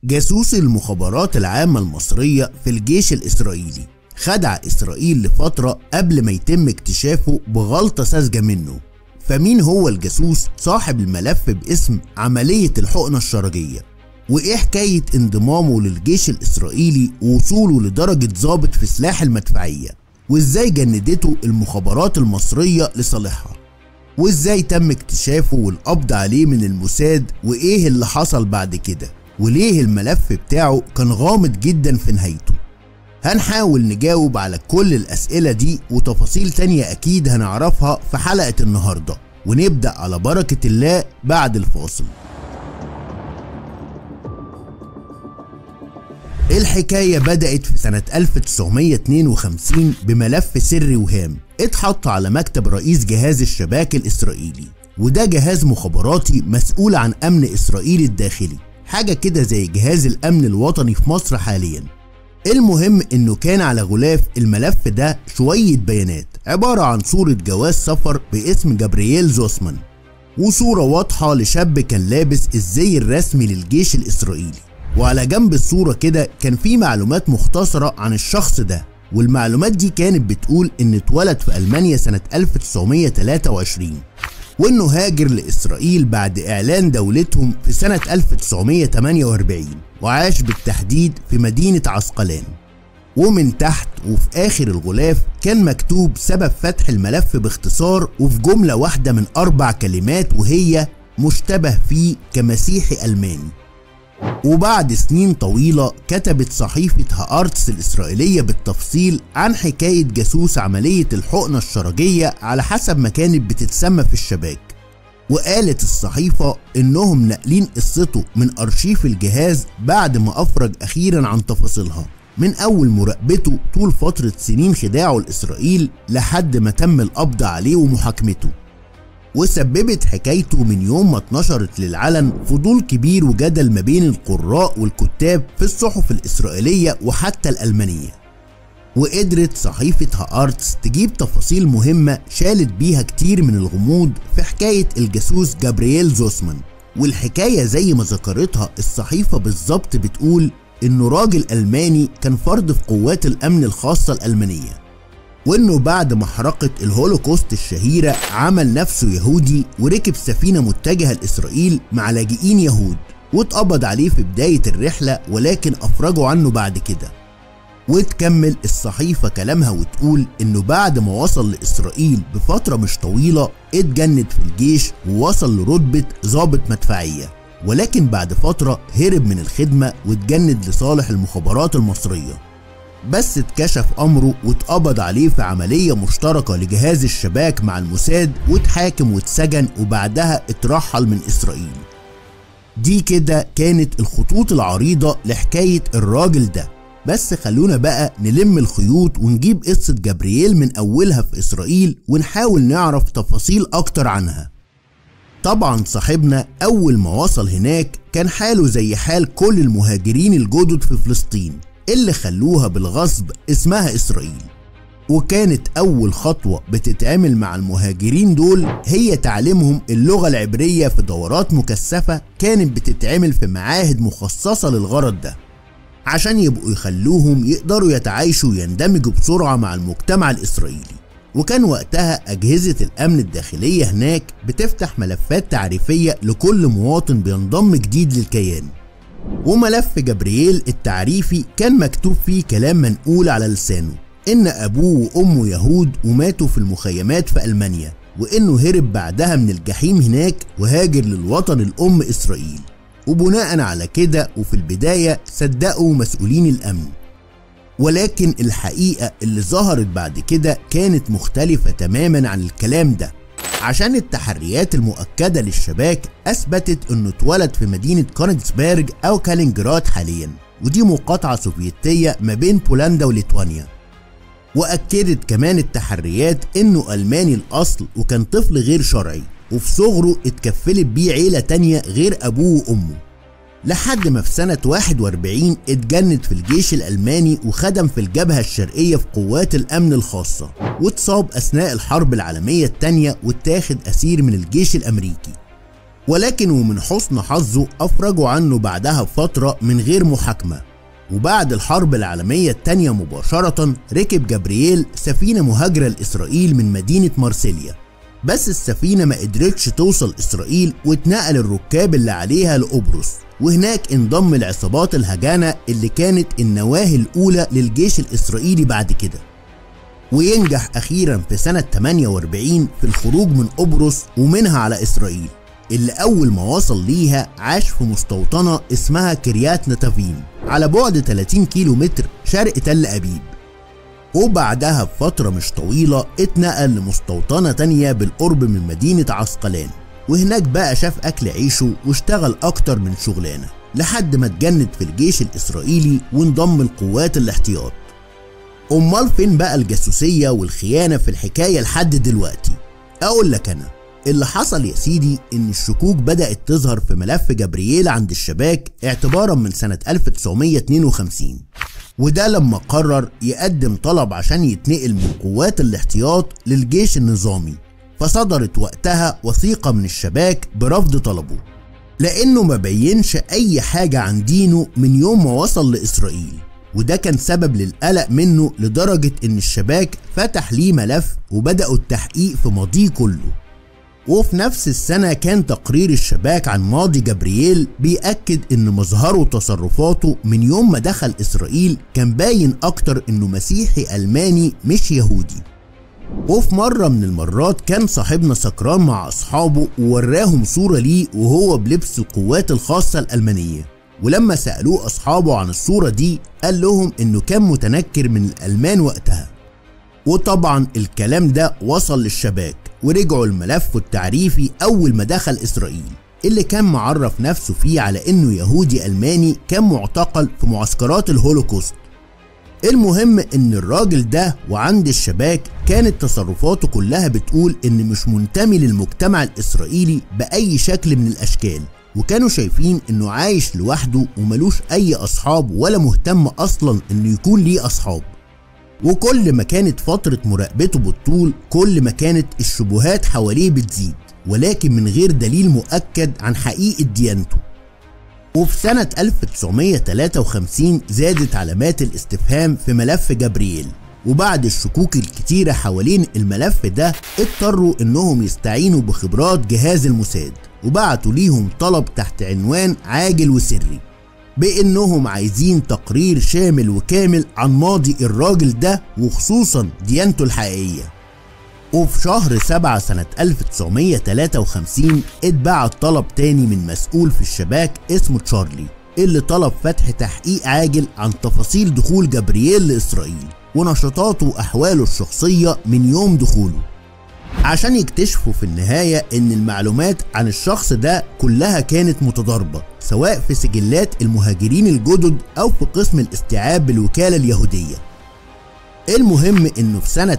جاسوس المخابرات العامة المصرية في الجيش الإسرائيلي خدع إسرائيل لفترة قبل ما يتم اكتشافه بغلطة ساذجة منه فمين هو الجاسوس صاحب الملف باسم عملية الحقنة الشرجية وإيه حكاية انضمامه للجيش الإسرائيلي ووصوله لدرجة ضابط في سلاح المدفعية وإزاي جندته المخابرات المصرية لصالحها وإزاي تم اكتشافه والقبض عليه من الموساد وإيه اللي حصل بعد كده وليه الملف بتاعه كان غامض جدا في نهايته هنحاول نجاوب على كل الأسئلة دي وتفاصيل تانية أكيد هنعرفها في حلقة النهاردة ونبدأ على بركة الله بعد الفاصل الحكاية بدأت في سنة 1952 بملف سري وهام اتحط على مكتب رئيس جهاز الشباك الإسرائيلي وده جهاز مخابراتي مسؤول عن أمن إسرائيل الداخلي حاجة كده زي جهاز الأمن الوطني في مصر حاليا المهم انه كان على غلاف الملف ده شوية بيانات عبارة عن صورة جواز سفر باسم جابرييل زوسمان وصورة واضحة لشاب كان لابس الزي الرسمي للجيش الإسرائيلي وعلى جنب الصورة كده كان في معلومات مختصرة عن الشخص ده والمعلومات دي كانت بتقول ان اتولد في ألمانيا سنة 1923 وانه هاجر لإسرائيل بعد إعلان دولتهم في سنة 1948 وعاش بالتحديد في مدينة عسقلان ومن تحت وفي آخر الغلاف كان مكتوب سبب فتح الملف باختصار وفي جملة واحدة من أربع كلمات وهي مشتبه فيه كمسيحي ألماني وبعد سنين طويلة كتبت صحيفة هارتس الإسرائيلية بالتفصيل عن حكاية جاسوس عملية الحقنة الشرجية على حسب ما كانت بتتسمى في الشباك وقالت الصحيفة إنهم ناقلين قصته من أرشيف الجهاز بعد ما أفرج أخيرا عن تفاصيلها من أول مراقبته طول فترة سنين خداعه لإسرائيل لحد ما تم القبض عليه ومحاكمته وسببت حكايته من يوم ما اتنشرت للعلن فضول كبير وجدل ما بين القراء والكتاب في الصحف الإسرائيلية وحتى الألمانية وقدرت صحيفة هارتس تجيب تفاصيل مهمة شالت بيها كتير من الغموض في حكاية الجاسوس جابرييل زوسمان والحكاية زي ما ذكرتها الصحيفة بالظبط بتقول إنه راجل ألماني كان فرد في قوات الأمن الخاصة الألمانية وانه بعد محرقة الهولوكوست الشهيرة عمل نفسه يهودي وركب سفينة متجهة لإسرائيل مع لاجئين يهود واتقبض عليه في بداية الرحلة ولكن أفرجوا عنه بعد كده وتكمل الصحيفة كلامها وتقول انه بعد ما وصل لإسرائيل بفترة مش طويلة اتجند في الجيش ووصل لرتبة ضابط مدفعية ولكن بعد فترة هرب من الخدمة واتجند لصالح المخابرات المصرية بس اتكشف امره واتقبض عليه في عمليه مشتركه لجهاز الشباك مع الموساد واتحاكم واتسجن وبعدها اترحل من اسرائيل دي كده كانت الخطوط العريضه لحكايه الراجل ده بس خلونا بقى نلم الخيوط ونجيب قصه جبريل من اولها في اسرائيل ونحاول نعرف تفاصيل اكتر عنها طبعا صاحبنا اول ما وصل هناك كان حاله زي حال كل المهاجرين الجدد في فلسطين اللي خلوها بالغصب اسمها إسرائيل وكانت أول خطوة بتتعمل مع المهاجرين دول هي تعليمهم اللغة العبرية في دورات مكثفة كانت بتتعمل في معاهد مخصصة للغرض ده عشان يبقوا يخلوهم يقدروا يتعايشوا ويندمجوا بسرعة مع المجتمع الإسرائيلي وكان وقتها أجهزة الأمن الداخلية هناك بتفتح ملفات تعريفية لكل مواطن بينضم جديد للكيان وملف جبريل التعريفي كان مكتوب فيه كلام منقول على لسانه إن أبوه وأمه يهود وماتوا في المخيمات في ألمانيا وإنه هرب بعدها من الجحيم هناك وهاجر للوطن الأم إسرائيل وبناء على كده وفي البداية صدقوا مسؤولين الأمن ولكن الحقيقة اللي ظهرت بعد كده كانت مختلفة تماما عن الكلام ده عشان التحريات المؤكدة للشباك أثبتت إنه اتولد في مدينة كونيغسبرج أو كالينجراد حاليا ودي مقاطعة سوفيتية ما بين بولندا وليتوانيا وأكدت كمان التحريات إنه ألماني الأصل وكان طفل غير شرعي وفي صغره اتكفلت بيه عيلة تانية غير أبوه وأمه لحد ما في سنة 41 اتجند في الجيش الألماني وخدم في الجبهة الشرقية في قوات الأمن الخاصة واتصاب أثناء الحرب العالمية التانية واتاخد أسير من الجيش الأمريكي ولكن ومن حسن حظه أفرجوا عنه بعدها بفترة من غير محاكمة وبعد الحرب العالمية التانية مباشرة ركب جابرييل سفينة مهاجرة لإسرائيل من مدينة مارسيليا بس السفينة ما قدرتش توصل إسرائيل واتنقل الركاب اللي عليها لقبرص وهناك انضم لعصابات الهجانة اللي كانت النواة الأولى للجيش الإسرائيلي بعد كده وينجح أخيرا في سنة 48 في الخروج من قبرص ومنها على إسرائيل اللي أول ما وصل ليها عاش في مستوطنة اسمها كريات نتافيم على بعد 30 كيلو متر شرق تل أبيب وبعدها بفترة مش طويلة اتنقل لمستوطنة تانية بالقرب من مدينة عسقلان وهناك بقى شاف أكل عيشه واشتغل أكتر من شغلانة لحد ما اتجند في الجيش الإسرائيلي وانضم لقوات الاحتياط أمال فين بقى الجاسوسية والخيانة في الحكاية لحد دلوقتي أقول لك أنا اللي حصل يا سيدي إن الشكوك بدأت تظهر في ملف جبرييل عند الشباك اعتبارا من سنة 1952 وده لما قرر يقدم طلب عشان يتنقل من قوات الاحتياط للجيش النظامي فصدرت وقتها وثيقة من الشباك برفض طلبه لأنه ما بينش أي حاجة عن دينه من يوم ما وصل لإسرائيل وده كان سبب للقلق منه لدرجة إن الشباك فتح ليه ملف وبدأوا التحقيق في ماضيه كله وفي نفس السنة كان تقرير الشباك عن ماضي جبرييل بيأكد إن مظهره وتصرفاته من يوم ما دخل إسرائيل كان باين أكتر إنه مسيحي ألماني مش يهودي وفي مرة من المرات كان صاحبنا سكران مع أصحابه ووراهم صورة ليه وهو بلبس القوات الخاصة الألمانية ولما سألوه أصحابه عن الصورة دي قال لهم إنه كان متنكر من الألمان وقتها وطبعا الكلام ده وصل للشباك ورجعوا الملف التعريفي أول ما دخل إسرائيل اللي كان معرف نفسه فيه على إنه يهودي ألماني كان معتقل في معسكرات الهولوكوست المهم ان الراجل ده وعند الشباك كانت تصرفاته كلها بتقول ان مش منتمي للمجتمع الاسرائيلي باي شكل من الاشكال وكانوا شايفين انه عايش لوحده وملوش اي اصحاب ولا مهتم اصلا انه يكون ليه اصحاب وكل ما كانت فترة مراقبته بالطول كل ما كانت الشبهات حواليه بتزيد ولكن من غير دليل مؤكد عن حقيقة ديانته وفي سنة 1953 زادت علامات الاستفهام في ملف جبريل وبعد الشكوك الكتيرة حوالين الملف ده اضطروا انهم يستعينوا بخبرات جهاز الموساد وبعتوا ليهم طلب تحت عنوان عاجل وسري بانهم عايزين تقرير شامل وكامل عن ماضي الراجل ده وخصوصا ديانته الحقيقيه وفي شهر 7 سنة 1953 اتبعت طلب تاني من مسؤول في الشباك اسمه تشارلي اللي طلب فتح تحقيق عاجل عن تفاصيل دخول جبرييل لإسرائيل ونشاطاته وأحواله الشخصية من يوم دخوله عشان يكتشفوا في النهاية إن المعلومات عن الشخص ده كلها كانت متضاربة سواء في سجلات المهاجرين الجدد أو في قسم الاستيعاب بالوكالة اليهودية المهم انه في سنة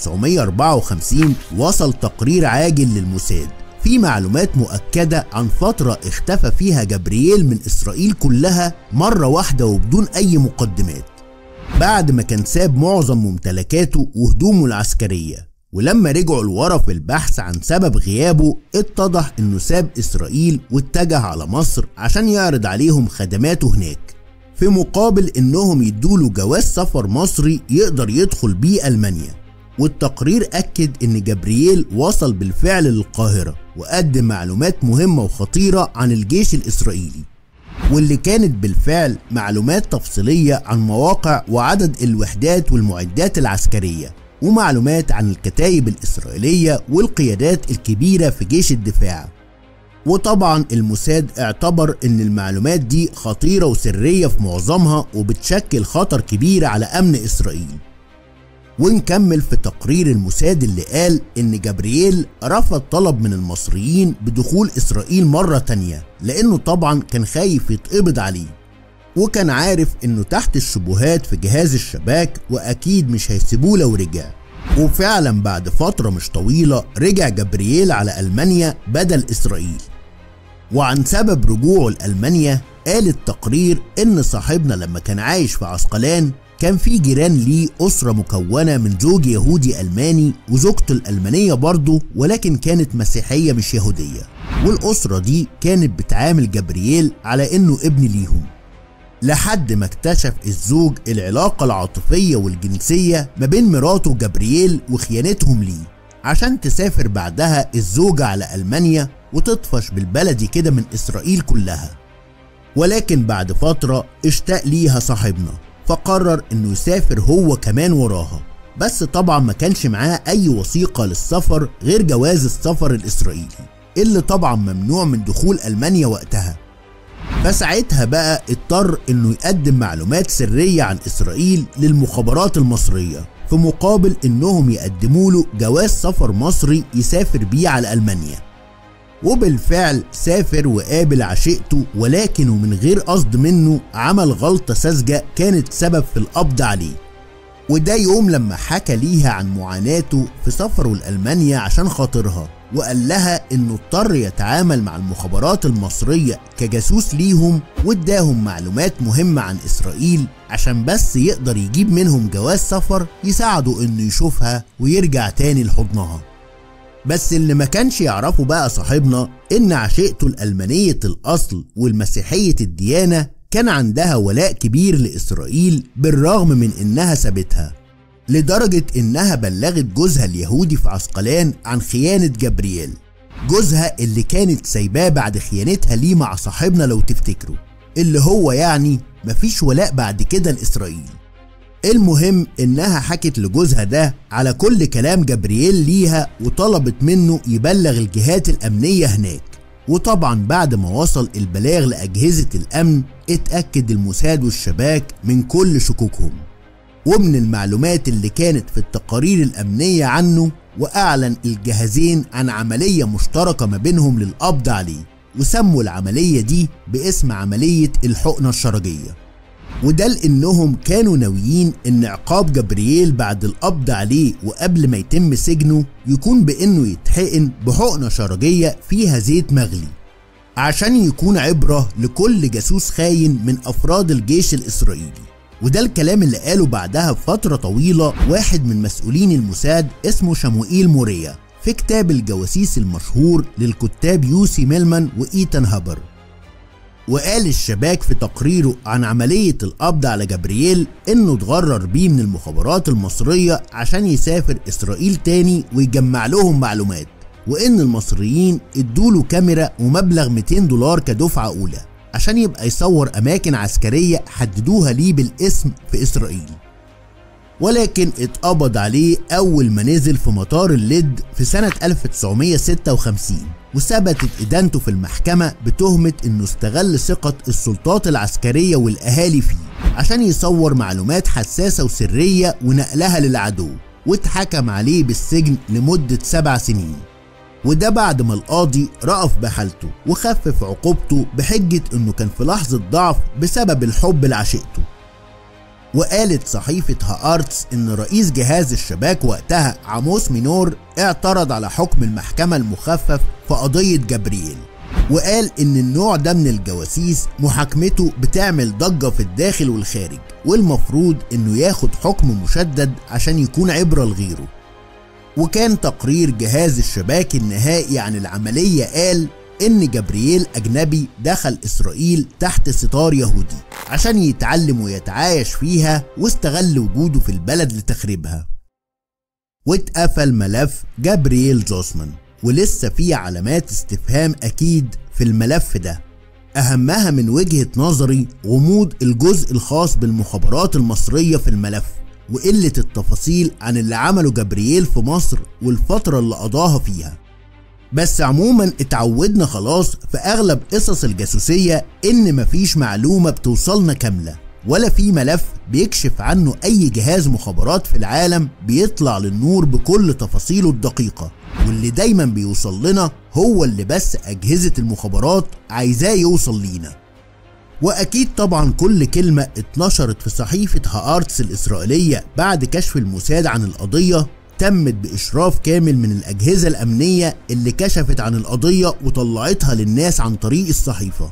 1954 وصل تقرير عاجل للموساد في معلومات مؤكدة عن فترة اختفى فيها جبرييل من إسرائيل كلها مرة واحدة وبدون أي مقدمات بعد ما كان ساب معظم ممتلكاته وهدومه العسكرية ولما رجعوا لورا في البحث عن سبب غيابه اتضح انه ساب اسرائيل واتجه على مصر عشان يعرض عليهم خدماته هناك في مقابل انهم يدوله جواز سفر مصري يقدر يدخل بيه المانيا والتقرير اكد ان جبرييل وصل بالفعل للقاهره وقدم معلومات مهمه وخطيره عن الجيش الاسرائيلي واللي كانت بالفعل معلومات تفصيليه عن مواقع وعدد الوحدات والمعدات العسكريه ومعلومات عن الكتائب الاسرائيليه والقيادات الكبيره في جيش الدفاع وطبعا الموساد اعتبر ان المعلومات دي خطيرة وسرية في معظمها وبتشكل خطر كبير على امن اسرائيل ونكمل في تقرير الموساد اللي قال ان جبرييل رفض طلب من المصريين بدخول اسرائيل مرة تانية لانه طبعا كان خايف يتقبض عليه وكان عارف انه تحت الشبهات في جهاز الشباك واكيد مش هيسيبوه لو رجع وفعلا بعد فترة مش طويلة رجع جبرييل على ألمانيا بدل إسرائيل وعن سبب رجوعه لألمانيا قال التقرير إن صاحبنا لما كان عايش في عسقلان كان في جيران ليه أسرة مكونة من زوج يهودي ألماني وزوجته الألمانية برضه ولكن كانت مسيحية مش يهودية والأسرة دي كانت بتعامل جبريل على إنه ابن ليهم لحد ما اكتشف الزوج العلاقة العاطفية والجنسية ما بين مراته جبريل وخيانتهم ليه عشان تسافر بعدها الزوجة على ألمانيا وتطفش بالبلدي كده من إسرائيل كلها ولكن بعد فترة اشتاق ليها صاحبنا فقرر انه يسافر هو كمان وراها بس طبعا ما كانش معاه اي وثيقة للسفر غير جواز السفر الاسرائيلي اللي طبعا ممنوع من دخول المانيا وقتها فساعتها بقى اضطر انه يقدم معلومات سرية عن اسرائيل للمخابرات المصرية في مقابل انهم يقدموا له جواز سفر مصري يسافر بيه على المانيا وبالفعل سافر وقابل عشيقته ولكن ومن غير قصد منه عمل غلطة ساذجة كانت سبب في القبض عليه وده يوم لما حكى ليها عن معاناته في سفره لألمانيا عشان خاطرها وقال لها انه اضطر يتعامل مع المخابرات المصرية كجاسوس ليهم واداهم معلومات مهمة عن اسرائيل عشان بس يقدر يجيب منهم جواز سفر يساعده انه يشوفها ويرجع تاني لحضنها بس اللي ما كانش يعرفه بقى صاحبنا ان عشيقته الألمانية الأصل والمسيحية الديانة كان عندها ولاء كبير لإسرائيل بالرغم من إنها سابتها لدرجة إنها بلغت جوزها اليهودي في عسقلان عن خيانة جبريل جوزها اللي كانت سايباه بعد خيانتها ليه مع صاحبنا لو تفتكروا اللي هو يعني مفيش ولاء بعد كده لإسرائيل المهم إنها حكت لجوزها ده على كل كلام جبريل ليها وطلبت منه يبلغ الجهات الأمنية هناك وطبعا بعد ما وصل البلاغ لأجهزة الأمن اتأكد الموساد والشباك من كل شكوكهم ومن المعلومات اللي كانت في التقارير الأمنية عنه وأعلن الجهازين عن عملية مشتركة ما بينهم للقبض عليه وسموا العملية دي باسم عملية الحقنة الشرجية وده لانهم كانوا ناويين ان عقاب جبريل بعد القبض عليه وقبل ما يتم سجنه يكون بانه يتحقن بحقنه شرجيه فيها زيت مغلي عشان يكون عبره لكل جاسوس خاين من افراد الجيش الاسرائيلي وده الكلام اللي قاله بعدها بفتره طويله واحد من مسؤولين الموساد اسمه شموئيل موريا في كتاب الجواسيس المشهور للكتاب يوسي ميلمان وايتان هابر وقال الشباك في تقريره عن عملية القبض على جبريل انه اتغرر بيه من المخابرات المصرية عشان يسافر اسرائيل تاني ويجمع لهم معلومات وان المصريين ادوله كاميرا ومبلغ 200 دولار كدفعة اولى عشان يبقى يصور اماكن عسكرية حددوها ليه بالاسم في اسرائيل ولكن اتقبض عليه أول ما نزل في مطار الليد في سنة 1956 وثبتت إدانته في المحكمة بتهمة إنه استغل ثقة السلطات العسكرية والأهالي فيه عشان يصور معلومات حساسة وسرية ونقلها للعدو واتحكم عليه بالسجن لمدة سبع سنين وده بعد ما القاضي رأف بحالته وخفف عقوبته بحجة إنه كان في لحظة ضعف بسبب الحب لعشيقته وقالت صحيفة هارتس إن رئيس جهاز الشباك وقتها عاموس مينور اعترض على حكم المحكمة المخفف في قضية جبريل وقال إن النوع ده من الجواسيس محاكمته بتعمل ضجة في الداخل والخارج والمفروض إنه ياخد حكم مشدد عشان يكون عبرة لغيره وكان تقرير جهاز الشباك النهائي عن العملية قال إن جبريل أجنبي دخل إسرائيل تحت ستار يهودي عشان يتعلم ويتعايش فيها واستغل وجوده في البلد لتخريبها واتقفل ملف جبريل زوسمان ولسه في علامات استفهام أكيد في الملف ده أهمها من وجهة نظري غموض الجزء الخاص بالمخابرات المصرية في الملف وقلة التفاصيل عن اللي عمله جبريل في مصر والفترة اللي قضاها فيها بس عموما اتعودنا خلاص في اغلب قصص الجاسوسية ان مفيش معلومة بتوصلنا كاملة ولا في ملف بيكشف عنه اي جهاز مخابرات في العالم بيطلع للنور بكل تفاصيله الدقيقة واللي دايما بيوصل لنا هو اللي بس اجهزة المخابرات عايزاه يوصل لينا واكيد طبعا كل كلمة اتنشرت في صحيفة هارتس الاسرائيلية بعد كشف الموساد عن القضية تمت بإشراف كامل من الأجهزة الأمنية اللي كشفت عن القضية وطلعتها للناس عن طريق الصحيفة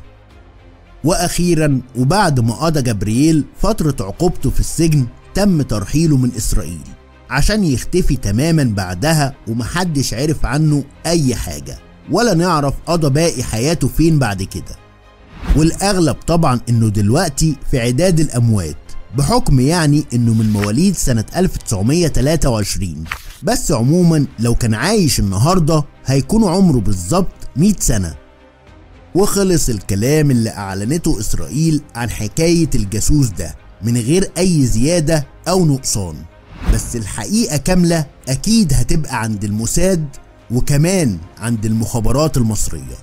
وأخيرا وبعد ما قضى جبريل فترة عقوبته في السجن تم ترحيله من إسرائيل عشان يختفي تماما بعدها ومحدش عرف عنه أي حاجة ولا نعرف قضى باقي حياته فين بعد كده والأغلب طبعا إنه دلوقتي في عداد الأموات بحكم يعني إنه من مواليد سنة 1923 بس عموما لو كان عايش النهاردة هيكون عمره بالظبط 100 سنة وخلص الكلام اللي أعلنته إسرائيل عن حكاية الجاسوس ده من غير أي زيادة أو نقصان بس الحقيقة كاملة أكيد هتبقى عند الموساد وكمان عند المخابرات المصرية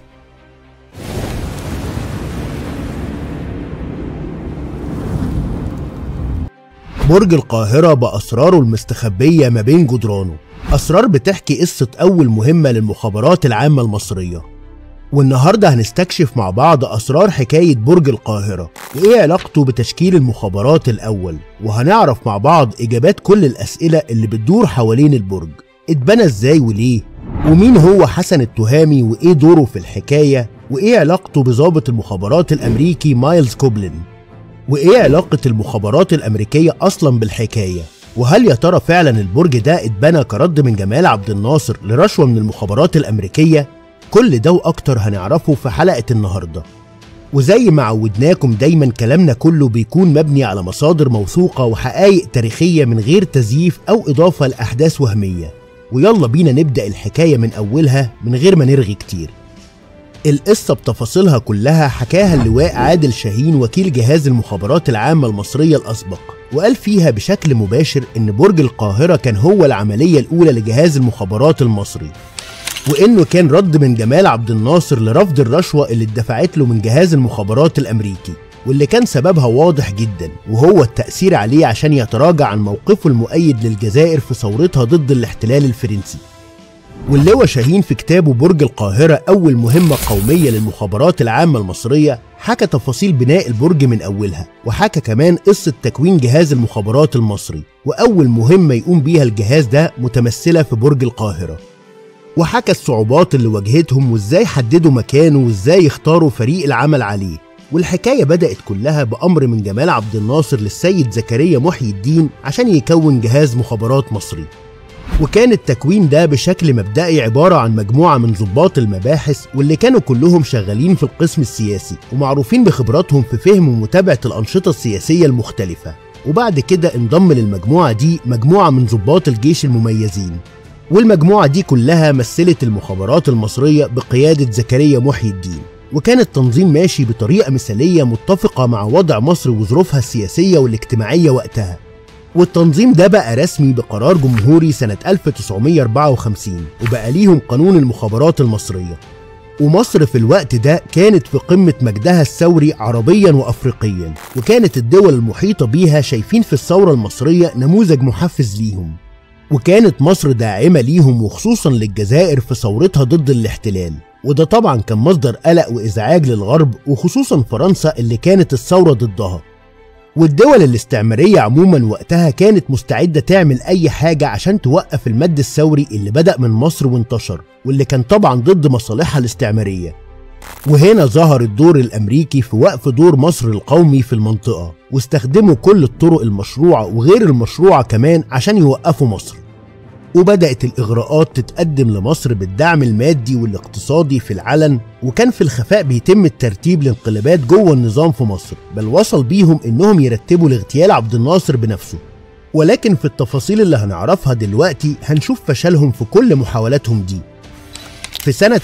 برج القاهرة بأسراره المستخبية ما بين جدرانه أسرار بتحكي قصة أول مهمة للمخابرات العامة المصرية والنهاردة هنستكشف مع بعض أسرار حكاية برج القاهرة وإيه علاقته بتشكيل المخابرات الأول وهنعرف مع بعض إجابات كل الأسئلة اللي بتدور حوالين البرج اتبنى إزاي وليه ومين هو حسن التهامي وإيه دوره في الحكاية وإيه علاقته بضابط المخابرات الأمريكي مايلز كوبلين وإيه علاقة المخابرات الأمريكية أصلا بالحكاية وهل يا ترى فعلا البرج ده اتبنى كرد من جمال عبد الناصر لرشوة من المخابرات الأمريكية كل ده واكتر هنعرفه في حلقه النهارده وزي ما عودناكم دايما كلامنا كله بيكون مبني على مصادر موثوقه وحقائق تاريخيه من غير تزييف او اضافه لاحداث وهميه ويلا بينا نبدا الحكايه من اولها من غير ما نرغي كتير القصة بتفاصيلها كلها حكاها اللواء عادل شاهين وكيل جهاز المخابرات العامة المصرية الأسبق وقال فيها بشكل مباشر إن برج القاهرة كان هو العملية الأولى لجهاز المخابرات المصري وانه كان رد من جمال عبد الناصر لرفض الرشوه اللي اتدفعت له من جهاز المخابرات الامريكي واللي كان سببها واضح جدا وهو التأثير عليه عشان يتراجع عن موقفه المؤيد للجزائر في ثورتها ضد الاحتلال الفرنسي واللواء شاهين في كتابه برج القاهرة أول مهمة قومية للمخابرات العامة المصرية حكى تفاصيل بناء البرج من أولها وحكى كمان قصة تكوين جهاز المخابرات المصري وأول مهمة يقوم بيها الجهاز ده متمثلة في برج القاهرة وحكى الصعوبات اللي واجهتهم وازاي حددوا مكانه وازاي اختاروا فريق العمل عليه والحكايه بدات كلها بامر من جمال عبد الناصر للسيد زكريا محيي الدين عشان يكون جهاز مخابرات مصري وكان التكوين ده بشكل مبدئي عبارة عن مجموعة من ضباط المباحث واللي كانوا كلهم شغالين في القسم السياسي ومعروفين بخبراتهم في فهم ومتابعة الأنشطة السياسية المختلفة وبعد كده انضم للمجموعة دي مجموعة من ضباط الجيش المميزين والمجموعة دي كلها مثلت المخابرات المصرية بقيادة زكريا محيي الدين وكان التنظيم ماشي بطريقة مثالية متفقة مع وضع مصر وظروفها السياسية والاجتماعية وقتها والتنظيم ده بقى رسمي بقرار جمهوري سنة 1954 وبقى ليهم قانون المخابرات المصرية ومصر في الوقت ده كانت في قمة مجدها الثوري عربيا وأفريقيا وكانت الدول المحيطة بيها شايفين في الثورة المصرية نموذج محفز ليهم وكانت مصر داعمة ليهم وخصوصا للجزائر في ثورتها ضد الاحتلال وده طبعا كان مصدر قلق وإزعاج للغرب وخصوصا فرنسا اللي كانت الثورة ضدها والدول الاستعمارية عموما وقتها كانت مستعدة تعمل أي حاجة عشان توقف المد الثوري اللي بدأ من مصر وانتشر واللي كان طبعا ضد مصالحها الاستعمارية وهنا ظهر الدور الأمريكي في وقف دور مصر القومي في المنطقة واستخدموا كل الطرق المشروعة وغير المشروعة كمان عشان يوقفوا مصر وبدأت الإغراءات تتقدم لمصر بالدعم المادي والاقتصادي في العلن وكان في الخفاء بيتم الترتيب لانقلابات جوه النظام في مصر بل وصل بيهم إنهم يرتبوا لاغتيال عبد الناصر بنفسه ولكن في التفاصيل اللي هنعرفها دلوقتي هنشوف فشلهم في كل محاولاتهم دي في سنة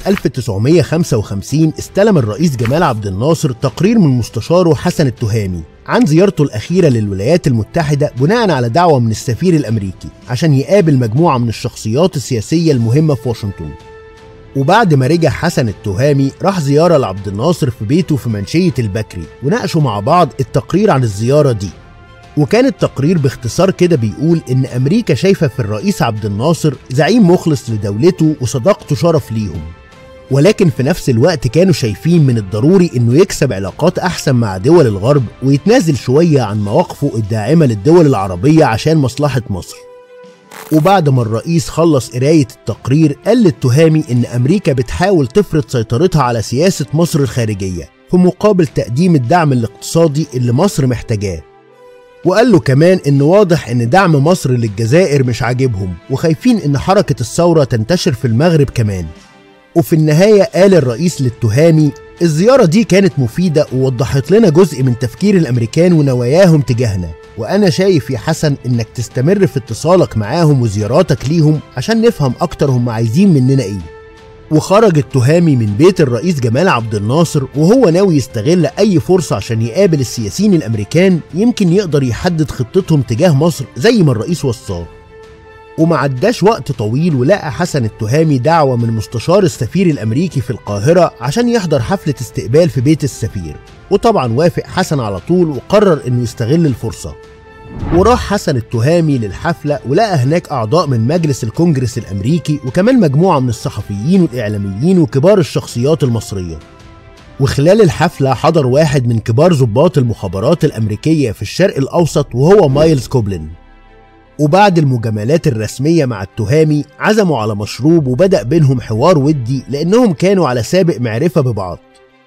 1955 استلم الرئيس جمال عبد الناصر تقرير من مستشاره حسن التهامي عن زيارته الأخيرة للولايات المتحدة بناء على دعوة من السفير الأمريكي عشان يقابل مجموعة من الشخصيات السياسية المهمة في واشنطن وبعد ما رجع حسن التهامي راح زيارة لعبد الناصر في بيته في منشية البكري وناقشوا مع بعض التقرير عن الزيارة دي وكان التقرير باختصار كده بيقول إن أمريكا شايفة في الرئيس عبد الناصر زعيم مخلص لدولته وصداقته شرف ليهم ولكن في نفس الوقت كانوا شايفين من الضروري انه يكسب علاقات احسن مع دول الغرب ويتنازل شويه عن مواقفه الداعمه للدول العربيه عشان مصلحه مصر. وبعد ما الرئيس خلص قرايه التقرير قال للتهامي ان امريكا بتحاول تفرض سيطرتها على سياسه مصر الخارجيه في مقابل تقديم الدعم الاقتصادي اللي مصر محتاجاه. وقال له كمان ان واضح ان دعم مصر للجزائر مش عاجبهم وخايفين ان حركه الثوره تنتشر في المغرب كمان. وفي النهاية قال الرئيس للتهامي الزيارة دي كانت مفيدة ووضحت لنا جزء من تفكير الأمريكان ونواياهم تجاهنا وأنا شايف يا حسن إنك تستمر في اتصالك معاهم وزياراتك ليهم عشان نفهم أكتر هم عايزين مننا إيه وخرج التهامي من بيت الرئيس جمال عبد الناصر وهو ناوي يستغل أي فرصة عشان يقابل السياسيين الأمريكان يمكن يقدر يحدد خطتهم تجاه مصر زي ما الرئيس وصاه وما عداش وقت طويل ولقى حسن التهامي دعوة من مستشار السفير الأمريكي في القاهرة عشان يحضر حفلة استقبال في بيت السفير وطبعا وافق حسن على طول وقرر إنه يستغل الفرصة وراح حسن التهامي للحفلة ولقى هناك أعضاء من مجلس الكونجرس الأمريكي وكمان مجموعة من الصحفيين والإعلاميين وكبار الشخصيات المصرية وخلال الحفلة حضر واحد من كبار ضباط المخابرات الأمريكية في الشرق الأوسط وهو مايلز كوبلين وبعد المجاملات الرسمية مع التهامي عزموا على مشروب وبدأ بينهم حوار ودي لأنهم كانوا على سابق معرفة ببعض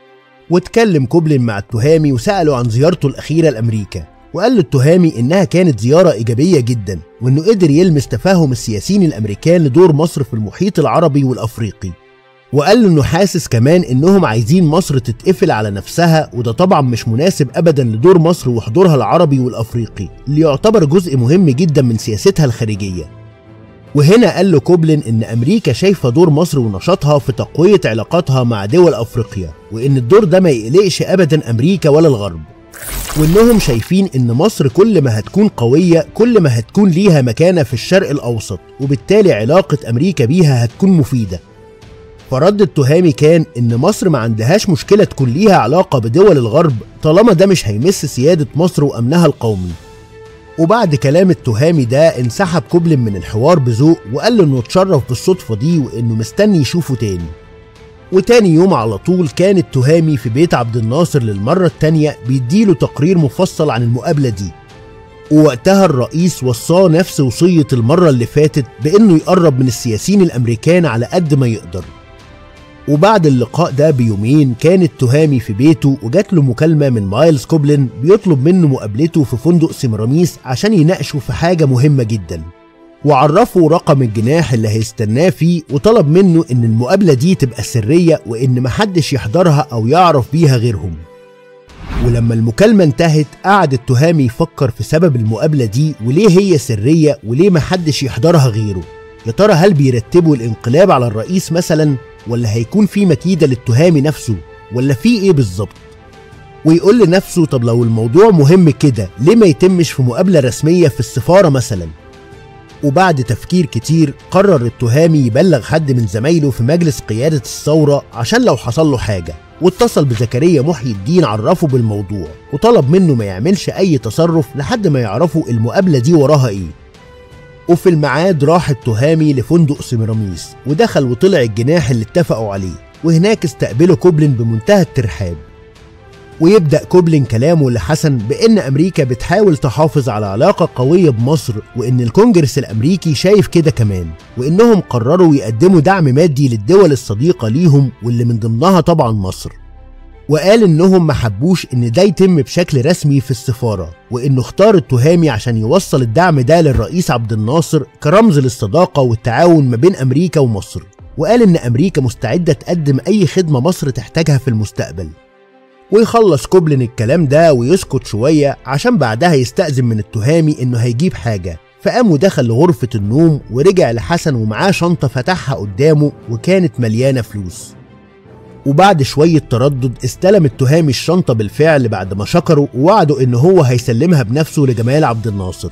واتكلم كوبلين مع التهامي وسأله عن زيارته الأخيرة لأمريكا وقال له التهامي إنها كانت زيارة إيجابية جدا وإنه قدر يلمس تفاهم السياسيين الأمريكان لدور مصر في المحيط العربي والأفريقي وقال له انه حاسس كمان انهم عايزين مصر تتقفل على نفسها وده طبعا مش مناسب ابدا لدور مصر وحضورها العربي والافريقي اللي يعتبر جزء مهم جدا من سياستها الخارجيه وهنا قال له كوبلين ان امريكا شايفه دور مصر ونشاطها في تقويه علاقاتها مع دول افريقيا وان الدور ده ما يقلقش ابدا امريكا ولا الغرب وانهم شايفين ان مصر كل ما هتكون قويه كل ما هتكون ليها مكانه في الشرق الاوسط وبالتالي علاقه امريكا بيها هتكون مفيده فرد التهامي كان ان مصر ما عندهاش مشكله تكون ليها علاقه بدول الغرب طالما ده مش هيمس سياده مصر وامنها القومي وبعد كلام التهامي ده انسحب كوبلين من الحوار بذوق وقال له انه اتشرف بالصدفه دي وانه مستني يشوفه تاني وتاني يوم على طول كان التهامي في بيت عبد الناصر للمرة التانية بيديله تقرير مفصل عن المقابلة دي ووقتها الرئيس وصاه نفس وصية المرة اللي فاتت بإنه يقرب من السياسيين الأمريكان على قد ما يقدر وبعد اللقاء ده بيومين كان التهامي في بيته وجات له مكالمة من مايلز كوبلين بيطلب منه مقابلته في فندق سيمراميس عشان يناقشوا في حاجة مهمة جدا وعرفه رقم الجناح اللي هيستناه فيه وطلب منه ان المقابلة دي تبقى سرية وان محدش يحضرها او يعرف بيها غيرهم ولما المكالمة انتهت قعد التهامي يفكر في سبب المقابلة دي وليه هي سرية وليه محدش يحضرها غيره يا ترى هل بيرتبوا الانقلاب على الرئيس مثلا ولا هيكون في مكيدة للتهامي نفسه ولا في ايه بالظبط ويقول لنفسه طب لو الموضوع مهم كده ليه ما يتمش في مقابلة رسمية في السفارة مثلا وبعد تفكير كتير قرر التهامي يبلغ حد من زمايله في مجلس قيادة الثورة عشان لو حصل له حاجة واتصل بزكريا محي الدين عرفه بالموضوع وطلب منه ما يعملش أي تصرف لحد ما يعرفوا المقابلة دي وراها إيه وفي الميعاد راح التهامي لفندق سيمراميس ودخل وطلع الجناح اللي اتفقوا عليه وهناك استقبله كوبلين بمنتهى الترحاب ويبدأ كوبلين كلامه لحسن بإن أمريكا بتحاول تحافظ على علاقة قوية بمصر وإن الكونجرس الأمريكي شايف كده كمان وإنهم قرروا يقدموا دعم مادي للدول الصديقة ليهم واللي من ضمنها طبعا مصر وقال انهم ما حبوش ان ده يتم بشكل رسمي في السفاره وانه اختار التهامي عشان يوصل الدعم ده للرئيس عبد الناصر كرمز للصداقه والتعاون ما بين امريكا ومصر وقال ان امريكا مستعده تقدم اي خدمه مصر تحتاجها في المستقبل ويخلص كوبلين الكلام ده ويسكت شويه عشان بعدها يستأذن من التهامي انه هيجيب حاجه فقام ودخل لغرفة النوم ورجع لحسن ومعاه شنطة فتحها قدامه وكانت مليانة فلوس وبعد شوية تردد استلم التهامي الشنطة بالفعل بعد ما شكروا ووعدوا إن هو هيسلمها بنفسه لجمال عبد الناصر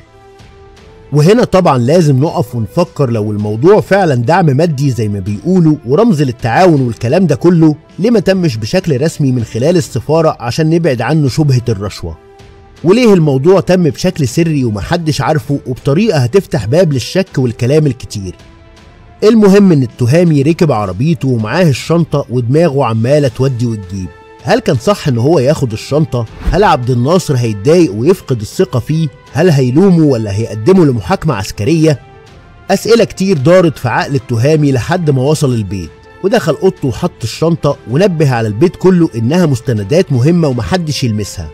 وهنا طبعا لازم نقف ونفكر لو الموضوع فعلا دعم مادي زي ما بيقولوا ورمز للتعاون والكلام ده كله ليه ما تمش بشكل رسمي من خلال السفارة عشان نبعد عنه شبهة الرشوة وليه الموضوع تم بشكل سري ومحدش عارفه وبطريقة هتفتح باب للشك والكلام الكتير المهم ان التهامي ركب عربيته ومعاه الشنطة ودماغه عمالة تودي وتجيب هل كان صح ان هو ياخد الشنطة؟ هل عبد الناصر هيتضايق ويفقد الثقة فيه؟ هل هيلومه ولا هيقدمه لمحاكمة عسكرية؟ أسئلة كتير دارت في عقل التهامي لحد ما وصل البيت ودخل أوضته وحط الشنطة ونبه على البيت كله إنها مستندات مهمة ومحدش يلمسها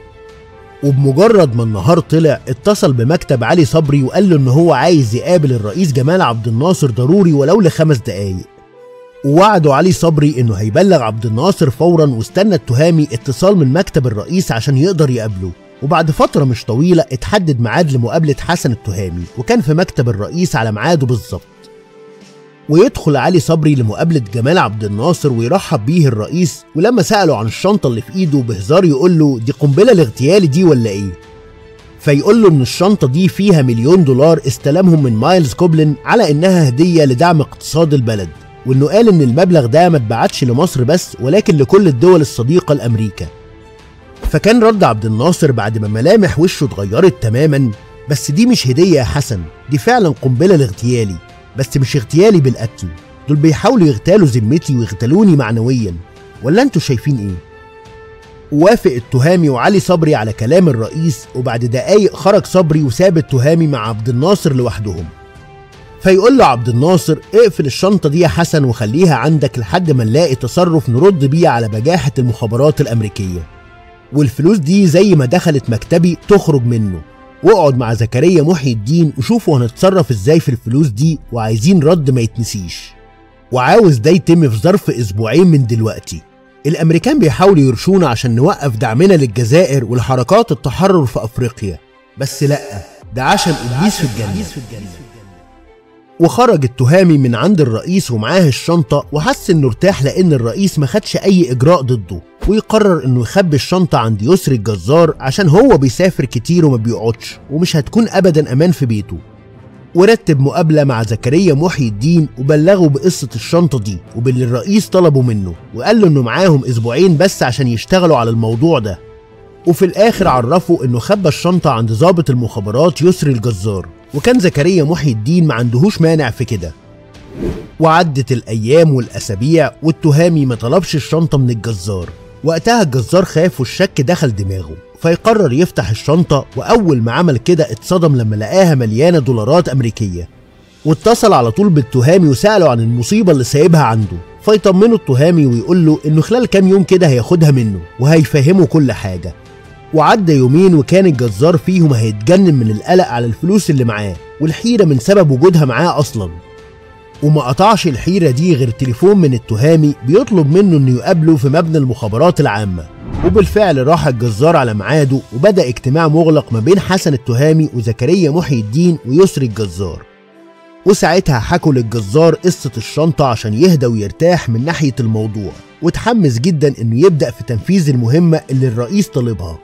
وبمجرد ما النهار طلع اتصل بمكتب علي صبري وقال له ان هو عايز يقابل الرئيس جمال عبد الناصر ضروري ولو لخمس دقايق ووعدوا علي صبري انه هيبلغ عبد الناصر فورا واستنى التهامي اتصال من مكتب الرئيس عشان يقدر يقابله وبعد فترة مش طويلة اتحدد ميعاد لمقابلة حسن التهامي وكان في مكتب الرئيس على ميعاده بالظبط ويدخل علي صبري لمقابلة جمال عبد الناصر ويرحب بيه الرئيس ولما سأله عن الشنطة اللي في ايده بهزار يقول له دي قنبلة الاغتيالي دي ولا ايه؟ فيقول له ان الشنطة دي فيها مليون دولار استلمهم من مايلز كوبلين على انها هدية لدعم اقتصاد البلد وانه قال ان المبلغ ده ما اتبعتش لمصر بس ولكن لكل الدول الصديقة لامريكا فكان رد عبد الناصر بعد ما ملامح وشه اتغيرت تماما بس دي مش هدية يا حسن دي فعلا قنبلة لاغتيالي بس مش اغتيالي بالقتل دول بيحاولوا يغتالوا ذمتي ويغتالوني معنويا ولا انتوا شايفين ايه وافق التهامي وعلي صبري على كلام الرئيس وبعد دقايق خرج صبري وساب التهامي مع عبد الناصر لوحدهم فيقول له عبد الناصر اقفل الشنطة دي يا حسن وخليها عندك لحد ما نلاقي تصرف نرد بيه على بجاحة المخابرات الأمريكية والفلوس دي زي ما دخلت مكتبي تخرج منه واقعد مع زكريا محي الدين وشوفوا هنتصرف ازاي في الفلوس دي وعايزين رد ما يتنسيش وعاوز ده يتم في ظرف اسبوعين من دلوقتي الامريكان بيحاولوا يرشونا عشان نوقف دعمنا للجزائر ولحركات التحرر في افريقيا بس لا ده عشان ابليس في الجنه وخرج التهامي من عند الرئيس ومعاه الشنطة وحس انه ارتاح لان الرئيس ما خدش اي اجراء ضده ويقرر انه يخبي الشنطة عند يسري الجزار عشان هو بيسافر كتير وما بيقعدش ومش هتكون ابدا امان في بيته ورتب مقابلة مع زكريا محي الدين وبلغه بقصة الشنطة دي وباللي الرئيس طلبه منه وقال له انه معاهم اسبوعين بس عشان يشتغلوا على الموضوع ده وفي الاخر عرفوا انه خبى الشنطة عند ضابط المخابرات يسري الجزار وكان زكريا محي الدين ما عندهوش مانع في كده وعدت الايام والاسابيع والتهامي ما طلبش الشنطة من الجزار وقتها الجزار خاف والشك دخل دماغه فيقرر يفتح الشنطة وأول ما عمل كده اتصدم لما لقاها مليانة دولارات أمريكية واتصل على طول بالتهامي وسأله عن المصيبة اللي سايبها عنده فيطمنه التهامي ويقول له إنه خلال كام يوم كده هياخدها منه وهيفهمه كل حاجة وعدى يومين وكان الجزار فيهم هيتجنن من القلق على الفلوس اللي معاه والحيرة من سبب وجودها معاه أصلا وما قطعش الحيرة دي غير تليفون من التهامي بيطلب منه انه يقابله في مبنى المخابرات العامة وبالفعل راح الجزار على ميعاده وبدأ اجتماع مغلق ما بين حسن التهامي وزكريا محي الدين ويسري الجزار وساعتها حكوا للجزار قصة الشنطة عشان يهدى ويرتاح من ناحية الموضوع وتحمس جدا انه يبدأ في تنفيذ المهمة اللي الرئيس طالبها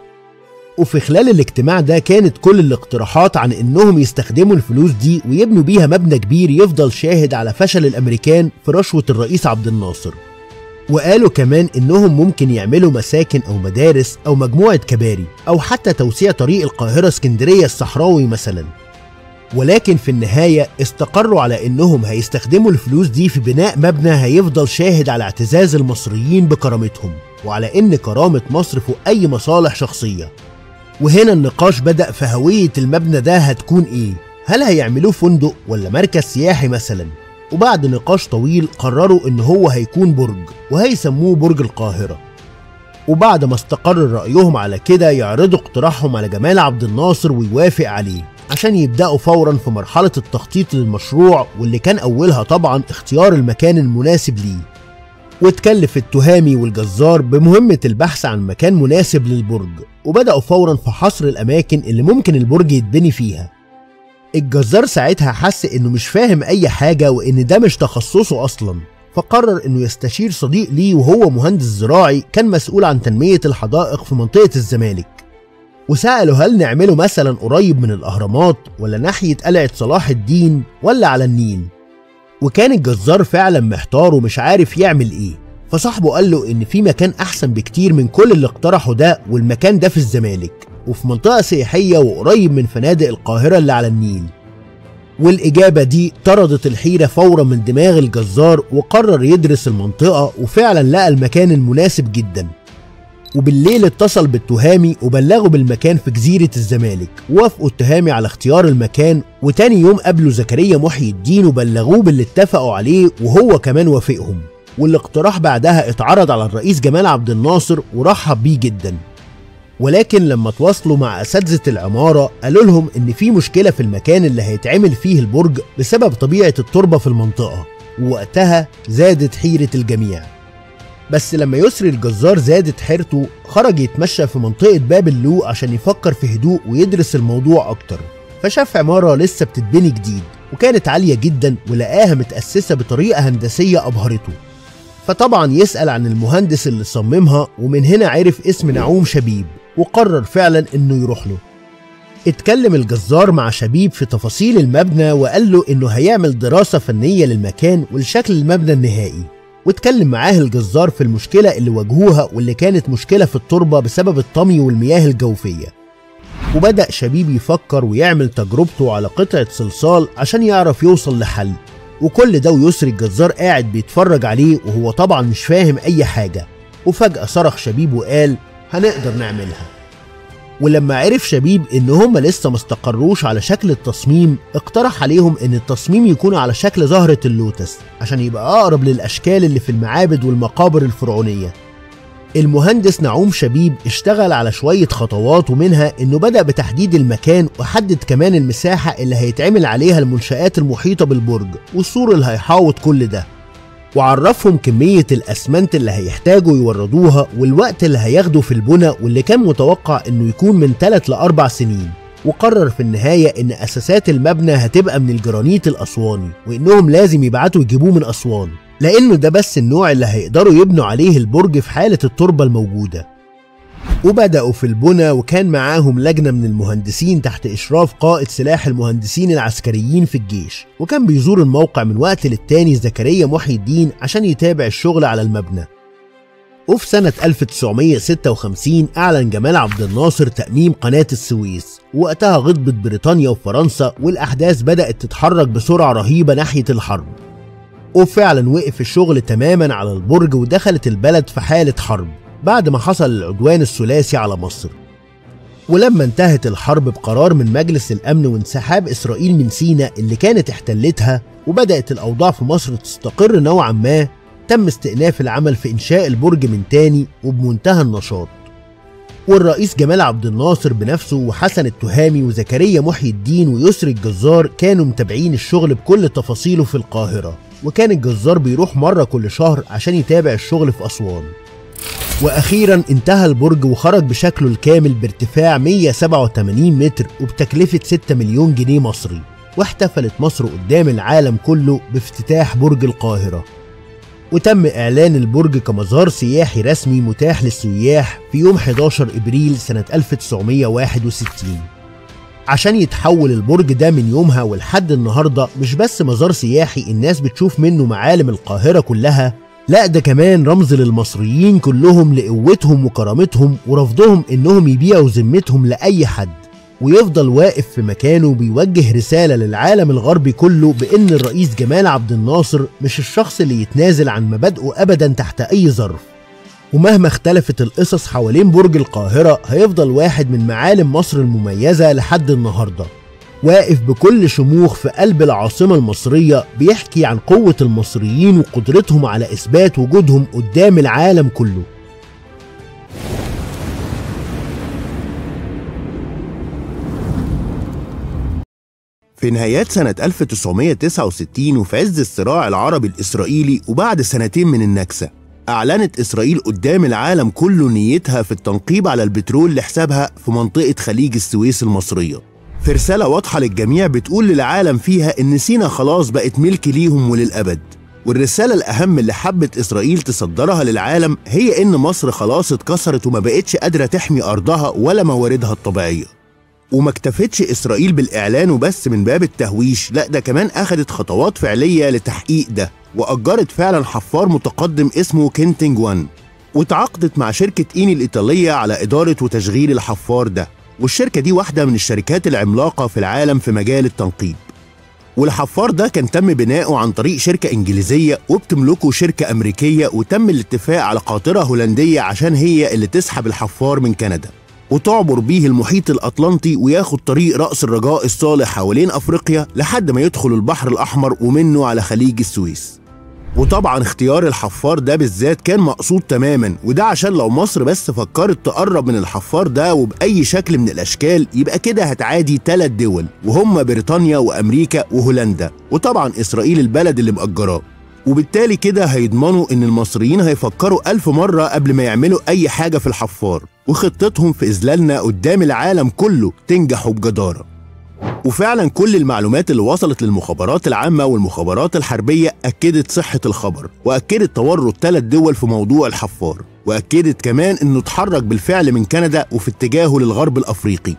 وفي خلال الاجتماع ده كانت كل الاقتراحات عن انهم يستخدموا الفلوس دي ويبنوا بيها مبنى كبير يفضل شاهد على فشل الامريكان في رشوة الرئيس عبد الناصر وقالوا كمان انهم ممكن يعملوا مساكن او مدارس او مجموعة كباري او حتى توسيع طريق القاهرة اسكندرية الصحراوي مثلا ولكن في النهاية استقروا على انهم هيستخدموا الفلوس دي في بناء مبنى هيفضل شاهد على اعتزاز المصريين بكرامتهم وعلى ان كرامة مصر فوق اي مصالح شخصية وهنا النقاش بدأ في هوية المبنى ده هتكون ايه هل هيعملوه فندق ولا مركز سياحي مثلا وبعد نقاش طويل قرروا ان هو هيكون برج وهيسموه برج القاهرة وبعد ما استقر رأيهم على كده يعرضوا اقتراحهم على جمال عبد الناصر ويوافق عليه عشان يبدأوا فورا في مرحلة التخطيط للمشروع واللي كان أولها طبعا اختيار المكان المناسب ليه واتكلف التهامي والجزار بمهمة البحث عن مكان مناسب للبرج وبدأوا فورا في حصر الأماكن اللي ممكن البرج يتبني فيها الجزار ساعتها حس انه مش فاهم اي حاجة وان ده مش تخصصه اصلا فقرر انه يستشير صديق ليه وهو مهندس زراعي كان مسؤول عن تنمية الحدائق في منطقة الزمالك وسأله هل نعمله مثلا قريب من الأهرامات ولا ناحية قلعة صلاح الدين ولا على النيل وكان الجزار فعلا محتار ومش عارف يعمل ايه فصاحبه قال له ان في مكان احسن بكتير من كل اللي اقترحه ده والمكان ده في الزمالك وفي منطقة سياحية وقريب من فنادق القاهرة اللي على النيل والإجابة دي طردت الحيرة فورا من دماغ الجزار وقرر يدرس المنطقة وفعلا لقى المكان المناسب جدا وبالليل اتصل بالتهامي وبلغه بالمكان في جزيرة الزمالك وافقوا التهامي على اختيار المكان وتاني يوم قابلوا زكريا محي الدين وبلغوه باللي اتفقوا عليه وهو كمان وافقهم والاقتراح بعدها اتعرض على الرئيس جمال عبد الناصر ورحب بيه جدا ولكن لما تواصلوا مع اساتذه العماره قالوا لهم ان في مشكله في المكان اللي هيتعمل فيه البرج بسبب طبيعه التربه في المنطقه ووقتها زادت حيرة الجميع بس لما يسري الجزار زادت حيرته خرج يتمشى في منطقة باب اللوق عشان يفكر في هدوء ويدرس الموضوع أكتر فشاف عمارة لسه بتتبني جديد وكانت عالية جدا ولقاها متأسسة بطريقة هندسية أبهرته فطبعا يسأل عن المهندس اللي صممها ومن هنا عرف اسم نعوم شبيب وقرر فعلا انه يروح له اتكلم الجزار مع شبيب في تفاصيل المبنى وقال له انه هيعمل دراسة فنية للمكان ولشكل المبنى النهائي واتكلم معاه الجزار في المشكلة اللي واجهوها واللي كانت مشكلة في التربة بسبب الطمي والمياه الجوفية وبدأ شبيب يفكر ويعمل تجربته على قطعة صلصال عشان يعرف يوصل لحل وكل ده ويسري الجزار قاعد بيتفرج عليه وهو طبعا مش فاهم أي حاجة وفجأة صرخ شبيب وقال هنقدر نعملها ولما عرف شبيب ان هم لسه ما استقروش على شكل التصميم اقترح عليهم ان التصميم يكون على شكل زهرة اللوتس عشان يبقى اقرب للاشكال اللي في المعابد والمقابر الفرعونية المهندس نعوم شبيب اشتغل على شوية خطوات ومنها انه بدأ بتحديد المكان وحدد كمان المساحة اللي هيتعمل عليها المنشآت المحيطة بالبرج والسور اللي هيحاوط كل ده وعرفهم كمية الأسمنت اللي هيحتاجوا يوردوها والوقت اللي هياخده في البنى واللي كان متوقع إنه يكون من 3 ل 4 سنين وقرر في النهاية إن أساسات المبنى هتبقى من الجرانيت الأسواني وإنهم لازم يبعتوا يجيبوه من أسوان لأنه ده بس النوع اللي هيقدروا يبنوا عليه البرج في حالة التربة الموجودة وبدأوا في البنى وكان معاهم لجنة من المهندسين تحت إشراف قائد سلاح المهندسين العسكريين في الجيش وكان بيزور الموقع من وقت للتاني زكريا محي الدين عشان يتابع الشغل على المبنى وفي سنة 1956 أعلن جمال عبد الناصر تأميم قناة السويس وقتها غضبت بريطانيا وفرنسا والأحداث بدأت تتحرك بسرعة رهيبة ناحية الحرب وفعلا وقف الشغل تماما على البرج ودخلت البلد في حالة حرب بعد ما حصل العدوان الثلاثي على مصر ولما انتهت الحرب بقرار من مجلس الأمن وانسحاب إسرائيل من سيناء اللي كانت احتلتها وبدأت الأوضاع في مصر تستقر نوعا ما تم استئناف العمل في إنشاء البرج من تاني وبمنتهى النشاط والرئيس جمال عبد الناصر بنفسه وحسن التهامي وزكريا محي الدين ويسري الجزار كانوا متابعين الشغل بكل تفاصيله في القاهرة وكان الجزار بيروح مرة كل شهر عشان يتابع الشغل في أسوان واخيرا انتهى البرج وخرج بشكله الكامل بارتفاع 187 متر وبتكلفة 6 مليون جنيه مصري واحتفلت مصر قدام العالم كله بافتتاح برج القاهرة وتم إعلان البرج كمزار سياحي رسمي متاح للسياح في يوم 11 إبريل سنة 1961 عشان يتحول البرج ده من يومها ولحد النهارده مش بس مزار سياحي الناس بتشوف منه معالم القاهرة كلها لا ده كمان رمز للمصريين كلهم لقوتهم وكرامتهم ورفضهم انهم يبيعوا ذمتهم لاي حد ويفضل واقف في مكانه بيوجه رسالة للعالم الغربي كله بأن الرئيس جمال عبد الناصر مش الشخص اللي يتنازل عن مبادئه أبدا تحت أي ظرف ومهما اختلفت القصص حوالين برج القاهرة هيفضل واحد من معالم مصر المميزة لحد النهارده واقف بكل شموخ في قلب العاصمة المصرية بيحكي عن قوة المصريين وقدرتهم على إثبات وجودهم قدام العالم كله في نهايات سنة 1969 وفي عز الصراع العربي الإسرائيلي وبعد سنتين من النكسة أعلنت إسرائيل قدام العالم كله نيتها في التنقيب على البترول لحسابها في منطقة خليج السويس المصرية في رسالة واضحة للجميع بتقول للعالم فيها إن سينا خلاص بقت ملك ليهم وللأبد والرسالة الأهم اللي حبت إسرائيل تصدرها للعالم هي إن مصر خلاص اتكسرت وما بقتش قادرة تحمي أرضها ولا مواردها الطبيعية وما اكتفتش إسرائيل بالإعلان وبس من باب التهويش لا ده كمان أخدت خطوات فعلية لتحقيق ده وأجرت فعلا حفار متقدم اسمه كينتينج 1 وتعاقدت مع شركة إيني الإيطالية على إدارة وتشغيل الحفار ده والشركة دي واحدة من الشركات العملاقة في العالم في مجال التنقيب والحفار ده كان تم بناؤه عن طريق شركة إنجليزية وبتملكه شركة أمريكية وتم الاتفاق على قاطرة هولندية عشان هي اللي تسحب الحفار من كندا وتعبر بيه المحيط الأطلنطي وياخد طريق رأس الرجاء الصالح حوالين أفريقيا لحد ما يدخل البحر الأحمر ومنه على خليج السويس وطبعا اختيار الحفار ده بالذات كان مقصود تماما وده عشان لو مصر بس فكرت تقرب من الحفار ده وبأي شكل من الأشكال يبقى كده هتعادي ثلاث دول وهم بريطانيا وأمريكا وهولندا وطبعا إسرائيل البلد اللي مأجراه وبالتالي كده هيضمنوا إن المصريين هيفكروا ألف مرة قبل ما يعملوا أي حاجة في الحفار وخطتهم في إذلالنا قدام العالم كله تنجح وبجدارة وفعلا كل المعلومات اللي وصلت للمخابرات العامة والمخابرات الحربية أكدت صحة الخبر وأكدت تورط ثلاث دول في موضوع الحفار وأكدت كمان إنه اتحرك بالفعل من كندا وفي اتجاهه للغرب الأفريقي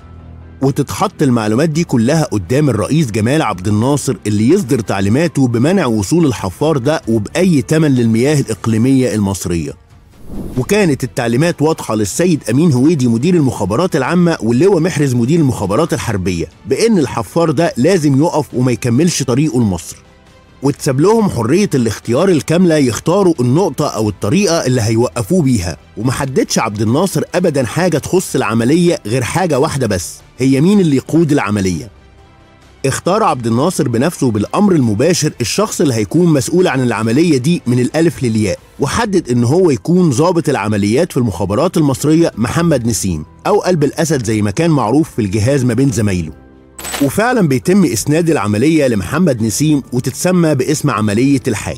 وتتحط المعلومات دي كلها قدام الرئيس جمال عبد الناصر اللي يصدر تعليماته بمنع وصول الحفار ده وبأي تمن للمياه الإقليمية المصرية وكانت التعليمات واضحة للسيد أمين هويدي مدير المخابرات العامة واللواء محرز مدير المخابرات الحربية بأن الحفار ده لازم يقف وما يكملش طريقه لمصر واتساب لهم حرية الاختيار الكاملة يختاروا النقطة أو الطريقة اللي هيوقفوه بيها ومحددش عبد الناصر أبدا حاجة تخص العملية غير حاجة واحدة بس هي مين اللي يقود العملية اختار عبد الناصر بنفسه بالامر المباشر الشخص اللي هيكون مسؤول عن العمليه دي من الالف للياء وحدد ان هو يكون ضابط العمليات في المخابرات المصريه محمد نسيم او قلب الاسد زي ما كان معروف في الجهاز ما بين زمايله وفعلا بيتم اسناد العمليه لمحمد نسيم وتتسمى باسم عمليه الحاج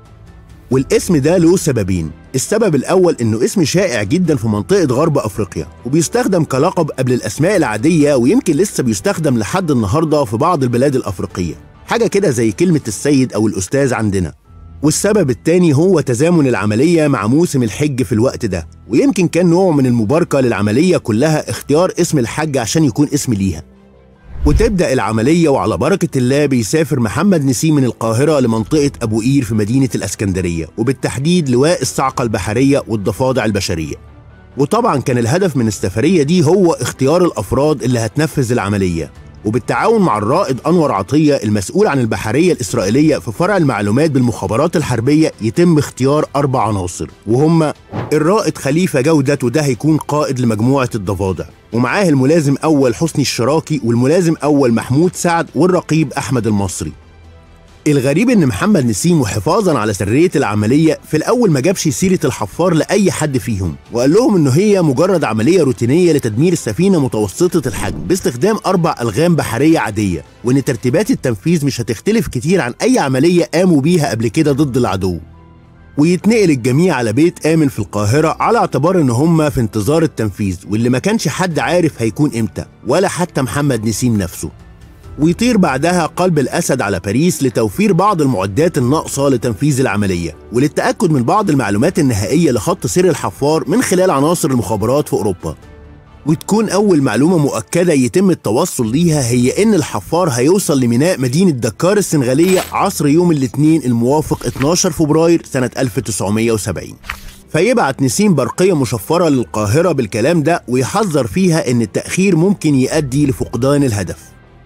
والاسم ده له سببين السبب الأول إنه اسم شائع جدا في منطقة غرب أفريقيا وبيستخدم كلقب قبل الأسماء العادية ويمكن لسه بيستخدم لحد النهاردة في بعض البلاد الأفريقية حاجة كده زي كلمة السيد أو الأستاذ عندنا والسبب التاني هو تزامن العملية مع موسم الحج في الوقت ده ويمكن كان نوع من المباركة للعملية كلها اختيار اسم الحج عشان يكون اسم ليها وتبدأ العملية وعلى بركة الله بيسافر محمد نسيم من القاهرة لمنطقة أبو قير في مدينة الأسكندرية وبالتحديد لواء الصعقة البحرية والضفادع البشرية وطبعا كان الهدف من السفرية دي هو اختيار الأفراد اللي هتنفذ العملية وبالتعاون مع الرائد أنور عطية المسؤول عن البحرية الإسرائيلية في فرع المعلومات بالمخابرات الحربية يتم اختيار أربع عناصر وهم الرائد خليفة جودة وده هيكون قائد لمجموعة الضفادع ومعاه الملازم أول حسني الشراكي والملازم أول محمود سعد والرقيب أحمد المصري الغريب ان محمد نسيم وحفاظا على سريه العمليه في الاول ما جابش سيره الحفار لاي حد فيهم وقال لهم انه هي مجرد عمليه روتينيه لتدمير السفينه متوسطه الحجم باستخدام اربع الغام بحريه عاديه وان ترتيبات التنفيذ مش هتختلف كتير عن اي عمليه قاموا بيها قبل كده ضد العدو ويتنقل الجميع على بيت آمن في القاهرة على اعتبار إن هم في انتظار التنفيذ واللي ما كانش حد عارف هيكون إمتى ولا حتى محمد نسيم نفسه ويطير بعدها قلب الأسد على باريس لتوفير بعض المعدات الناقصة لتنفيذ العملية وللتأكد من بعض المعلومات النهائية لخط سير الحفار من خلال عناصر المخابرات في أوروبا وتكون أول معلومة مؤكدة يتم التوصل ليها هي إن الحفار هيوصل لميناء مدينة دكار السنغالية عصر يوم الاثنين الموافق 12 فبراير سنة 1970 فيبعت نسيم برقية مشفرة للقاهرة بالكلام ده ويحذر فيها إن التأخير ممكن يؤدي لفقدان الهدف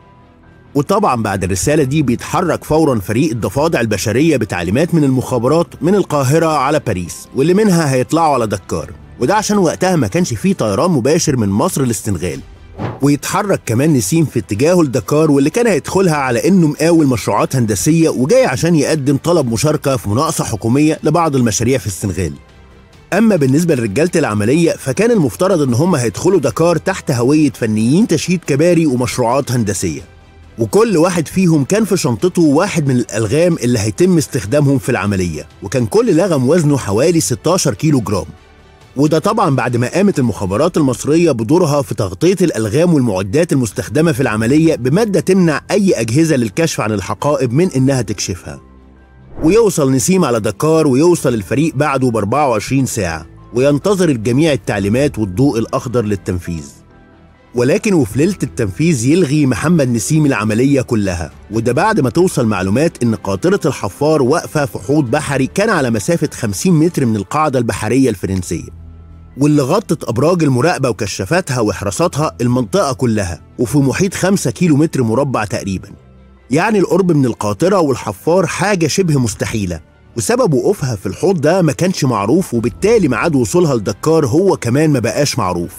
وطبعا بعد الرسالة دي بيتحرك فورا فريق الضفادع البشرية بتعليمات من المخابرات من القاهرة على باريس واللي منها هيطلعوا على دكار وده عشان وقتها ما كانش فيه طيران مباشر من مصر للسنغال ويتحرك كمان نسيم في اتجاهه لدكار واللي كان هيدخلها على انه مقاول مشروعات هندسيه وجاي عشان يقدم طلب مشاركه في مناقصه حكوميه لبعض المشاريع في السنغال. اما بالنسبه لرجاله العمليه فكان المفترض ان هم هيدخلوا دكار تحت هويه فنيين تشييد كباري ومشروعات هندسيه. وكل واحد فيهم كان في شنطته واحد من الالغام اللي هيتم استخدامهم في العمليه وكان كل لغم وزنه حوالي 16 كيلو جرام. وده طبعا بعد ما قامت المخابرات المصرية بدورها في تغطية الألغام والمعدات المستخدمة في العملية بمادة تمنع أي أجهزة للكشف عن الحقائب من إنها تكشفها ويوصل نسيم على دكار ويوصل الفريق بعده ب 24 ساعة وينتظر الجميع التعليمات والضوء الأخضر للتنفيذ ولكن وفي ليلة التنفيذ يلغي محمد نسيم العملية كلها وده بعد ما توصل معلومات إن قاطرة الحفار واقفة في حوض بحري كان على مسافة 50 متر من القاعدة البحرية الفرنسية واللي غطت أبراج المراقبة وكشافاتها وحراساتها المنطقة كلها وفي محيط 5 كيلو متر مربع تقريبا يعني القرب من القاطرة والحفار حاجة شبه مستحيلة وسبب وقوفها في الحوض ده ما كانش معروف وبالتالي ميعاد وصولها لدكار هو كمان ما بقاش معروف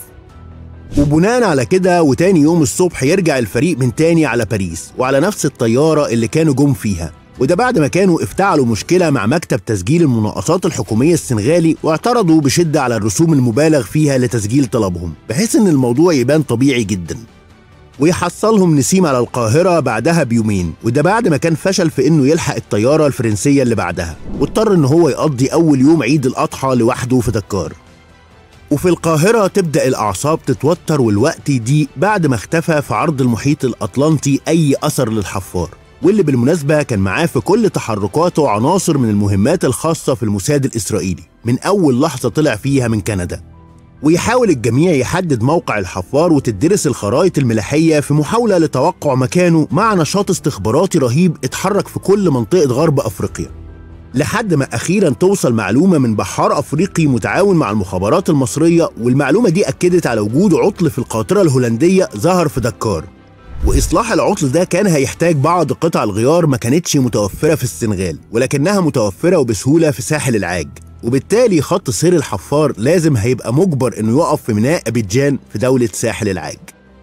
وبناء على كده وتاني يوم الصبح يرجع الفريق من تاني على باريس وعلى نفس الطيارة اللي كانوا جم فيها وده بعد ما كانوا افتعلوا مشكلة مع مكتب تسجيل المناقصات الحكومية السنغالي واعترضوا بشدة على الرسوم المبالغ فيها لتسجيل طلبهم بحيث ان الموضوع يبان طبيعي جدا ويحصلهم نسيم على القاهرة بعدها بيومين وده بعد ما كان فشل في انه يلحق الطيارة الفرنسية اللي بعدها واضطر ان هو يقضي اول يوم عيد الاضحى لوحده في دكار وفي القاهرة تبدأ الأعصاب تتوتر والوقت يضيق بعد ما اختفى في عرض المحيط الأطلنطي أي أثر للحفار واللي بالمناسبة كان معاه في كل تحركاته عناصر من المهمات الخاصة في الموساد الإسرائيلي من أول لحظة طلع فيها من كندا ويحاول الجميع يحدد موقع الحفار وتدرس الخرائط الملاحية في محاولة لتوقع مكانه مع نشاط استخباراتي رهيب اتحرك في كل منطقة غرب أفريقيا لحد ما أخيرا توصل معلومة من بحار أفريقي متعاون مع المخابرات المصرية والمعلومة دي أكدت على وجود عطل في القاطرة الهولندية ظهر في دكار وإصلاح العطل ده كان هيحتاج بعض قطع الغيار ما كانتش متوفرة في السنغال ولكنها متوفرة وبسهولة في ساحل العاج وبالتالي خط سير الحفار لازم هيبقى مجبر انه يقف في ميناء ابيجان في دولة ساحل العاج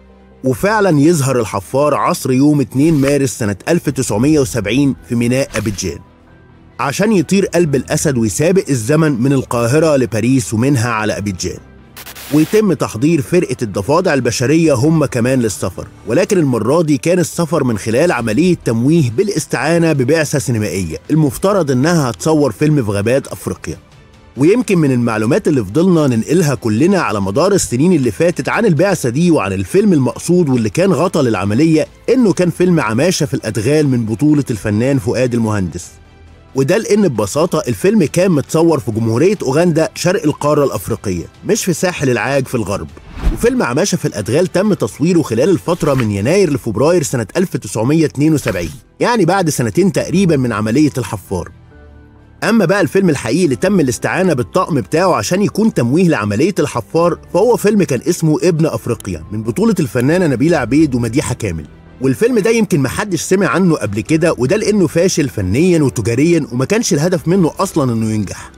وفعلا يظهر الحفار عصر يوم 2 مارس سنة 1970 في ميناء ابيجان عشان يطير قلب الأسد ويسابق الزمن من القاهرة لباريس ومنها على أبيجان ويتم تحضير فرقة الضفادع البشرية هم كمان للسفر ولكن المرة دي كان السفر من خلال عملية تمويه بالاستعانة ببعثة سينمائية المفترض إنها هتصور فيلم في غابات أفريقيا ويمكن من المعلومات اللي فضلنا ننقلها كلنا على مدار السنين اللي فاتت عن البعثة دي وعن الفيلم المقصود واللي كان غطى للعملية إنه كان فيلم عماشة في الأدغال من بطولة الفنان فؤاد المهندس وده لان ببساطه الفيلم كان متصور في جمهوريه اوغندا شرق القاره الافريقيه مش في ساحل العاج في الغرب وفيلم عماشه في الادغال تم تصويره خلال الفتره من يناير لفبراير سنه 1972 يعني بعد سنتين تقريبا من عمليه الحفار اما بقى الفيلم الحقيقي اللي تم الاستعانه بالطقم بتاعه عشان يكون تمويه لعمليه الحفار فهو فيلم كان اسمه ابن افريقيا من بطوله الفنانه نبيله عبيد ومديحه كامل والفيلم ده يمكن محدش سمع عنه قبل كده وده لانه فاشل فنيا وتجاريا وما كانش الهدف منه اصلا انه ينجح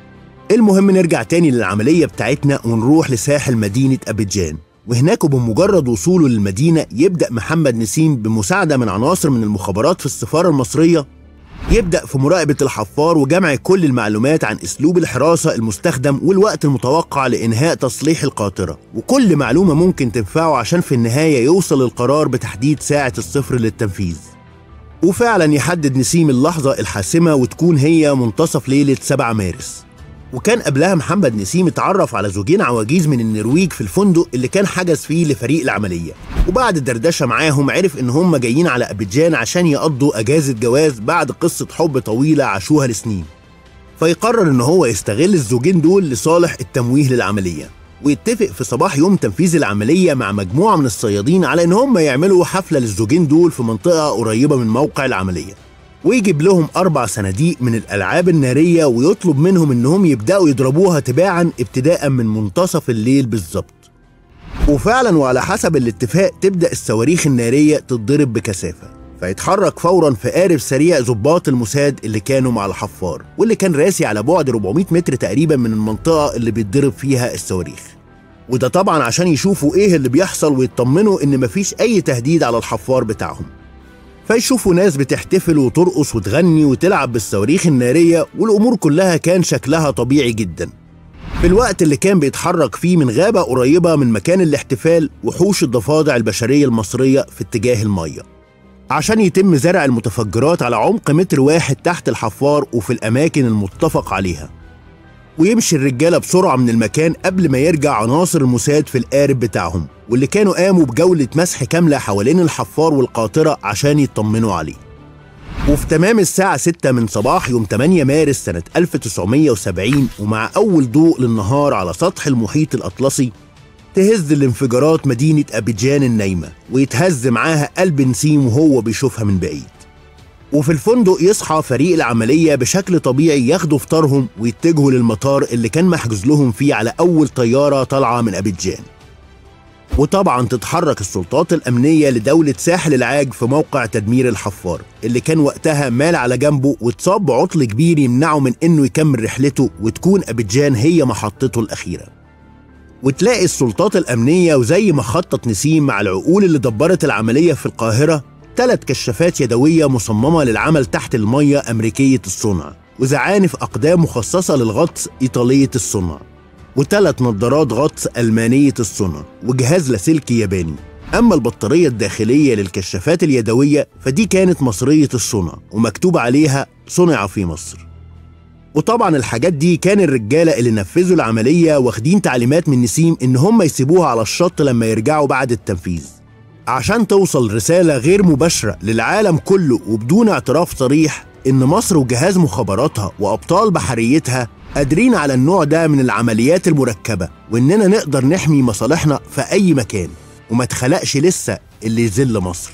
المهم نرجع تاني للعمليه بتاعتنا ونروح لساحل مدينه ابيجان وهناك بمجرد وصوله للمدينه يبدا محمد نسيم بمساعده من عناصر من المخابرات في السفاره المصريه يبدأ في مراقبة الحفار وجمع كل المعلومات عن أسلوب الحراسة المستخدم والوقت المتوقع لإنهاء تصليح القاطرة وكل معلومة ممكن تنفعه عشان في النهاية يوصل القرار بتحديد ساعة الصفر للتنفيذ وفعلا يحدد نسيم اللحظة الحاسمة وتكون هي منتصف ليلة 7 مارس وكان قبلها محمد نسيم اتعرف على زوجين عواجيز من النرويج في الفندق اللي كان حجز فيه لفريق العملية وبعد دردشة معاهم عرف ان هم جايين على أبيجان عشان يقضوا أجازة جواز بعد قصة حب طويلة عاشوها لسنين فيقرر ان هو يستغل الزوجين دول لصالح التمويه للعملية ويتفق في صباح يوم تنفيذ العملية مع مجموعة من الصيادين على ان هم يعملوا حفلة للزوجين دول في منطقة قريبة من موقع العملية ويجيب لهم أربع صناديق من الألعاب النارية ويطلب منهم إنهم يبدأوا يضربوها تباعا ابتداء من منتصف الليل بالظبط وفعلا وعلى حسب الاتفاق تبدأ الصواريخ النارية تتضرب بكثافة فيتحرك فورا في قارب سريع ضباط الموساد اللي كانوا مع الحفار واللي كان راسي على بعد 400 متر تقريبا من المنطقة اللي بيتضرب فيها الصواريخ وده طبعا عشان يشوفوا ايه اللي بيحصل ويطمنوا ان مفيش اي تهديد على الحفار بتاعهم فيشوفوا ناس بتحتفل وترقص وتغني وتلعب بالصواريخ النارية والأمور كلها كان شكلها طبيعي جدا في الوقت اللي كان بيتحرك فيه من غابة قريبة من مكان الاحتفال وحوش الضفادع البشرية المصرية في اتجاه المية عشان يتم زرع المتفجرات على عمق متر واحد تحت الحفار وفي الأماكن المتفق عليها ويمشي الرجالة بسرعة من المكان قبل ما يرجع عناصر الموساد في القارب بتاعهم واللي كانوا قاموا بجولة مسح كاملة حوالين الحفار والقاطرة عشان يطمنوا عليه وفي تمام الساعة 6 من صباح يوم 8 مارس سنة 1970 ومع أول ضوء للنهار على سطح المحيط الأطلسي تهز الانفجارات مدينة أبيجان النايمة ويتهز معاها قلب نسيم وهو بيشوفها من بعيد وفي الفندق يصحى فريق العملية بشكل طبيعي ياخدوا فطارهم ويتجهوا للمطار اللي كان محجوز لهم فيه على أول طيارة طالعة من أبيجان وطبعا تتحرك السلطات الأمنية لدولة ساحل العاج في موقع تدمير الحفار اللي كان وقتها مال على جنبه واتصاب بعطل كبير يمنعه من إنه يكمل رحلته وتكون أبيجان هي محطته الأخيرة وتلاقي السلطات الأمنية وزي ما خطط نسيم مع العقول اللي دبرت العملية في القاهرة ثلاث كشافات يدوية مصممة للعمل تحت المية أمريكية الصنع وزعانف أقدام مخصصة للغطس إيطالية الصنع وثلاث نظارات غطس ألمانية الصنع وجهاز لاسلكي ياباني أما البطارية الداخلية للكشافات اليدوية فدي كانت مصرية الصنع ومكتوب عليها صنع في مصر وطبعا الحاجات دي كان الرجالة اللي نفذوا العملية واخدين تعليمات من نسيم إن هم يسيبوها على الشط لما يرجعوا بعد التنفيذ عشان توصل رسالة غير مباشرة للعالم كله وبدون اعتراف صريح إن مصر وجهاز مخابراتها وأبطال بحريتها قادرين على النوع ده من العمليات المركبة وإننا نقدر نحمي مصالحنا في أي مكان وما اتخلقش لسه اللي يذل مصر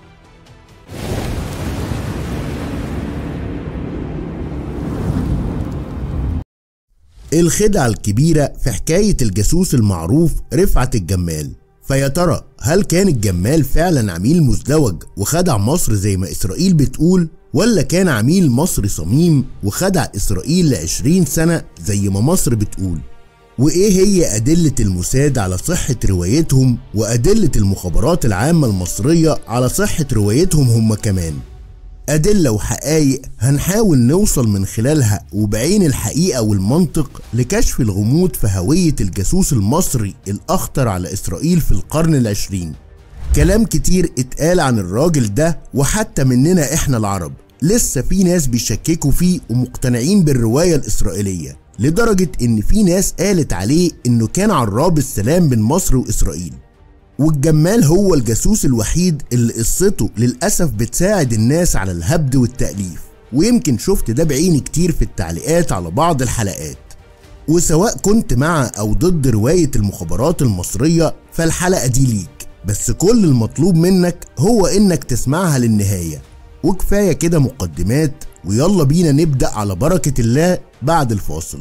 الخدعة الكبيرة في حكاية الجاسوس المعروف رفعت الجمال فيا ترى هل كان الجمال فعلا عميل مزدوج وخدع مصر زي ما إسرائيل بتقول ولا كان عميل مصري صميم وخدع إسرائيل لعشرين سنة زي ما مصر بتقول وإيه هي أدلة الموساد على صحة روايتهم وأدلة المخابرات العامة المصرية على صحة روايتهم هم كمان أدلة وحقائق هنحاول نوصل من خلالها وبعين الحقيقة والمنطق لكشف الغموض في هوية الجاسوس المصري الأخطر على إسرائيل في القرن العشرين كلام كتير اتقال عن الراجل ده وحتى مننا إحنا العرب لسه في ناس بيشككوا فيه ومقتنعين بالرواية الإسرائيلية لدرجة إن في ناس قالت عليه إنه كان عراب السلام بين مصر وإسرائيل والجمال هو الجاسوس الوحيد اللي قصته للأسف بتساعد الناس على الهبد والتأليف ويمكن شفت ده بعيني كتير في التعليقات على بعض الحلقات وسواء كنت مع أو ضد رواية المخابرات المصرية فالحلقة دي ليك بس كل المطلوب منك هو إنك تسمعها للنهاية وكفاية كده مقدمات ويلا بينا نبدأ على بركة الله بعد الفاصل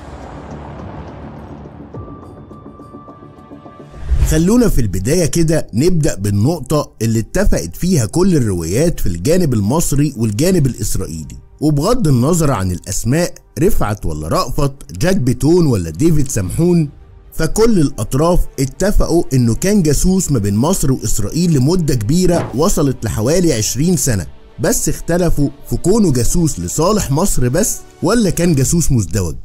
خلونا في البداية كده نبدأ بالنقطة اللي اتفقت فيها كل الروايات في الجانب المصري والجانب الإسرائيلي وبغض النظر عن الأسماء رفعت ولا رأفت جاك بيتون ولا ديفيد سمحون فكل الأطراف اتفقوا إنه كان جاسوس ما بين مصر وإسرائيل لمدة كبيرة وصلت لحوالي 20 سنة بس اختلفوا في كونه جاسوس لصالح مصر بس ولا كان جاسوس مزدوج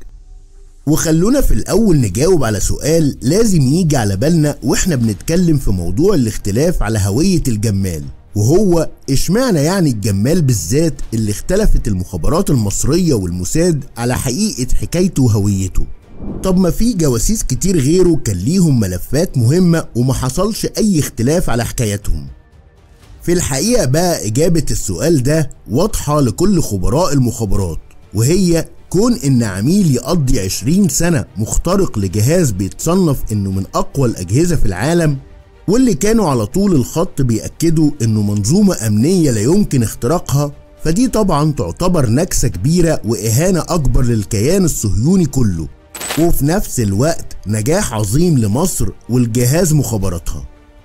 وخلونا في الأول نجاوب على سؤال لازم يجي على بالنا وإحنا بنتكلم في موضوع الاختلاف على هوية الجمال وهو اشمعنى يعني الجمال بالذات اللي اختلفت المخابرات المصرية والموساد على حقيقة حكايته وهويته طب ما في جواسيس كتير غيره كان ليهم ملفات مهمة وما حصلش أي اختلاف على حكايتهم في الحقيقة بقى إجابة السؤال ده واضحة لكل خبراء المخابرات وهي كون إن عميل يقضي 20 سنة مخترق لجهاز بيتصنف إنه من أقوى الأجهزة في العالم واللي كانوا على طول الخط بيأكدوا إنه منظومة أمنية لا يمكن اختراقها فدي طبعا تعتبر نكسة كبيرة وإهانة أكبر للكيان الصهيوني كله وفي نفس الوقت نجاح عظيم لمصر والجهاز مخابراتها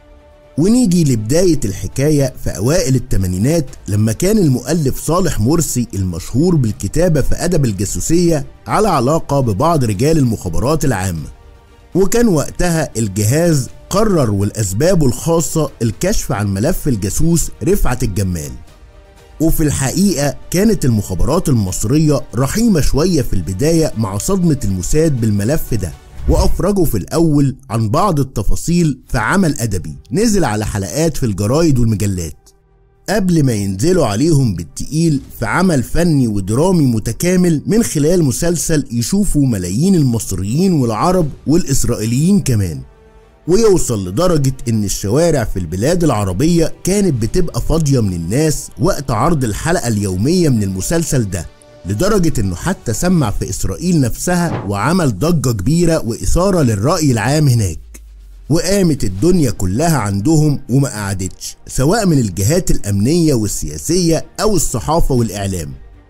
ونيجي لبداية الحكاية في أوائل الثمانينات لما كان المؤلف صالح مرسي المشهور بالكتابة في أدب الجاسوسية على علاقة ببعض رجال المخابرات العامة وكان وقتها الجهاز قرر والأسباب الخاصة الكشف عن ملف الجاسوس رفعت الجمال وفي الحقيقة كانت المخابرات المصرية رحيمة شوية في البداية مع صدمة الموساد بالملف ده وأفرجوا في الأول عن بعض التفاصيل في عمل أدبي نزل على حلقات في الجرايد والمجلات قبل ما ينزلوا عليهم بالتقيل في عمل فني ودرامي متكامل من خلال مسلسل يشوفوا ملايين المصريين والعرب والإسرائيليين كمان ويوصل لدرجة إن الشوارع في البلاد العربية كانت بتبقى فاضية من الناس وقت عرض الحلقة اليومية من المسلسل ده لدرجة إنه حتى سمع في إسرائيل نفسها وعمل ضجة كبيرة وإثارة للرأي العام هناك وقامت الدنيا كلها عندهم وما قعدتش سواء من الجهات الأمنية والسياسية أو الصحافة والإعلام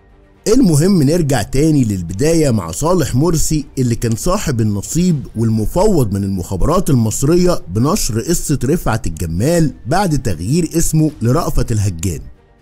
المهم نرجع تاني للبداية مع صالح مرسي اللي كان صاحب النصيب والمفوض من المخابرات المصرية بنشر قصة رفعت الجمال بعد تغيير اسمه لرأفت الهجان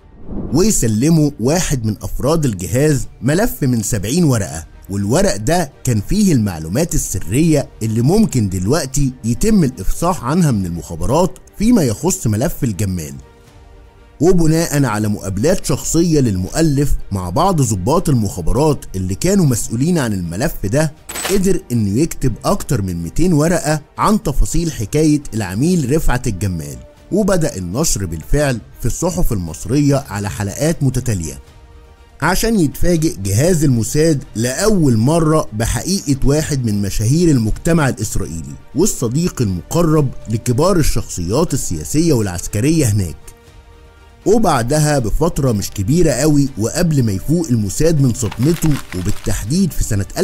ويسلموا واحد من أفراد الجهاز ملف من 70 ورقة والورق ده كان فيه المعلومات السرية اللي ممكن دلوقتي يتم الإفصاح عنها من المخابرات فيما يخص ملف الجمال وبناء على مقابلات شخصية للمؤلف مع بعض ضباط المخابرات اللي كانوا مسؤولين عن الملف ده قدر انه يكتب اكتر من 200 ورقة عن تفاصيل حكاية العميل رفعت الجمال وبدأ النشر بالفعل في الصحف المصرية على حلقات متتالية عشان يتفاجئ جهاز الموساد لأول مرة بحقيقة واحد من مشاهير المجتمع الإسرائيلي والصديق المقرب لكبار الشخصيات السياسية والعسكرية هناك وبعدها بفترة مش كبيرة قوي وقبل ما يفوق الموساد من صدمته وبالتحديد في سنة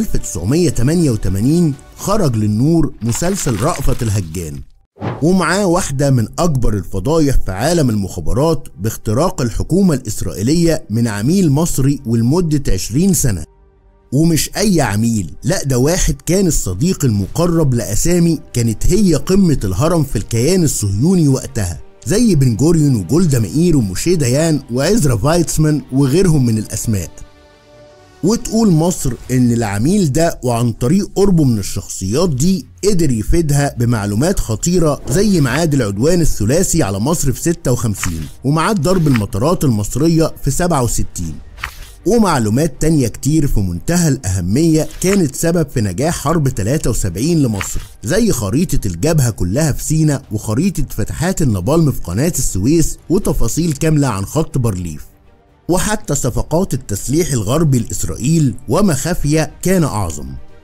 1988 خرج للنور مسلسل رأفت الهجان ومعاه واحدة من أكبر الفضايح في عالم المخابرات باختراق الحكومة الإسرائيلية من عميل مصري ولمدة 20 سنة ومش أي عميل لا ده واحد كان الصديق المقرب لأسامي كانت هي قمة الهرم في الكيان الصهيوني وقتها زي بن جوريون وجولدا مائير وموشي ديان وعزرا فايتسمان وغيرهم من الأسماء وتقول مصر ان العميل ده وعن طريق قربه من الشخصيات دي قدر يفيدها بمعلومات خطيرة زي ميعاد العدوان الثلاثي على مصر في 56 وميعاد ضرب المطارات المصرية في 67 ومعلومات تانية كتير في منتهى الأهمية كانت سبب في نجاح حرب 73 لمصر زي خريطة الجبهة كلها في سينا وخريطة فتحات النابالم في قناة السويس وتفاصيل كاملة عن خط بارليف وحتى صفقات التسليح الغربي لإسرائيل وما خفي كان أعظم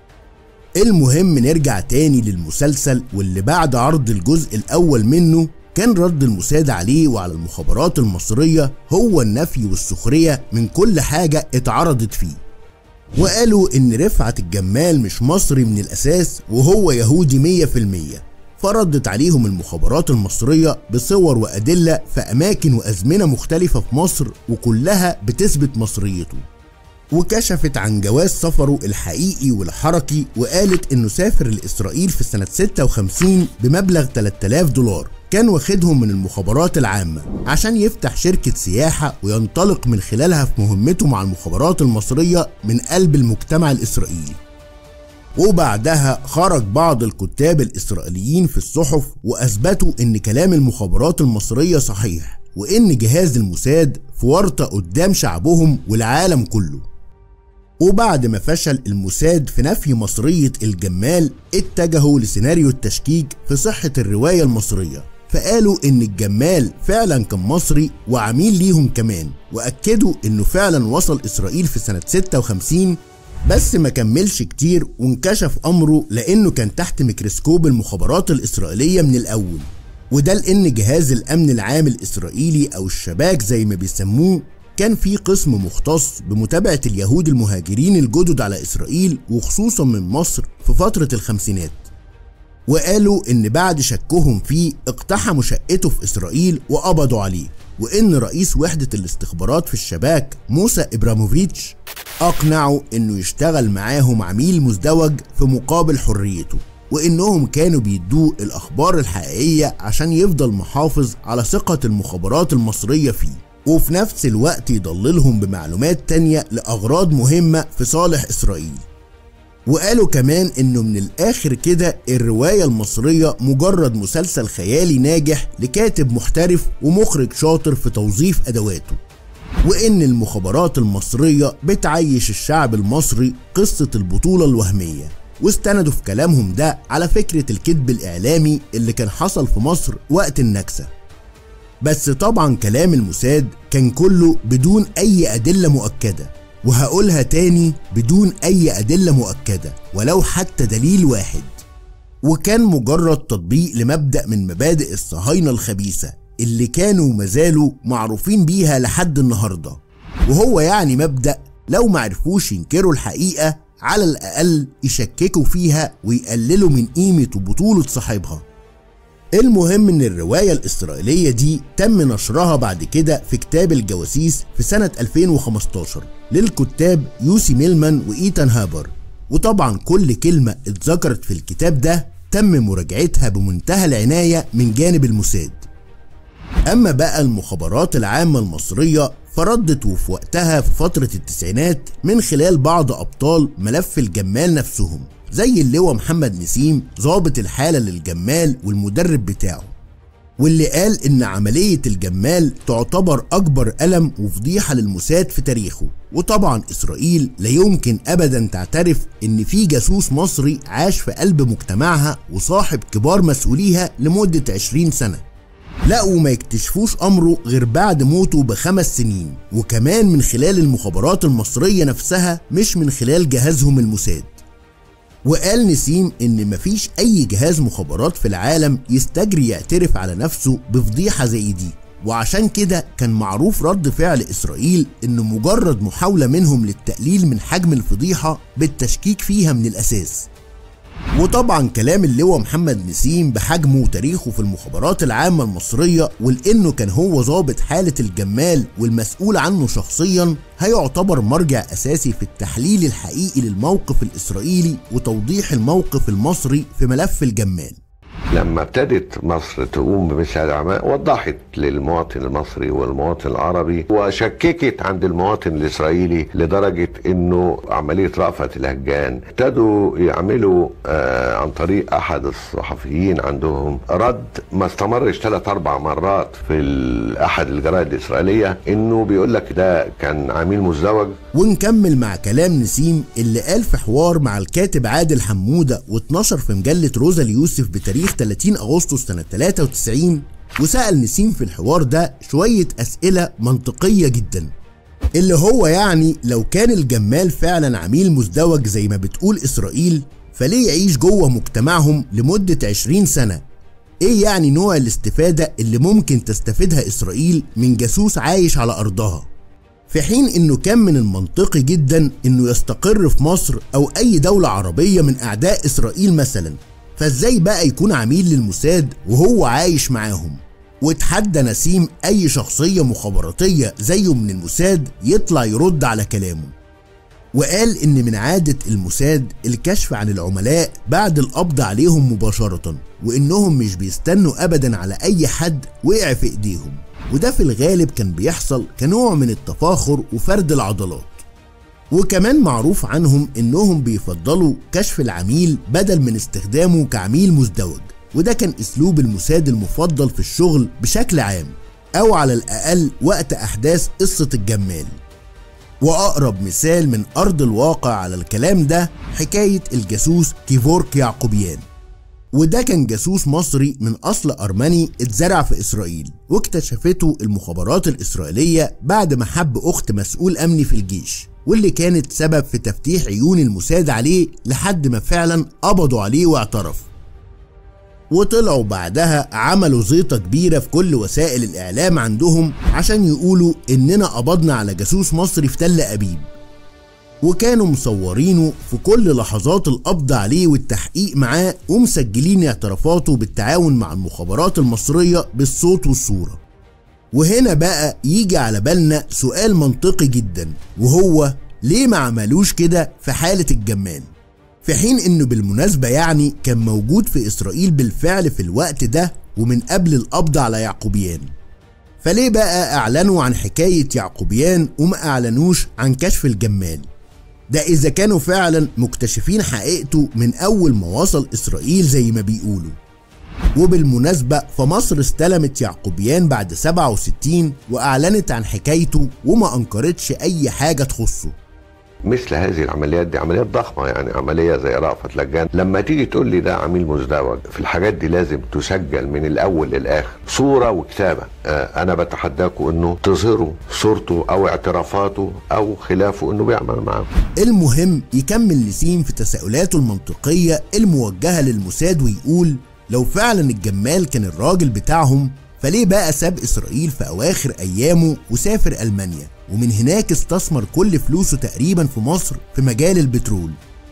المهم نرجع تاني للمسلسل واللي بعد عرض الجزء الأول منه كان رد الموساد عليه وعلى المخابرات المصرية هو النفي والسخرية من كل حاجة اتعرضت فيه وقالوا إن رفعت الجمال مش مصري من الأساس وهو يهودي مية في المية فردت عليهم المخابرات المصرية بصور وأدلة في أماكن وأزمنة مختلفة في مصر وكلها بتثبت مصريته وكشفت عن جواز سفره الحقيقي والحركي وقالت انه سافر لاسرائيل في سنة 56 بمبلغ 3000 دولار كان واخدهم من المخابرات العامة عشان يفتح شركة سياحة وينطلق من خلالها في مهمته مع المخابرات المصرية من قلب المجتمع الإسرائيلي وبعدها خرج بعض الكتاب الإسرائيليين في الصحف وأثبتوا إن كلام المخابرات المصرية صحيح وإن جهاز الموساد في ورطة قدام شعبهم والعالم كله وبعد ما فشل الموساد في نفي مصرية الجمال اتجهوا لسيناريو التشكيك في صحة الرواية المصرية فقالوا ان الجمال فعلا كان مصري وعميل ليهم كمان واكدوا انه فعلا وصل اسرائيل في سنة 56 بس ما كملش كتير وانكشف امره لانه كان تحت ميكروسكوب المخابرات الاسرائيلية من الاول وده لان جهاز الامن العام الاسرائيلي او الشباك زي ما بيسموه كان في قسم مختص بمتابعة اليهود المهاجرين الجدد على إسرائيل وخصوصا من مصر في فترة الخمسينات وقالوا إن بعد شكهم فيه اقتحموا شقته في إسرائيل وقبضوا عليه وإن رئيس وحدة الاستخبارات في الشباك موسى إبراموفيتش أقنعوا إنه يشتغل معاهم عميل مزدوج في مقابل حريته وإنهم كانوا بيدوه الأخبار الحقيقية عشان يفضل محافظ على ثقة المخابرات المصرية فيه وفي نفس الوقت يضللهم بمعلومات تانية لأغراض مهمة في صالح إسرائيل وقالوا كمان انه من الاخر كده الرواية المصرية مجرد مسلسل خيالي ناجح لكاتب محترف ومخرج شاطر في توظيف ادواته وان المخابرات المصرية بتعيش الشعب المصري قصة البطولة الوهمية واستندوا في كلامهم ده على فكرة الكذب الاعلامي اللي كان حصل في مصر وقت النكسة بس طبعا كلام الموساد كان كله بدون اي ادلة مؤكدة وهقولها تاني بدون اي ادلة مؤكدة ولو حتى دليل واحد وكان مجرد تطبيق لمبدأ من مبادئ الصهاينة الخبيثة اللي كانوا مازالوا معروفين بيها لحد النهاردة وهو يعني مبدأ لو معرفوش ينكروا الحقيقة على الأقل يشككوا فيها ويقللوا من قيمة وبطولة صاحبها المهم ان الرواية الاسرائيلية دي تم نشرها بعد كده في كتاب الجواسيس في سنة 2015 للكتاب يوسي ميلمان وايتان هابر وطبعا كل كلمة اتذكرت في الكتاب ده تم مراجعتها بمنتهى العناية من جانب الموساد اما بقى المخابرات العامة المصرية فردت وفي وقتها في فترة التسعينات من خلال بعض ابطال ملف الجمال نفسهم زي اللواء محمد نسيم ضابط الحالة للجمال والمدرب بتاعه واللي قال إن عملية الجمال تعتبر أكبر ألم وفضيحة للموساد في تاريخه وطبعا إسرائيل لا يمكن أبدا تعترف إن في جاسوس مصري عاش في قلب مجتمعها وصاحب كبار مسؤوليها لمدة 20 سنة لا وما يكتشفوش أمره غير بعد موته بخمس سنين وكمان من خلال المخابرات المصرية نفسها مش من خلال جهازهم الموساد وقال نسيم ان مفيش اي جهاز مخابرات في العالم يستجري يعترف على نفسه بفضيحة زي دي وعشان كده كان معروف رد فعل اسرائيل ان مجرد محاولة منهم للتقليل من حجم الفضيحة بالتشكيك فيها من الاساس وطبعا كلام اللواء محمد نسيم بحجمه وتاريخه في المخابرات العامة المصرية ولأنه كان هو ضابط حالة الجمال والمسؤول عنه شخصيا هيعتبر مرجع أساسي في التحليل الحقيقي للموقف الإسرائيلي وتوضيح الموقف المصري في ملف الجمال لما ابتدت مصر تقوم بمثل هذه الاعمال وضحت للمواطن المصري والمواطن العربي وشككت عند المواطن الاسرائيلي لدرجه انه عمليه رأفت الهجان ابتدوا يعملوا آه عن طريق احد الصحفيين عندهم رد ما استمرش ثلاث اربع مرات في احد الجرائد الاسرائيليه انه بيقول لك ده كان عميل مزدوج ونكمل مع كلام نسيم اللي قال في حوار مع الكاتب عادل حموده واتنشر في مجله روزا اليوسف بتاريخ 30 أغسطس سنة 93 وسأل نسيم في الحوار ده شوية أسئلة منطقية جدا اللي هو يعني لو كان الجمال فعلا عميل مزدوج زي ما بتقول إسرائيل فليه يعيش جوه مجتمعهم لمدة 20 سنة ايه يعني نوع الاستفادة اللي ممكن تستفيدها إسرائيل من جاسوس عايش على أرضها في حين انه كان من المنطقي جدا انه يستقر في مصر او اي دولة عربية من اعداء اسرائيل مثلا فازاي بقى يكون عميل للموساد وهو عايش معاهم واتحدى نسيم اي شخصية مخابراتية زيه من الموساد يطلع يرد على كلامه وقال ان من عادة الموساد الكشف عن العملاء بعد القبض عليهم مباشرة وانهم مش بيستنوا ابدا على اي حد وقع في ايديهم وده في الغالب كان بيحصل كنوع من التفاخر وفرد العضلات وكمان معروف عنهم انهم بيفضلوا كشف العميل بدل من استخدامه كعميل مزدوج وده كان اسلوب الموساد المفضل في الشغل بشكل عام او على الاقل وقت احداث قصة الجمال واقرب مثال من ارض الواقع على الكلام ده حكاية الجاسوس كيفورك يعقوبيان وده كان جاسوس مصري من اصل ارمني اتزرع في اسرائيل واكتشفته المخابرات الاسرائيليه بعد ما حب اخت مسؤول امني في الجيش واللي كانت سبب في تفتيح عيون الموساد عليه لحد ما فعلا قبضوا عليه واعترف وطلعوا بعدها عملوا زيطة كبيرة في كل وسائل الإعلام عندهم عشان يقولوا إننا قبضنا على جاسوس مصري في تل أبيب وكانوا مصورينه في كل لحظات القبض عليه والتحقيق معاه ومسجلين اعترافاته بالتعاون مع المخابرات المصرية بالصوت والصورة وهنا بقى يجي على بالنا سؤال منطقي جدا وهو ليه ما عملوش كده في حالة الجمال في حين انه بالمناسبة يعني كان موجود في اسرائيل بالفعل في الوقت ده ومن قبل القبض على يعقوبيان فليه بقى اعلنوا عن حكاية يعقوبيان وما اعلنوش عن كشف الجمال ده إذا كانوا فعلا مكتشفين حقيقته من أول ما وصل إسرائيل زي ما بيقولوا وبالمناسبة فمصر استلمت يعقوبيان بعد 67 وأعلنت عن حكايته وما أنكرتش أي حاجة تخصه مثل هذه العمليات دي عمليات ضخمة يعني عملية زي رأفت لجان لما تيجي تقول لي ده عميل مزدوج في الحاجات دي لازم تسجل من الأول للآخر صورة وكتابة آه أنا بتحداكم إنه تظهروا صورته أو اعترافاته أو خلافه إنه بيعمل معاهم المهم يكمل نسيم في تساؤلاته المنطقية الموجهة للموساد ويقول لو فعلا الجمال كان الراجل بتاعهم فليه بقى ساب إسرائيل في أواخر أيامه وسافر ألمانيا ومن هناك استثمر كل فلوسه تقريبا في مصر في مجال البترول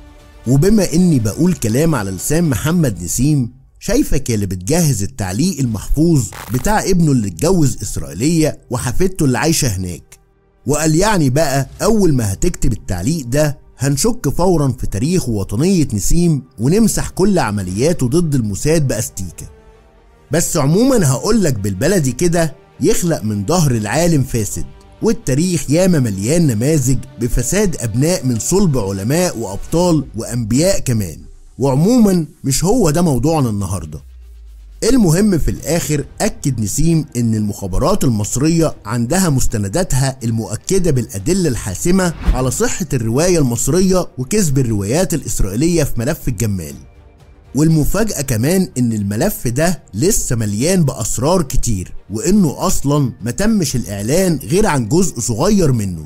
وبما اني بقول كلام على لسان محمد نسيم شايفك يا اللي بتجهز التعليق المحفوظ بتاع ابنه اللي اتجوز اسرائيليه وحفيدته اللي عايشه هناك وقال يعني بقى اول ما هتكتب التعليق ده هنشك فورا في تاريخ ووطنيه نسيم ونمسح كل عملياته ضد الموساد باستيكه بس عموما هقولك بالبلدي كده يخلق من ظهر العالم فاسد والتاريخ ياما مليان نماذج بفساد أبناء من صلب علماء وأبطال وأنبياء كمان وعموما مش هو ده موضوعنا النهارده المهم في الآخر أكد نسيم إن المخابرات المصرية عندها مستنداتها المؤكدة بالأدلة الحاسمة على صحة الرواية المصرية وكذب الروايات الإسرائيلية في ملف الجمال والمفاجأة كمان إن الملف ده لسه مليان بأسرار كتير وإنه أصلا ما تمش الإعلان غير عن جزء صغير منه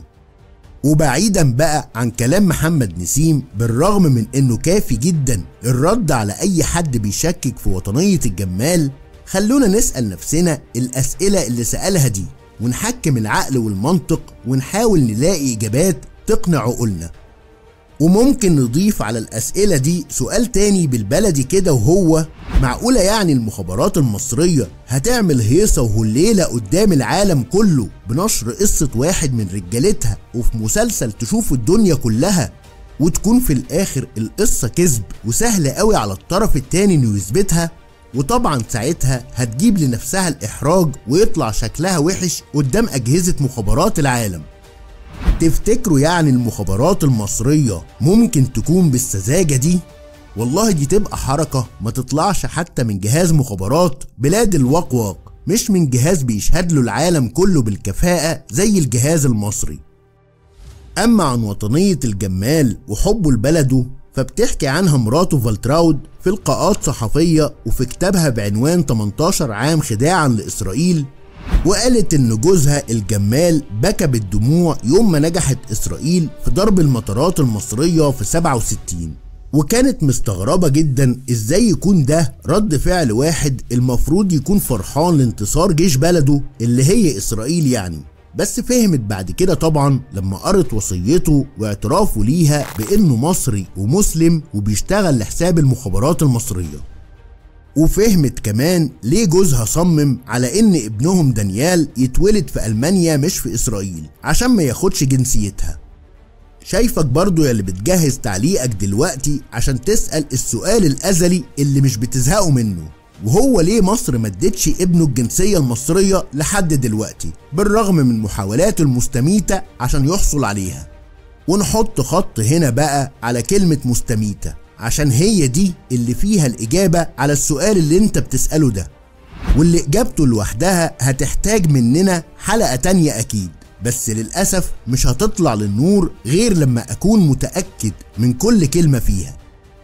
وبعيدا بقى عن كلام محمد نسيم بالرغم من انه كافي جدا الرد على اي حد بيشكك في وطنية الجمال خلونا نسأل نفسنا الاسئلة اللي سألها دي ونحكم العقل والمنطق ونحاول نلاقي اجابات تقنع عقولنا وممكن نضيف على الأسئلة دي سؤال تاني بالبلدي كده وهو معقولة يعني المخابرات المصرية هتعمل هيصة وهليلة قدام العالم كله بنشر قصة واحد من رجالتها وفي مسلسل تشوف الدنيا كلها وتكون في الآخر القصة كذب وسهل قوي على الطرف التاني إنه يثبتها وطبعا ساعتها هتجيب لنفسها الإحراج ويطلع شكلها وحش قدام أجهزة مخابرات العالم تفتكروا يعني المخابرات المصرية ممكن تكون بالسذاجة دي؟ والله دي تبقى حركة ما تطلعش حتى من جهاز مخابرات بلاد الوقواق مش من جهاز بيشهد له العالم كله بالكفاءة زي الجهاز المصري أما عن وطنية الجمال وحبه لبلده فبتحكي عنها مراته فالتراود في لقاءات صحفية وفي كتابها بعنوان 18 عام خداعا لإسرائيل وقالت ان جوزها الجمال بكى بالدموع يوم ما نجحت اسرائيل في ضرب المطارات المصرية في 67 وكانت مستغربة جدا ازاي يكون ده رد فعل واحد المفروض يكون فرحان لانتصار جيش بلده اللي هي اسرائيل يعني بس فهمت بعد كده طبعا لما قرت وصيته واعترافه ليها بانه مصري ومسلم وبيشتغل لحساب المخابرات المصريه وفهمت كمان ليه جوزها صمم على ان ابنهم دانيال يتولد في المانيا مش في اسرائيل عشان ما ياخدش جنسيتها شايفك برضو يا اللي بتجهز تعليقك دلوقتي عشان تسأل السؤال الأزلي اللي مش بتزهقوا منه وهو ليه مصر ما ادتش ابنه الجنسية المصرية لحد دلوقتي بالرغم من محاولاته المستميتة عشان يحصل عليها ونحط خط هنا بقى على كلمة مستميتة عشان هي دي اللي فيها الإجابة على السؤال اللي انت بتسأله ده واللي إجابته لوحدها هتحتاج مننا حلقة تانية أكيد بس للأسف مش هتطلع للنور غير لما أكون متأكد من كل كلمة فيها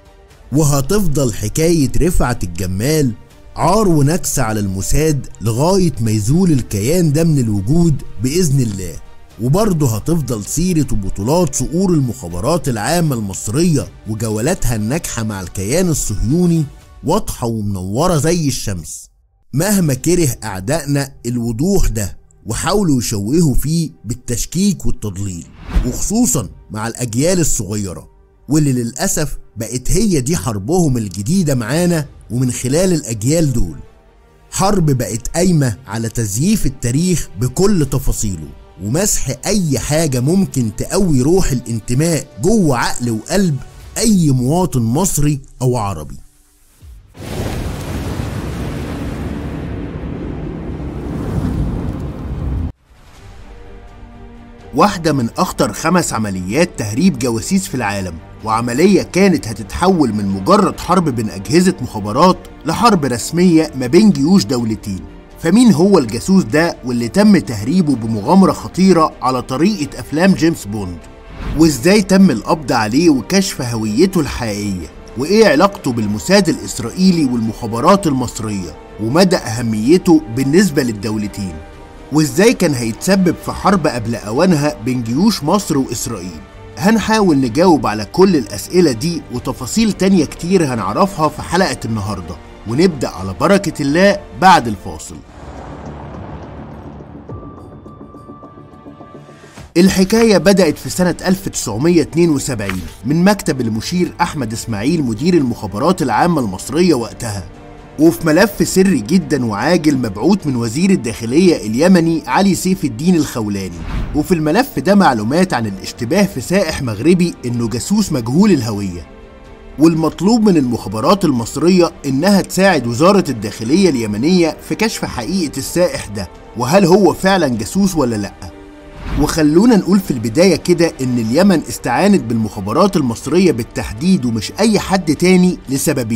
وهتفضل حكاية رفعة الجمال عار ونكسة على الموساد لغاية ما يزول الكيان ده من الوجود بإذن الله وبرضه هتفضل سيرة وبطولات صقور المخابرات العامة المصرية وجولاتها الناجحة مع الكيان الصهيوني واضحة ومنورة زي الشمس مهما كره أعدائنا الوضوح ده وحاولوا يشوهوا فيه بالتشكيك والتضليل وخصوصا مع الأجيال الصغيرة واللي للأسف بقت هي دي حربهم الجديدة معانا ومن خلال الأجيال دول حرب بقت قايمة على تزييف التاريخ بكل تفاصيله ومسح أي حاجة ممكن تقوي روح الانتماء جوه عقل وقلب أي مواطن مصري أو عربي واحدة من أخطر خمس عمليات تهريب جواسيس في العالم وعملية كانت هتتحول من مجرد حرب بين أجهزة مخابرات لحرب رسمية ما بين جيوش دولتين فمين هو الجاسوس ده واللي تم تهريبه بمغامرة خطيرة على طريقة أفلام جيمس بوند وإزاي تم القبض عليه وكشف هويته الحقيقية وإيه علاقته بالموساد الإسرائيلي والمخابرات المصرية ومدى أهميته بالنسبة للدولتين وإزاي كان هيتسبب في حرب قبل أوانها بين جيوش مصر وإسرائيل هنحاول نجاوب على كل الأسئلة دي وتفاصيل تانية كتير هنعرفها في حلقة النهاردة ونبدأ على بركة الله بعد الفاصل الحكاية بدأت في سنة 1972 من مكتب المشير أحمد إسماعيل مدير المخابرات العامة المصرية وقتها وفي ملف سري جدا وعاجل مبعوث من وزير الداخلية اليمني علي سيف الدين الخولاني وفي الملف ده معلومات عن الاشتباه في سائح مغربي انه جاسوس مجهول الهوية والمطلوب من المخابرات المصرية انها تساعد وزارة الداخلية اليمنية في كشف حقيقة السائح ده وهل هو فعلا جاسوس ولا لأ وخلونا نقول في البداية كده إن اليمن استعانت بالمخابرات المصرية بالتحديد ومش أي حد تاني لسببين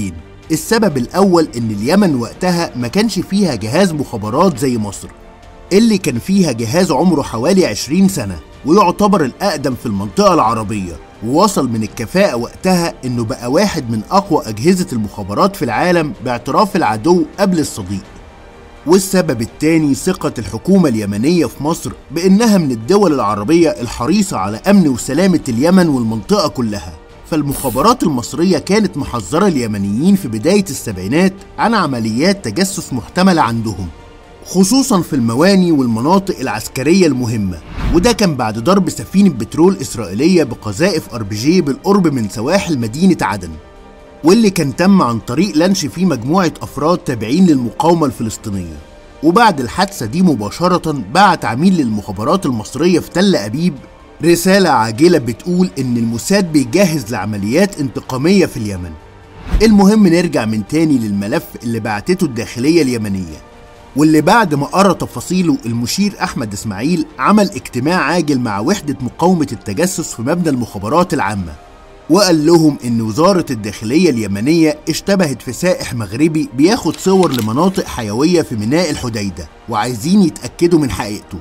السبب الأول إن اليمن وقتها ما كانش فيها جهاز مخابرات زي مصر اللي كان فيها جهاز عمره حوالي 20 سنة ويعتبر الأقدم في المنطقة العربية ووصل من الكفاءة وقتها إنه بقى واحد من أقوى أجهزة المخابرات في العالم باعتراف العدو قبل الصديق والسبب الثاني ثقة الحكومة اليمنية في مصر بإنها من الدول العربية الحريصة على أمن وسلامة اليمن والمنطقة كلها فالمخابرات المصرية كانت محذرة اليمنيين في بداية السبعينات عن عمليات تجسس محتملة عندهم خصوصا في المواني والمناطق العسكرية المهمة وده كان بعد ضرب سفينة بترول إسرائيلية بقذائف ار بي جي بالقرب من سواحل مدينة عدن واللي كان تم عن طريق لانش فيه مجموعة أفراد تابعين للمقاومة الفلسطينية وبعد الحادثة دي مباشرة بعت عميل للمخابرات المصرية في تل أبيب رسالة عاجلة بتقول إن الموساد بيجهز لعمليات انتقامية في اليمن المهم نرجع من تاني للملف اللي بعتته الداخلية اليمنية واللي بعد ما قرا تفاصيله المشير أحمد إسماعيل عمل اجتماع عاجل مع وحدة مقاومة التجسس في مبنى المخابرات العامة وقال لهم إن وزارة الداخلية اليمنية اشتبهت في سائح مغربي بياخد صور لمناطق حيوية في ميناء الحديدة وعايزين يتأكدوا من حقيقته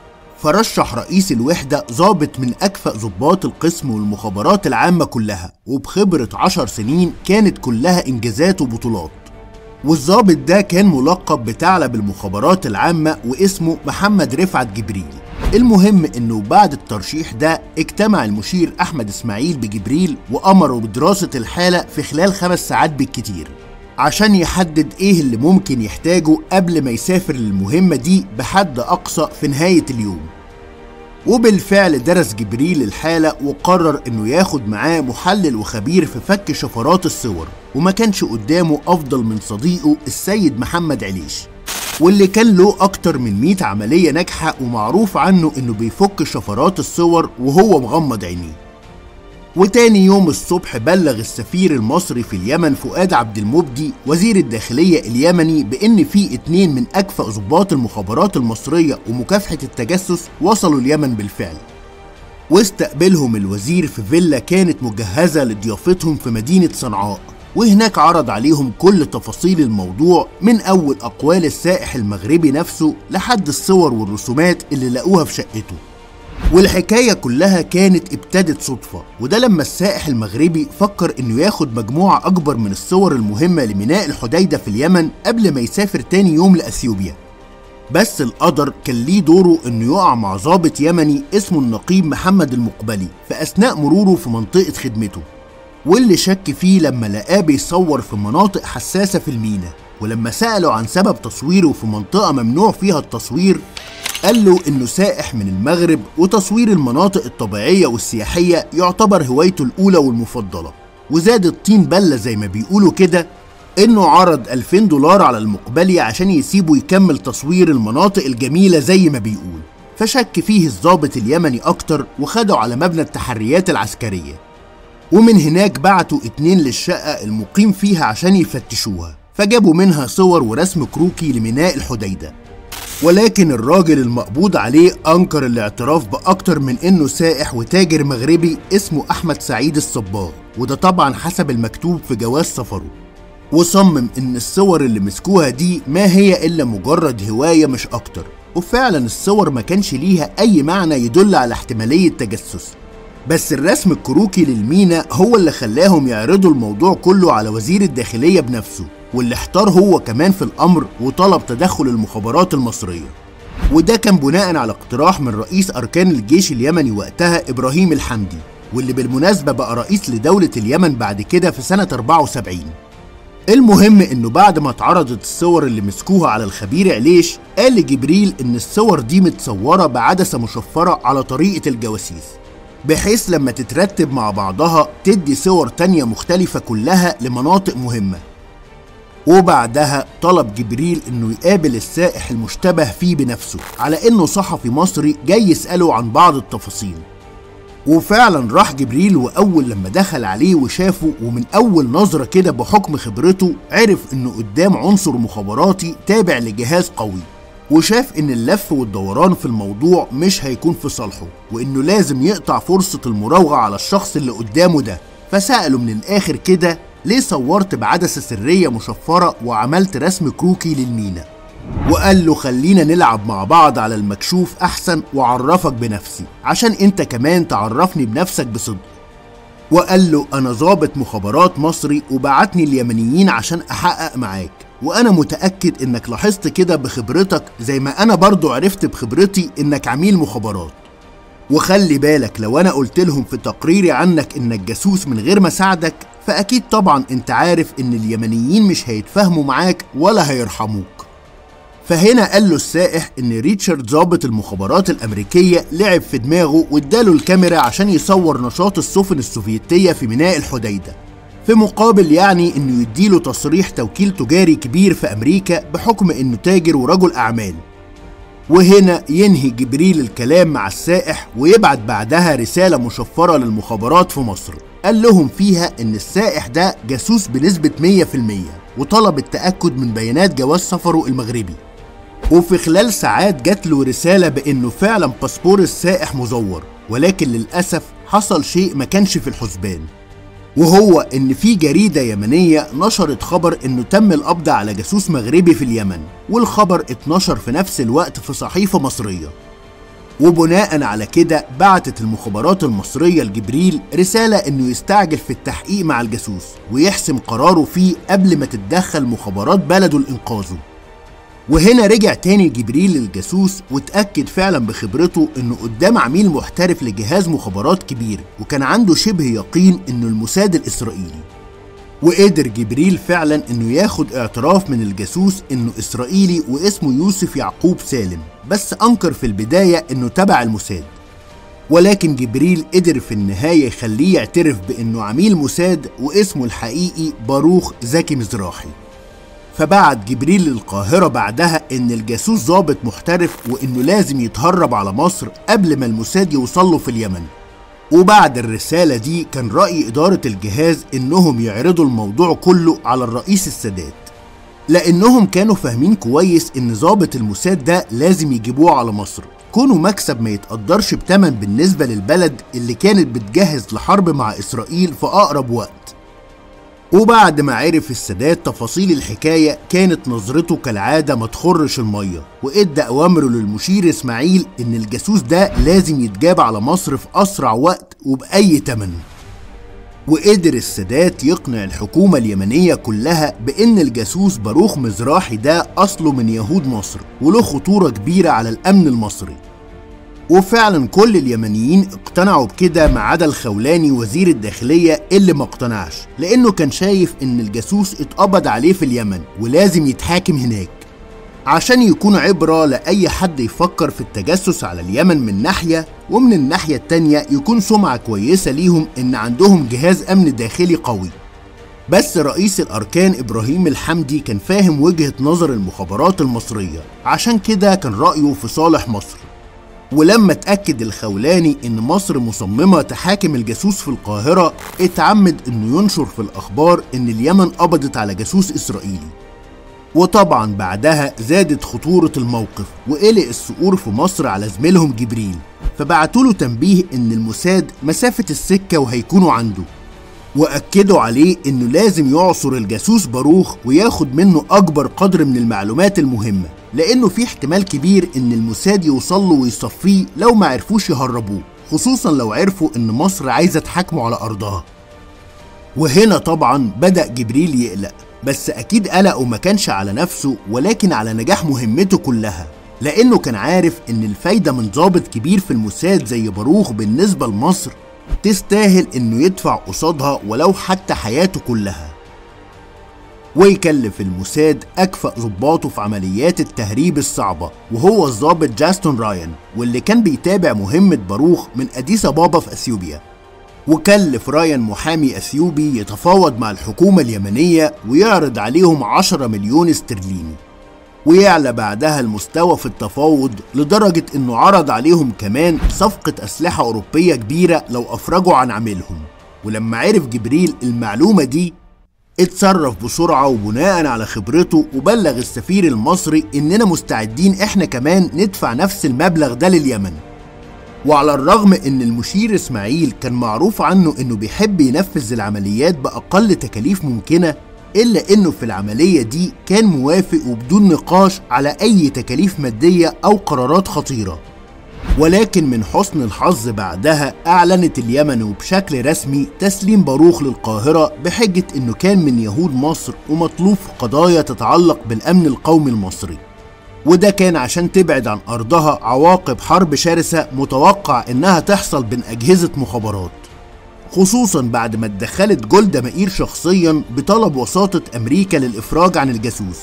فرشح رئيس الوحدة ضابط من أكفأ ضباط القسم والمخابرات العامة كلها وبخبرة عشر سنين كانت كلها إنجازات وبطولات والضابط ده كان ملقب بثعلب المخابرات العامة واسمه محمد رفعت جبريل المهم انه بعد الترشيح ده اجتمع المشير احمد اسماعيل بجبريل وامره بدراسة الحالة في خلال خمس ساعات بالكتير عشان يحدد ايه اللي ممكن يحتاجه قبل ما يسافر للمهمة دي بحد اقصى في نهاية اليوم وبالفعل درس جبريل الحالة وقرر انه ياخد معاه محلل وخبير في فك شفرات الصور وما كانش قدامه افضل من صديقه السيد محمد عليش واللي كان له أكتر من 100 عملية ناجحة ومعروف عنه إنه بيفك شفرات الصور وهو مغمض عينيه. وتاني يوم الصبح بلغ السفير المصري في اليمن فؤاد عبد المبدي وزير الداخلية اليمني بإن في اتنين من أكفأ ضباط المخابرات المصرية ومكافحة التجسس وصلوا اليمن بالفعل. واستقبلهم الوزير في فيلا كانت مجهزة لضيافتهم في مدينة صنعاء وهناك عرض عليهم كل تفاصيل الموضوع من أول أقوال السائح المغربي نفسه لحد الصور والرسومات اللي لقوها في شقته والحكاية كلها كانت ابتدت صدفة وده لما السائح المغربي فكر انه ياخد مجموعة اكبر من الصور المهمة لميناء الحديدة في اليمن قبل ما يسافر تاني يوم لأثيوبيا بس القدر كان ليه دوره انه يقع مع ضابط يمني اسمه النقيب محمد المقبلي في اثناء مروره في منطقة خدمته واللي شك فيه لما لقاه بيصور في مناطق حساسة في المينا ولما سأله عن سبب تصويره في منطقة ممنوع فيها التصوير قال له إنه سائح من المغرب وتصوير المناطق الطبيعية والسياحية يعتبر هوايته الأولى والمفضلة وزاد الطين بلة زي ما بيقولوا كده إنه عرض 2000 دولار على المقبلي عشان يسيبه يكمل تصوير المناطق الجميلة زي ما بيقول فشك فيه الضابط اليمني أكتر وخده على مبنى التحريات العسكرية ومن هناك بعتوا اتنين للشقة المقيم فيها عشان يفتشوها فجابوا منها صور ورسم كروكي لميناء الحديدة ولكن الراجل المقبوض عليه أنكر الاعتراف بأكتر من إنه سائح وتاجر مغربي اسمه أحمد سعيد الصباغ وده طبعا حسب المكتوب في جواز سفره وصمم إن الصور اللي مسكوها دي ما هي إلا مجرد هواية مش أكتر وفعلا الصور ما كانش ليها أي معنى يدل على احتمالية تجسس بس الرسم الكروكي للمينا هو اللي خلاهم يعرضوا الموضوع كله على وزير الداخلية بنفسه واللي احتار هو كمان في الأمر وطلب تدخل المخابرات المصرية وده كان بناء على اقتراح من رئيس أركان الجيش اليمني وقتها إبراهيم الحمدي واللي بالمناسبة بقى رئيس لدولة اليمن بعد كده في سنة 74 المهم انه بعد ما اتعرضت الصور اللي مسكوها على الخبير عليش قال لجبريل ان الصور دي متصورة بعدسة مشفرة على طريقة الجواسيس بحيث لما تترتب مع بعضها تدي صور تانية مختلفة كلها لمناطق مهمة وبعدها طلب جبريل انه يقابل السائح المشتبه فيه بنفسه على انه صحفي مصري جاي يسأله عن بعض التفاصيل وفعلا راح جبريل واول لما دخل عليه وشافه ومن اول نظرة كده بحكم خبرته عرف انه قدام عنصر مخابراتي تابع لجهاز قوي وشاف ان اللف والدوران في الموضوع مش هيكون في صالحه وانه لازم يقطع فرصة المراوغة على الشخص اللي قدامه ده فسأله من الاخر كده ليه صورت بعدسة سرية مشفرة وعملت رسم كروكي للمينا وقال له خلينا نلعب مع بعض على المكشوف أحسن وأعرفك بنفسي عشان أنت كمان تعرفني بنفسك بصدق وقال له أنا ضابط مخابرات مصري وبعتني اليمنيين عشان أحقق معاك وأنا متأكد إنك لاحظت كده بخبرتك زي ما أنا برضو عرفت بخبرتي إنك عميل مخابرات وخلي بالك لو أنا قلت لهم في تقريري عنك إنك جاسوس من غير ما أساعدك فأكيد طبعا أنت عارف إن اليمنيين مش هيتفاهموا معاك ولا هيرحموك فهنا قال له السائح ان ريتشارد ضابط المخابرات الامريكيه لعب في دماغه واداله الكاميرا عشان يصور نشاط السفن السوفيتيه في ميناء الحديده في مقابل يعني انه يديله تصريح توكيل تجاري كبير في امريكا بحكم انه تاجر ورجل اعمال وهنا ينهي جبريل الكلام مع السائح ويبعت بعدها رسالة مشفرة للمخابرات في مصر قال لهم فيها إن السائح ده جاسوس بنسبة 100% وطلب التأكد من بيانات جواز سفره المغربي وفي خلال ساعات جات له رسالة بإنه فعلا باسبور السائح مزور ولكن للأسف حصل شيء ما كانش في الحسبان وهو إن في جريدة يمنية نشرت خبر إنه تم القبض على جاسوس مغربي في اليمن والخبر اتنشر في نفس الوقت في صحيفة مصرية وبناء على كده بعتت المخابرات المصرية لجبريل رسالة إنه يستعجل في التحقيق مع الجاسوس ويحسم قراره فيه قبل ما تتدخل مخابرات بلده لإنقاذه وهنا رجع تاني جبريل للجاسوس واتأكد فعلا بخبرته انه قدام عميل محترف لجهاز مخابرات كبير وكان عنده شبه يقين انه الموساد الاسرائيلي وقدر جبريل فعلا انه ياخد اعتراف من الجاسوس انه اسرائيلي واسمه يوسف يعقوب سالم بس انكر في البداية انه تبع الموساد ولكن جبريل قدر في النهاية يخليه يعترف بانه عميل موساد واسمه الحقيقي باروخ زكي مزراحي فبعت جبريل للقاهرة بعدها إن الجاسوس ضابط محترف وإنه لازم يتهرب على مصر قبل ما الموساد يوصل له في اليمن وبعد الرسالة دي كان رأي إدارة الجهاز إنهم يعرضوا الموضوع كله على الرئيس السادات لأنهم كانوا فاهمين كويس إن ضابط الموساد ده لازم يجيبوه على مصر كونه مكسب ما يتقدرش بتمن بالنسبة للبلد اللي كانت بتجهز لحرب مع إسرائيل في أقرب وقت وبعد ما عرف السادات تفاصيل الحكاية كانت نظرته كالعادة ما تخرش المية وإدى أوامره للمشير إسماعيل إن الجاسوس ده لازم يتجاب على مصر في أسرع وقت وبأي تمن وقدر السادات يقنع الحكومة اليمنية كلها بإن الجاسوس باروخ مزراحي ده أصله من يهود مصر وله خطورة كبيرة على الأمن المصري وفعلا كل اليمنيين اقتنعوا بكده ما عدا الخولاني وزير الداخلية اللي ما اقتنعش لأنه كان شايف إن الجاسوس اتقبض عليه في اليمن ولازم يتحاكم هناك عشان يكون عبرة لأي حد يفكر في التجسس على اليمن من ناحية ومن الناحية التانية يكون سمعة كويسة ليهم إن عندهم جهاز أمن داخلي قوي بس رئيس الأركان إبراهيم الحمدي كان فاهم وجهة نظر المخابرات المصرية عشان كده كان رأيه في صالح مصر ولما اتأكد الخولاني إن مصر مصممة تحاكم الجاسوس في القاهرة اتعمد إنه ينشر في الأخبار إن اليمن قبضت على جاسوس إسرائيلي وطبعا بعدها زادت خطورة الموقف وقلق الثؤور في مصر على زميلهم جبريل فبعتوا له تنبيه إن الموساد مسافة السكة وهيكونوا عنده وأكدوا عليه إنه لازم يعصر الجاسوس باروخ وياخد منه أكبر قدر من المعلومات المهمة لأنه في احتمال كبير إن الموساد يوصل له ويصفيه لو ما عرفوش يهربوه خصوصا لو عرفوا إن مصر عايزة تحاكمه على أرضها وهنا طبعا بدأ جبريل يقلق بس أكيد قلقه ما كانش على نفسه ولكن على نجاح مهمته كلها لأنه كان عارف إن الفايدة من ضابط كبير في الموساد زي باروخ بالنسبة لمصر تستاهل إنه يدفع قصادها ولو حتى حياته كلها ويكلف الموساد أكفأ ضباطه في عمليات التهريب الصعبة وهو الضابط جاستون رايان واللي كان بيتابع مهمة باروخ من أديس أبابا في أثيوبيا وكلف رايان محامي أثيوبي يتفاوض مع الحكومة اليمنية ويعرض عليهم 10 مليون استرليني ويعلى بعدها المستوى في التفاوض لدرجة انه عرض عليهم كمان صفقة اسلحة اوروبية كبيرة لو افرجوا عن عملهم ولما عرف جبريل المعلومة دي اتصرف بسرعة وبناء على خبرته وبلغ السفير المصري اننا مستعدين احنا كمان ندفع نفس المبلغ ده لليمن وعلى الرغم ان المشير اسماعيل كان معروف عنه انه بيحب ينفذ العمليات باقل تكاليف ممكنه الا انه في العمليه دي كان موافق وبدون نقاش على اي تكاليف ماديه او قرارات خطيره ولكن من حسن الحظ بعدها اعلنت اليمن وبشكل رسمي تسليم باروخ للقاهره بحجه انه كان من يهود مصر ومطلوب في قضايا تتعلق بالامن القومي المصري وده كان عشان تبعد عن أرضها عواقب حرب شرسة متوقع إنها تحصل بين أجهزة مخابرات خصوصا بعد ما اتدخلت جولدا مائير شخصيا بطلب وساطة أمريكا للإفراج عن الجاسوس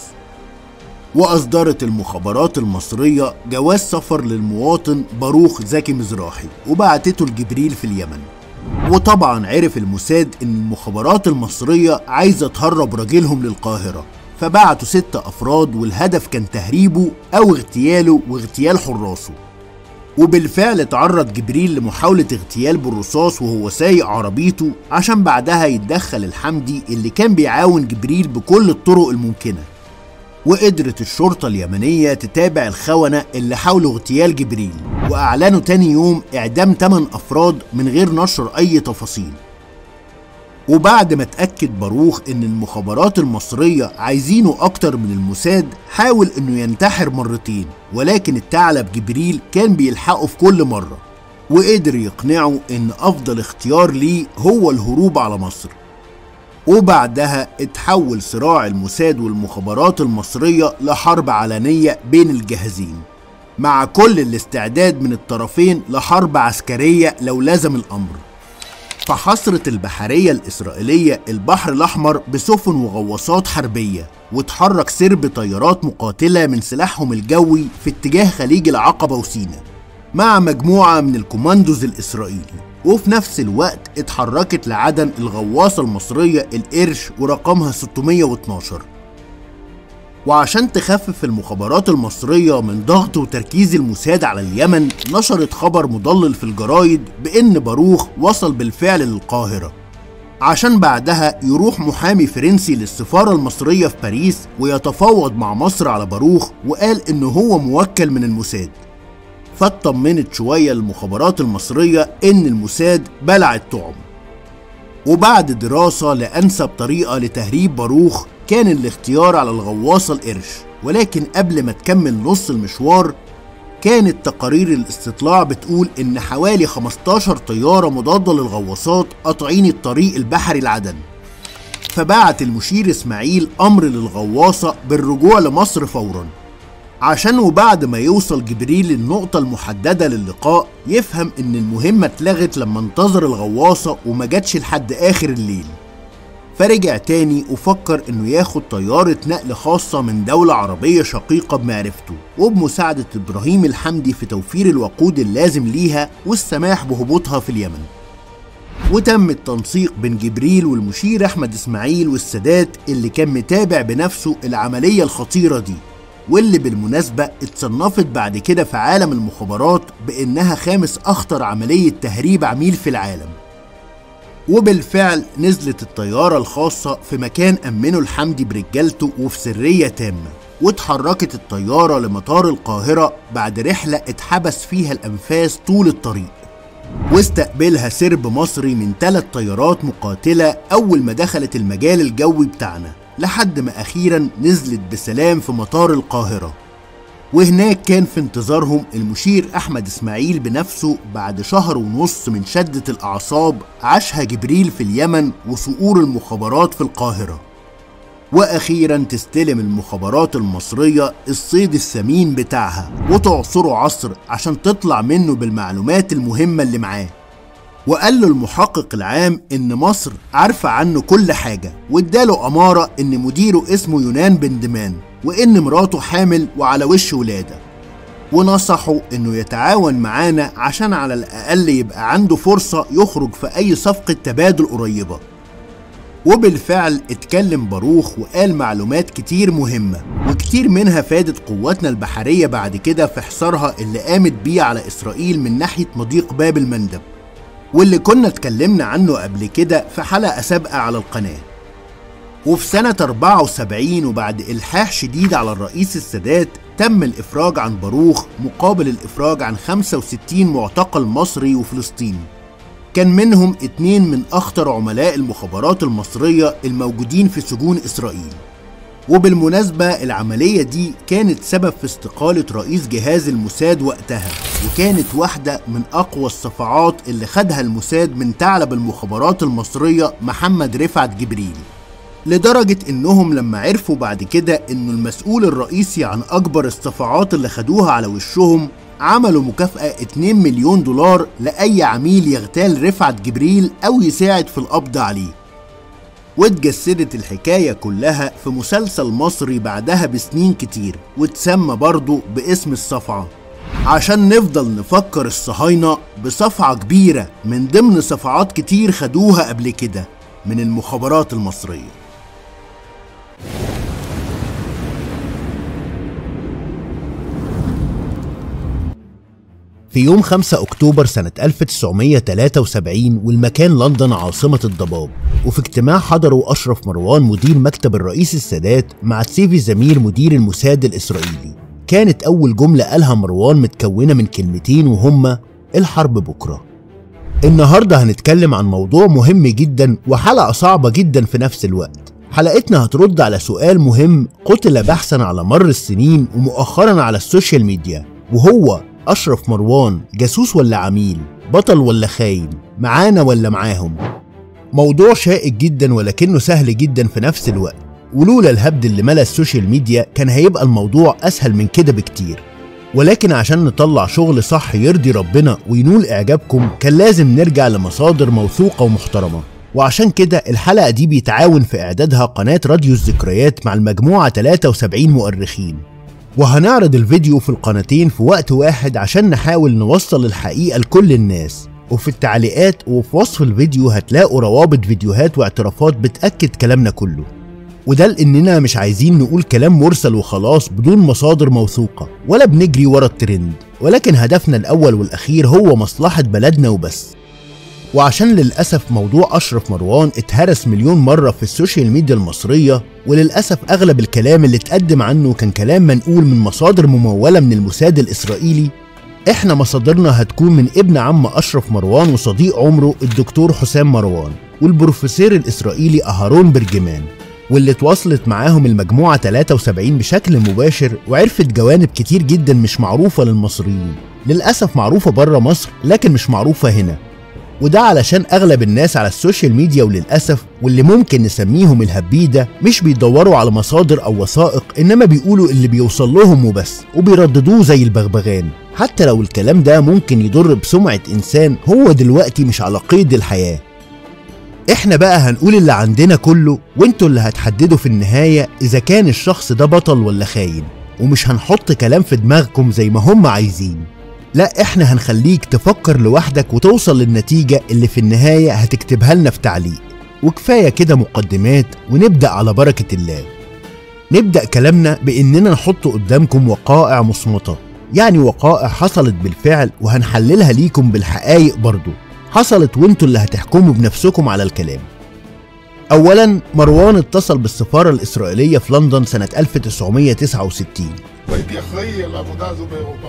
وأصدرت المخابرات المصرية جواز سفر للمواطن باروخ زكي مزراحي وبعتته لجبريل في اليمن وطبعا عرف الموساد ان المخابرات المصرية عايزة تهرب راجلهم للقاهرة فبعتوا ستة أفراد والهدف كان تهريبه أو اغتياله واغتيال حراسه وبالفعل تعرض جبريل لمحاولة اغتيال بالرصاص وهو سايق عربيته عشان بعدها يتدخل الحمدي اللي كان بيعاون جبريل بكل الطرق الممكنة وقدرت الشرطة اليمنية تتابع الخونة اللي حاولوا اغتيال جبريل وأعلنوا تاني يوم إعدام 8 أفراد من غير نشر أي تفاصيل وبعد ما اتأكد باروخ إن المخابرات المصرية عايزينه أكتر من الموساد حاول إنه ينتحر مرتين ولكن الثعلب جبريل كان بيلحقه في كل مرة وقدر يقنعه إن أفضل اختيار ليه هو الهروب على مصر وبعدها اتحول صراع الموساد والمخابرات المصرية لحرب علنية بين الجهازين مع كل الاستعداد من الطرفين لحرب عسكرية لو لزم الأمر فحصرت البحرية الإسرائيلية البحر الأحمر بسفن وغواصات حربية وتحرك سرب طيارات مقاتلة من سلاحهم الجوي في اتجاه خليج العقبة وسينا مع مجموعة من الكوماندوز الإسرائيلي وفي نفس الوقت اتحركت لعدن الغواصة المصرية القرش ورقمها 612 وعشان تخفف المخابرات المصرية من ضغط وتركيز الموساد على اليمن نشرت خبر مضلل في الجرايد بإن باروخ وصل بالفعل للقاهرة عشان بعدها يروح محامي فرنسي للسفارة المصرية في باريس ويتفاوض مع مصر على باروخ وقال إنه هو موكل من الموساد فاطمنت شوية المخابرات المصرية إن الموساد بلع الطعم وبعد دراسة لأنسب طريقة لتهريب باروخ كان الاختيار على الغواصة القرش ولكن قبل ما تكمل نص المشوار كانت تقارير الاستطلاع بتقول إن حوالي 15 طيارة مضادة للغواصات قاطعين الطريق البحري لعدن فبعت المشير إسماعيل أمر للغواصة بالرجوع لمصر فورا عشان وبعد ما يوصل جبريل للنقطة المحددة للقاء يفهم إن المهمة اتلغت لما انتظر الغواصة وما جاتش لحد آخر الليل فرجع تاني وفكر انه ياخد طيارة نقل خاصة من دولة عربية شقيقة بمعرفته وبمساعدة ابراهيم الحمدي في توفير الوقود اللازم ليها والسماح بهبوطها في اليمن وتم التنسيق بين جبريل والمشير احمد اسماعيل والسادات اللي كان متابع بنفسه العملية الخطيرة دي واللي بالمناسبة اتصنفت بعد كده في عالم المخابرات بانها خامس اخطر عملية تهريب عميل في العالم وبالفعل نزلت الطيارة الخاصة في مكان أمنه الحمدي برجالته وفي سرية تامة واتحركت الطيارة لمطار القاهرة بعد رحلة اتحبس فيها الأنفاس طول الطريق واستقبلها سرب مصري من ثلاث طيارات مقاتلة أول ما دخلت المجال الجوي بتاعنا لحد ما أخيرا نزلت بسلام في مطار القاهرة وهناك كان في انتظارهم المشير أحمد إسماعيل بنفسه بعد شهر ونص من شدة الأعصاب عاشها جبريل في اليمن وصقور المخابرات في القاهرة وأخيرا تستلم المخابرات المصرية الصيد الثمين بتاعها وتعصره عصر عشان تطلع منه بالمعلومات المهمة اللي معاه وقال له المحقق العام إن مصر عارفة عنه كل حاجة واداله أمارة إن مديره اسمه يونان بن دمان وإن مراته حامل وعلى وش ولادة ونصحوا إنه يتعاون معانا عشان على الأقل يبقى عنده فرصة يخرج في أي صفقة تبادل قريبة وبالفعل اتكلم باروخ وقال معلومات كتير مهمة وكتير منها فادت قواتنا البحرية بعد كده في حصارها اللي قامت بيه على إسرائيل من ناحية مضيق باب المندب واللي كنا اتكلمنا عنه قبل كده في حلقة سابقة على القناة وفي سنة 74 وبعد إلحاح شديد على الرئيس السادات تم الإفراج عن باروخ مقابل الإفراج عن 65 معتقل مصري وفلسطيني كان منهم اتنين من أخطر عملاء المخابرات المصرية الموجودين في سجون إسرائيل وبالمناسبة العملية دي كانت سبب في استقالة رئيس جهاز الموساد وقتها وكانت واحدة من أقوى الصفعات اللي خدها الموساد من ثعلب المخابرات المصرية محمد رفعت جبريل لدرجة إنهم لما عرفوا بعد كده إنه المسؤول الرئيسي عن أكبر الصفعات اللي خدوها على وشهم عملوا مكافأة 2 مليون دولار لأي عميل يغتال رفعت جبريل أو يساعد في القبض عليه واتجسدت الحكاية كلها في مسلسل مصري بعدها بسنين كتير واتسمى برضه باسم الصفعة عشان نفضل نفكر الصهاينة بصفعة كبيرة من ضمن صفعات كتير خدوها قبل كده من المخابرات المصرية في يوم 5 أكتوبر سنة 1973 والمكان لندن عاصمة الضباب وفي اجتماع حضره أشرف مروان مدير مكتب الرئيس السادات مع تسيفي زمير مدير الموساد الإسرائيلي كانت أول جملة قالها مروان متكونة من كلمتين وهما الحرب بكرة النهاردة هنتكلم عن موضوع مهم جدا وحلقة صعبة جدا في نفس الوقت حلقتنا هترد على سؤال مهم قتل بحثا على مر السنين ومؤخرا على السوشيال ميديا وهو أشرف مروان جاسوس ولا عميل بطل ولا خاين معانا ولا معاهم موضوع شائك جدا ولكنه سهل جدا في نفس الوقت ولولا الهبد اللي ملا السوشيال ميديا كان هيبقى الموضوع أسهل من كده بكتير ولكن عشان نطلع شغل صح يرضي ربنا وينول إعجابكم كان لازم نرجع لمصادر موثوقة ومحترمة وعشان كده الحلقة دي بيتعاون في إعدادها قناة راديو الذكريات مع المجموعة 73 مؤرخين وهنعرض الفيديو في القناتين في وقت واحد عشان نحاول نوصل الحقيقة لكل الناس وفي التعليقات وفي وصف الفيديو هتلاقوا روابط فيديوهات واعترافات بتأكد كلامنا كله وده لأننا مش عايزين نقول كلام مرسل وخلاص بدون مصادر موثوقة ولا بنجري ورا الترند ولكن هدفنا الأول والأخير هو مصلحة بلدنا وبس وعشان للأسف موضوع أشرف مروان اتهرس مليون مرة في السوشيال ميديا المصرية وللأسف أغلب الكلام اللي اتقدم عنه كان كلام منقول من مصادر ممولة من الموساد الإسرائيلي احنا مصادرنا هتكون من ابن عم أشرف مروان وصديق عمره الدكتور حسام مروان والبروفيسور الإسرائيلي أهارون برجمان واللي اتواصلت معاهم المجموعة 73 بشكل مباشر وعرفت جوانب كتير جدا مش معروفة للمصريين للأسف معروفة بره مصر لكن مش معروفة هنا وده علشان اغلب الناس على السوشيال ميديا وللاسف واللي ممكن نسميهم الهبيده مش بيدوروا على مصادر او وثائق انما بيقولوا اللي بيوصل لهم وبس وبيرددوه زي البغبغان حتى لو الكلام ده ممكن يضر بسمعه انسان هو دلوقتي مش على قيد الحياه احنا بقى هنقول اللي عندنا كله وانتوا اللي هتحددوا في النهايه اذا كان الشخص ده بطل ولا خاين ومش هنحط كلام في دماغكم زي ما هم عايزين لا احنا هنخليك تفكر لوحدك وتوصل للنتيجة اللي في النهاية هتكتبها لنا في تعليق وكفاية كده مقدمات ونبدأ على بركة الله نبدأ كلامنا بإننا نحط قدامكم وقائع مصمتة يعني وقائع حصلت بالفعل وهنحللها ليكم بالحقائق برضو حصلت وانتوا اللي هتحكموا بنفسكم على الكلام أولا مروان اتصل بالسفارة الإسرائيلية في لندن سنة 1969 והייתי אחראי על העבודה הזו באירופה.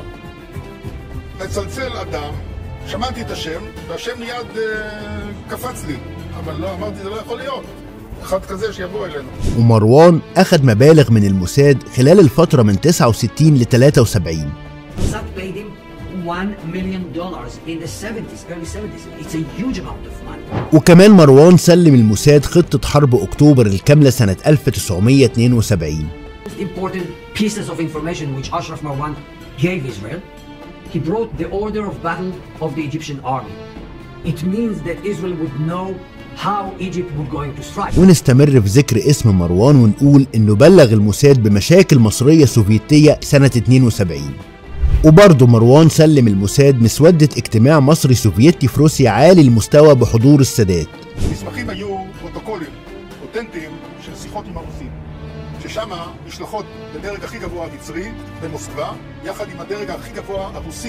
מצלצל אדם, שמעתי את השם, והשם מיד אה, קפץ לי. אבל לא, אמרתי, זה לא יכול להיות. אחד כזה שיבוא אלינו. ومروان أخذ مبالغ من الموساد خلال الفترة من 69 ل 73 Mossad paid him one million dollars in the 70s, early 70s. It's a huge amount of money. وكمان مروان سلم الموساد خطة حرب أكتوبر الكاملة سنة 1972 Most important pieces of information which Ashraf Marwan gave Israel, he brought the order of battle of the Egyptian army. It means that Israel would know how Egypt would going to strike. ونستمر في ذكر اسم مروان ونقول إنه بلغ الموساد بمشاكل مصرية سوفيتية سنة 72 وبرضه مروان سلم الموساد مسودة اجتماع مصري سوفيتي في روسيا عالي المستوى بحضور السادات המסמכים היו פרוטוקולים אותנטיים של שיחות עם הרוסים, ששם נשלחות לדרג הכי גבוה המצרי במוסקבה, יחד עם הדרג הכי גבוה הרוסי.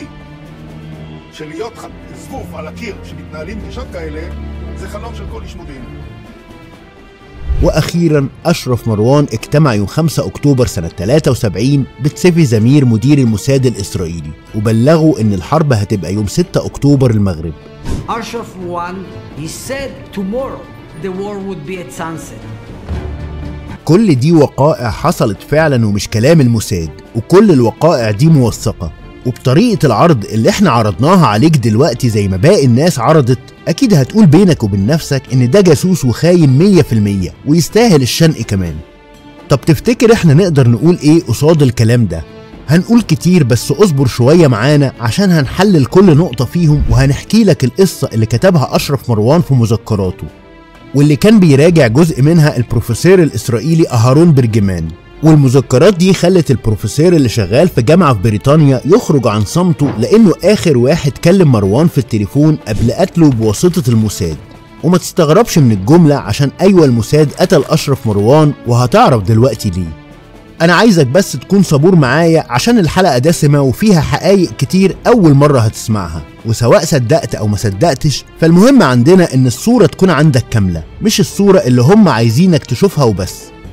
שלהיות ח- זבוב על הקיר שמתנהלים פגישות כאלה, זה חלום של כל איש מודיעין. وأخيرا أشرف مروان اجتمع يوم 5 أكتوبر سنة 73 بتسيفي زمير مدير الموساد الإسرائيلي وبلغوا إن الحرب هتبقى يوم 6 أكتوبر المغرب Ashraf one, he said tomorrow the war would be at sunset. كل دي وقائع حصلت فعلا ومش كلام الموساد وكل الوقائع دي موثقة وبطريقة العرض اللي احنا عرضناها عليك دلوقتي زي ما باقي الناس عرضت أكيد هتقول بينك وبين نفسك إن ده جاسوس وخاين مية في المية ويستاهل الشنق كمان طب تفتكر احنا نقدر نقول ايه قصاد الكلام ده؟ هنقول كتير بس اصبر شوية معانا عشان هنحلل كل نقطة فيهم وهنحكي لك القصة اللي كتبها أشرف مروان في مذكراته واللي كان بيراجع جزء منها البروفيسور الإسرائيلي أهارون برجمان والمذكرات دي خلت البروفيسور اللي شغال في جامعة في بريطانيا يخرج عن صمته لأنه آخر واحد كلم مروان في التليفون قبل قتله بواسطة الموساد وما تستغربش من الجملة عشان أيوة الموساد قتل أشرف مروان وهتعرف دلوقتي ليه أنا عايزك بس تكون صبور معايا عشان الحلقة دسمة وفيها حقايق كتير أول مرة هتسمعها وسواء صدقت أو ما صدقتش فالمهم عندنا إن الصورة تكون عندك كاملة مش الصورة اللي هم عايزينك تشوفها وبس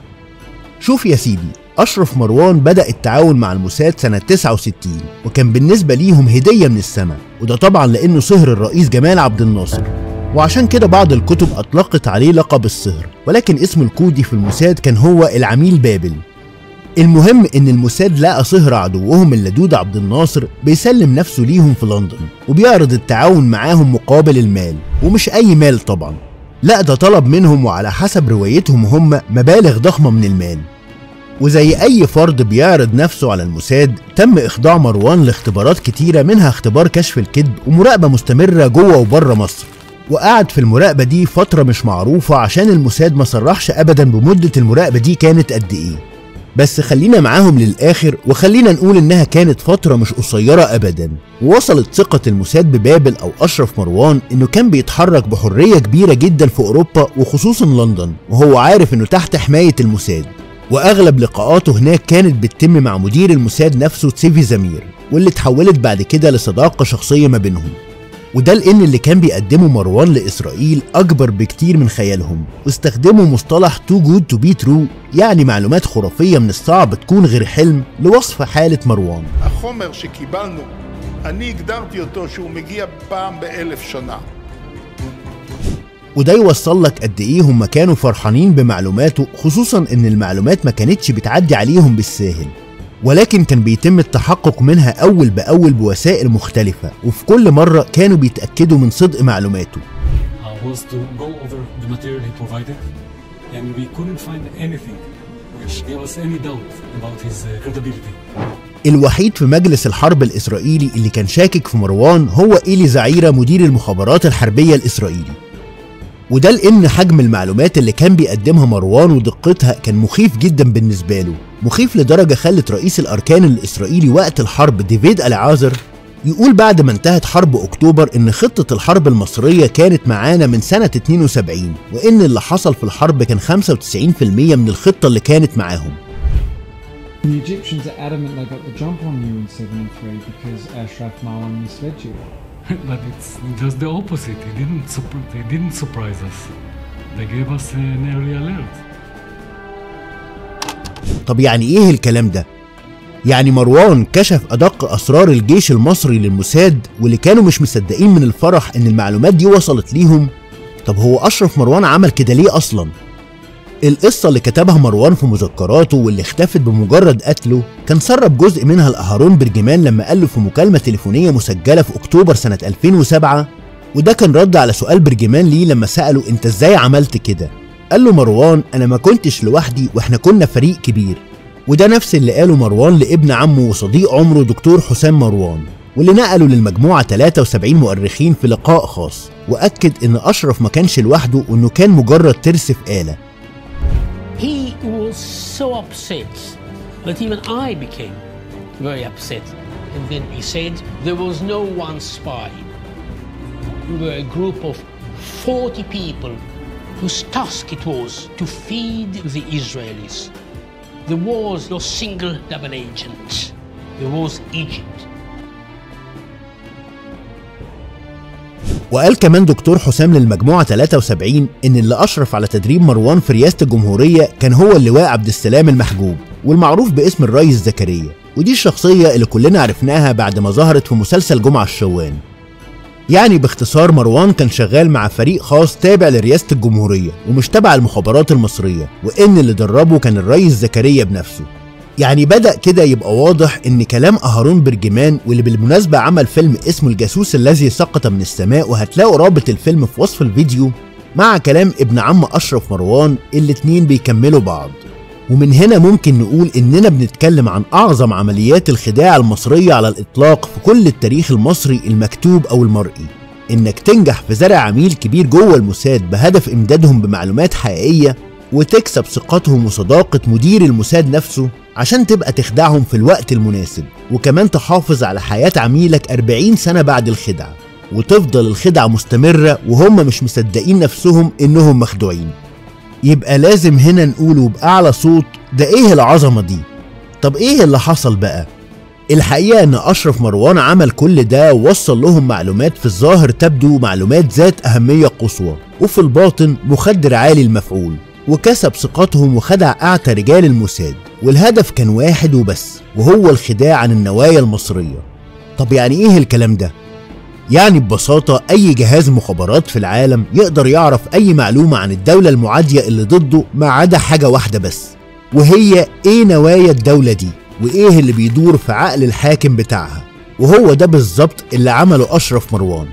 شوف يا سيدي أشرف مروان بدأ التعاون مع الموساد سنة 69 وكان بالنسبة ليهم هدية من السماء وده طبعا لأنه صهر الرئيس جمال عبد الناصر وعشان كده بعض الكتب أطلقت عليه لقب الصهر ولكن اسمه الكودي في الموساد كان هو العميل بابل المهم ان الموساد لقى صهر عدوهم اللدود عبد الناصر بيسلم نفسه ليهم في لندن وبيعرض التعاون معاهم مقابل المال ومش اي مال طبعا لا ده طلب منهم وعلى حسب روايتهم هم مبالغ ضخمة من المال وزي أي فرد بيعرض نفسه على الموساد تم إخضاع مروان لاختبارات كتيرة منها اختبار كشف الكذب ومراقبة مستمرة جوه وبره مصر وقعد في المراقبة دي فترة مش معروفة عشان الموساد ما صرحش أبدا بمدة المراقبة دي كانت قد إيه بس خلينا معاهم للآخر وخلينا نقول إنها كانت فترة مش قصيرة أبدا ووصلت ثقة الموساد ببابل أو أشرف مروان إنه كان بيتحرك بحرية كبيرة جدا في أوروبا وخصوصا لندن وهو عارف إنه تحت حماية الموساد واغلب لقاءاته هناك كانت بتتم مع مدير الموساد نفسه تسيفي زمير واللي اتحولت بعد كده لصداقه شخصيه ما بينهم وده لان اللي كان بيقدمه مروان لاسرائيل اكبر بكتير من خيالهم واستخدموا مصطلح تو جود تو بي ترو يعني معلومات خرافيه من الصعب تكون غير حلم لوصف حاله مروان החומר שקיבלנו, אני הגדרתי אותו שהוא מגיע פעם באלף שנה. وده يوصل لك قد ايه هم كانوا فرحانين بمعلوماته خصوصا ان المعلومات ما كانتش بتعدي عليهم بالساهل ولكن كان بيتم التحقق منها اول باول بوسائل مختلفه وفي كل مره كانوا بيتاكدوا من صدق معلوماته uh, was to go over the material he provided, and we couldn't find anything which gave us any doubt about his uh, credibility. الوحيد في مجلس الحرب الاسرائيلي اللي كان شاكك في مروان هو ايلي زعيرة مدير المخابرات الحربيه الاسرائيلي وده لان حجم المعلومات اللي كان بيقدمها مروان ودقتها كان مخيف جدا بالنسبه له مخيف لدرجه خلت رئيس الاركان الاسرائيلي وقت الحرب ديفيد العازر يقول بعد ما انتهت حرب اكتوبر ان خطه الحرب المصريه كانت معانا من سنه 72 وان اللي حصل في الحرب كان 95% من الخطه اللي كانت معاهم The Egyptians are adamant they got the jump on you in 73 because Ashraf Marwan misled you. but it's just the opposite. He didn't surp- they didn't surprise us. They gave us an early alert. طب يعني ايه الكلام ده؟ يعني مروان كشف ادق اسرار الجيش المصري للموساد واللي كانوا مش مصدقين من الفرح ان المعلومات دي وصلت ليهم طب هو اشرف مروان عمل كده ليه اصلا؟ القصة اللي كتبها مروان في مذكراته واللي اختفت بمجرد قتله كان سرب جزء منها لأهارون برجمان لما قال له في مكالمة تليفونية مسجلة في أكتوبر سنة 2007 وده كان رد على سؤال برجمان ليه لما سأله أنت إزاي عملت كده؟ قال له مروان أنا ما كنتش لوحدي وإحنا كنا فريق كبير وده نفس اللي قاله مروان لابن عمه وصديق عمره دكتور حسام مروان واللي نقله للمجموعة 73 مؤرخين في لقاء خاص وأكد إن أشرف ما كانش لوحده وإنه كان مجرد ترس في آلة He was so upset that even I became very upset. And then he said, There was no one spy. We were a group of 40 people whose task it was to feed the Israelis. There was no single double agent. There was Egypt. وقال كمان دكتور حسام للمجموعة 73 إن اللي أشرف على تدريب مروان في رئاسة الجمهورية كان هو اللواء عبد السلام المحجوب والمعروف باسم الريس زكريا ودي الشخصية اللي كلنا عرفناها بعد ما ظهرت في مسلسل جمعة الشوان يعني باختصار مروان كان شغال مع فريق خاص تابع لرئاسة الجمهورية ومش تبع المخابرات المصرية وإن اللي دربه كان الريس زكريا بنفسه يعني بدأ كده يبقى واضح إن كلام أهارون برجمان واللي بالمناسبة عمل فيلم اسمه الجاسوس الذي سقط من السماء وهتلاقوا رابط الفيلم في وصف الفيديو مع كلام ابن عم أشرف مروان الاتنين بيكملوا بعض ومن هنا ممكن نقول إننا بنتكلم عن أعظم عمليات الخداع المصرية على الإطلاق في كل التاريخ المصري المكتوب أو المرئي إنك تنجح في زرع عميل كبير جوه الموساد بهدف إمدادهم بمعلومات حقيقية وتكسب ثقتهم وصداقة مدير الموساد نفسه عشان تبقى تخدعهم في الوقت المناسب وكمان تحافظ على حياة عميلك 40 سنة بعد الخدعة وتفضل الخدعة مستمرة وهم مش مصدقين نفسهم إنهم مخدوعين يبقى لازم هنا نقوله بأعلى صوت ده إيه العظمة دي طب إيه اللي حصل بقى الحقيقة إن أشرف مروان عمل كل ده ووصل لهم معلومات في الظاهر تبدو معلومات ذات أهمية قصوى وفي الباطن مخدر عالي المفعول وكسب ثقتهم وخدع أعتى رجال الموساد والهدف كان واحد وبس وهو الخداع عن النوايا المصرية طب يعني إيه الكلام ده؟ يعني ببساطة أي جهاز مخابرات في العالم يقدر يعرف أي معلومة عن الدولة المعادية اللي ضده ما عدا حاجة واحدة بس وهي إيه نوايا الدولة دي وإيه اللي بيدور في عقل الحاكم بتاعها وهو ده بالظبط اللي عمله أشرف مروان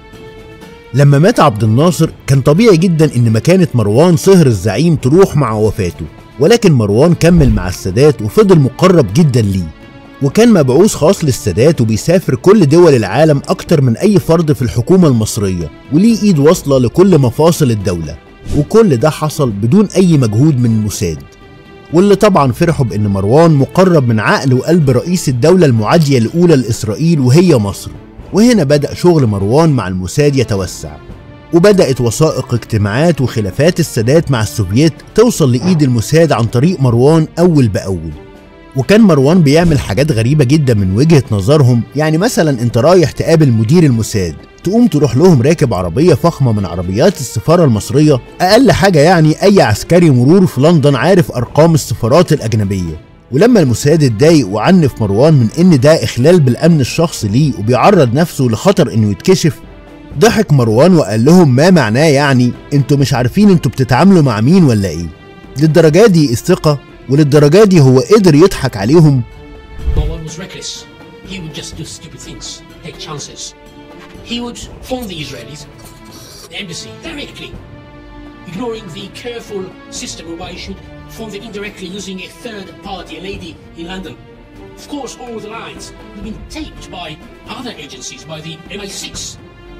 لما مات عبد الناصر كان طبيعي جدا ان مكانة مروان صهر الزعيم تروح مع وفاته ولكن مروان كمل مع السادات وفضل مقرب جدا ليه وكان مبعوث خاص للسادات وبيسافر كل دول العالم اكتر من اي فرد في الحكومة المصرية وليه ايد واصلة لكل مفاصل الدولة وكل ده حصل بدون اي مجهود من الموساد واللي طبعا فرحوا بان مروان مقرب من عقل وقلب رئيس الدولة المعادية الاولى لاسرائيل وهي مصر وهنا بدأ شغل مروان مع الموساد يتوسع وبدأت وثائق اجتماعات وخلافات السادات مع السوفييت توصل لإيد الموساد عن طريق مروان أول بأول وكان مروان بيعمل حاجات غريبة جدا من وجهة نظرهم يعني مثلا انت رايح تقابل مدير الموساد تقوم تروح لهم راكب عربية فخمة من عربيات السفارة المصرية أقل حاجة يعني أي عسكري مرور في لندن عارف أرقام السفارات الأجنبية ولما الموساد اتضايق وعنف مروان من ان ده اخلال بالامن الشخصي ليه وبيعرض نفسه لخطر انه يتكشف ضحك مروان وقال لهم ما معناه يعني انتوا مش عارفين انتوا بتتعاملوا مع مين ولا ايه للدرجة دي الثقة وللدرجة دي هو قدر يضحك عليهم Marwan was reckless. He would just do stupid things, take chances. He would phone the Israelis, the embassy, directly, ignoring the careful system whereby you should phone them indirectly using a third party, a lady in London. Of course, all the lines had been taped by other agencies, by the MI6.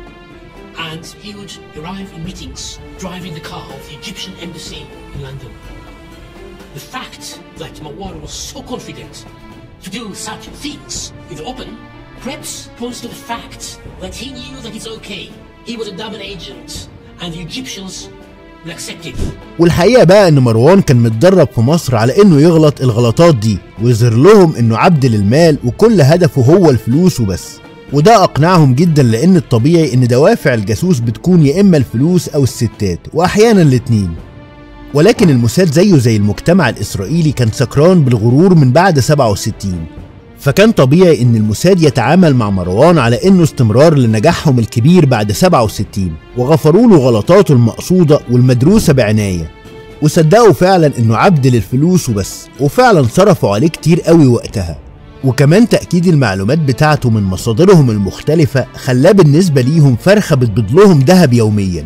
And he would arrive in meetings, driving the car of the Egyptian embassy in London. The fact that Marwan was so confident to do such things in the open perhaps points to the fact that he knew that it's okay. He was a double agent, and the Egyptians will accept it. والحقيقة بقى ان مروان كان متدرب في مصر على انه يغلط الغلطات دي ويظهر لهم انه عبد للمال وكل هدفه هو الفلوس وبس وده اقنعهم جدا لان الطبيعي ان دوافع الجاسوس بتكون يا اما الفلوس او الستات واحيانا الاتنين ولكن الموساد زيه زي المجتمع الاسرائيلي كان سكران بالغرور من بعد 67 فكان طبيعي ان الموساد يتعامل مع مروان على انه استمرار لنجاحهم الكبير بعد 67 وغفروا له غلطاته المقصوده والمدروسه بعنايه وصدقوا فعلا انه عبد للفلوس وبس وفعلا صرفوا عليه كتير قوي وقتها وكمان تأكيد المعلومات بتاعته من مصادرهم المختلفة خلاه بالنسبة ليهم فرخة بتبيض لهم ذهب يوميا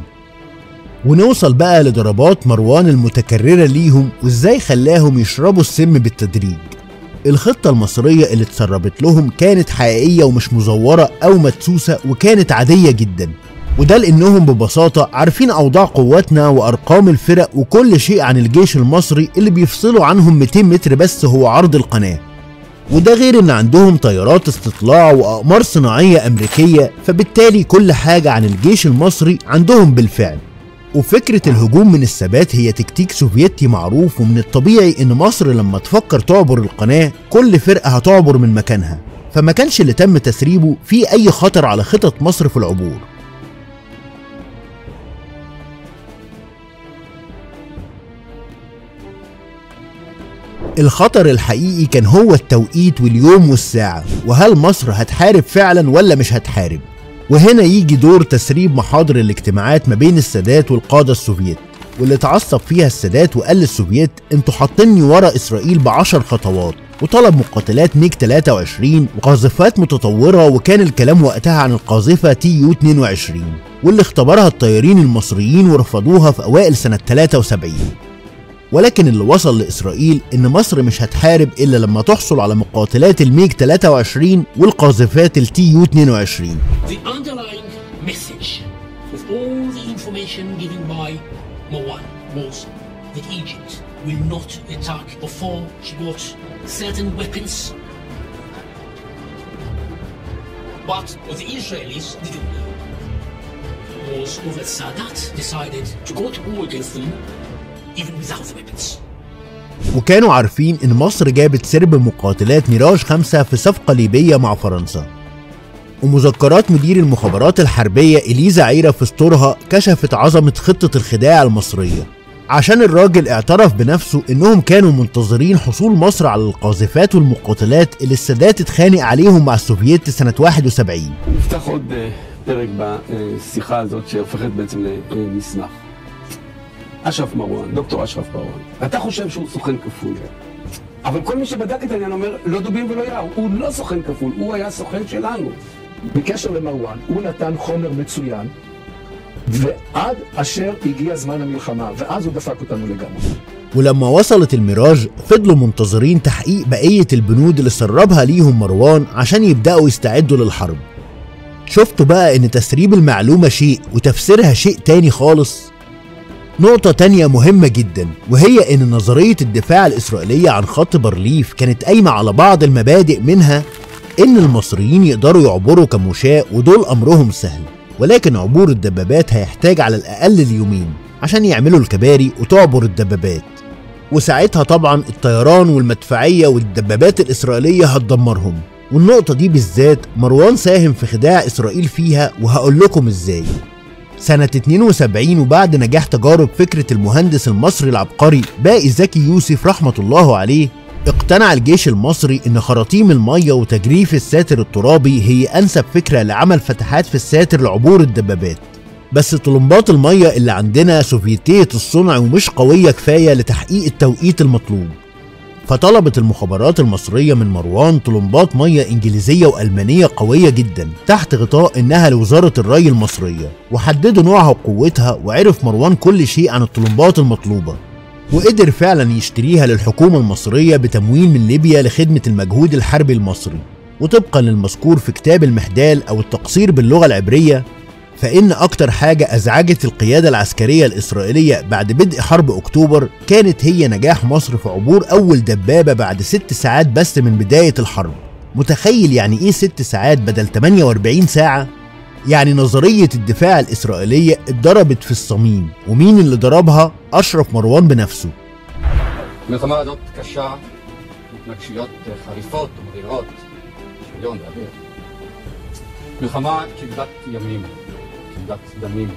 ونوصل بقى لضربات مروان المتكررة ليهم وازاي خلاهم يشربوا السم بالتدريج الخطة المصرية اللي اتسربت لهم كانت حقيقية ومش مزورة أو مدسوسة وكانت عادية جدا وده لأنهم ببساطة عارفين أوضاع قواتنا وأرقام الفرق وكل شيء عن الجيش المصري اللي بيفصلوا عنهم 200 متر بس هو عرض القناة وده غير ان عندهم طيارات استطلاع واقمار صناعيه امريكيه فبالتالي كل حاجه عن الجيش المصري عندهم بالفعل وفكرة الهجوم من الثبات هي تكتيك سوفيتي معروف ومن الطبيعي ان مصر لما تفكر تعبر القناة كل فرقة هتعبر من مكانها فما كانش اللي تم تسريبه فيه اي خطر على خطط مصر في العبور الخطر الحقيقي كان هو التوقيت واليوم والساعة وهل مصر هتحارب فعلا ولا مش هتحارب وهنا يجي دور تسريب محاضر الاجتماعات ما بين السادات والقادة السوفيت واللي اتعصب فيها السادات وقال للسوفيت انتوا حاطيني ورا اسرائيل بعشر خطوات وطلب مقاتلات ميج 23 وقاذفات متطورة وكان الكلام وقتها عن القاذفة تي يو 22 واللي اختبرها الطيارين المصريين ورفضوها في أوائل سنة 73 ولكن اللي وصل لإسرائيل إن مصر مش هتحارب إلا لما تحصل على مقاتلات الميج 23 والقاذفات التي يو 22 The underlying message of all the information given by Marwan was that Egypt will not attack before she got certain weapons. But what the Israelis didn't know was that Sadat decided to go to war against them even without the weapons. وكانوا عارفين إن مصر جابت سرب مقاتلات ميراج خمسة في صفقة ليبية مع فرنسا ومذكرات مدير المخابرات الحربية إليزا عيرة في سطورها كشفت عظمة خطة الخداع المصرية عشان الراجل اعترف بنفسه انهم كانوا منتظرين حصول مصر على القاذفات والمقاتلات اللي السادات اتخانق عليهم مع السوفييت سنة 71 נפתח עוד אה, פרק בשיחה הזאת שהופכת בעצם למסמך. אשרף מרואן, דוקטור אשרף מרואן, אתה חושב שהוא סוכן כפול. אבל כל מי שבדק את העניין אומר, לא דובים ולא יער, הוא לא סוכן כפול, הוא היה סוכן שלנו. בקשר למרואן, הוא נתן חומר מצוין, ועד אשר הגיע זמן המלחמה, ואז הוא דפק אותנו לגמרי. ولما وصلت الميراج فضلوا منتظرين تحقيق بقية البنود اللي سربها ليهم مروان عشان يبدأوا يستعدوا للحرب شفتوا بقى ان تسريب المعلومة شيء وتفسيرها شيء تاني خالص نقطة تانية مهمة جدا وهي ان نظرية الدفاع الإسرائيلية عن خط بارليف كانت قايمة على بعض المبادئ منها ان المصريين يقدروا يعبروا كمشاة ودول امرهم سهل ولكن عبور الدبابات هيحتاج على الأقل اليومين عشان يعملوا الكباري وتعبر الدبابات وساعتها طبعا الطيران والمدفعية والدبابات الإسرائيلية هتدمرهم والنقطة دي بالذات مروان ساهم في خداع إسرائيل فيها وهقول لكم إزاي سنة 72 وبعد نجاح تجارب فكرة المهندس المصري العبقري باقي زكي يوسف رحمة الله عليه اقتنع الجيش المصري ان خراطيم المية وتجريف الساتر الترابي هي انسب فكرة لعمل فتحات في الساتر لعبور الدبابات بس طلمبات المية اللي عندنا سوفيتية الصنع ومش قوية كفاية لتحقيق التوقيت المطلوب فطلبت المخابرات المصرية من مروان طلمبات مية إنجليزية وألمانية قوية جدا تحت غطاء إنها لوزارة الري المصرية وحددوا نوعها وقوتها وعرف مروان كل شيء عن الطلمبات المطلوبة وقدر فعلا يشتريها للحكومة المصرية بتمويل من ليبيا لخدمة المجهود الحربي المصري وطبقا للمذكور في كتاب المحدال أو التقصير باللغة العبرية فإن أكتر حاجة أزعجت القيادة العسكرية الإسرائيلية بعد بدء حرب أكتوبر كانت هي نجاح مصر في عبور أول دبابة بعد ست ساعات بس من بداية الحرب متخيل يعني إيه ست ساعات بدل 48 ساعة؟ يعني نظرية الدفاع الإسرائيلية اتضربت في الصميم ومين اللي ضربها؟ أشرف مروان بنفسه המלחמה הזאת קשה, התנגשויות חריפות ומרירות, שוויון ואוויר. מלחמה כבדת ימים, כבדת דמים.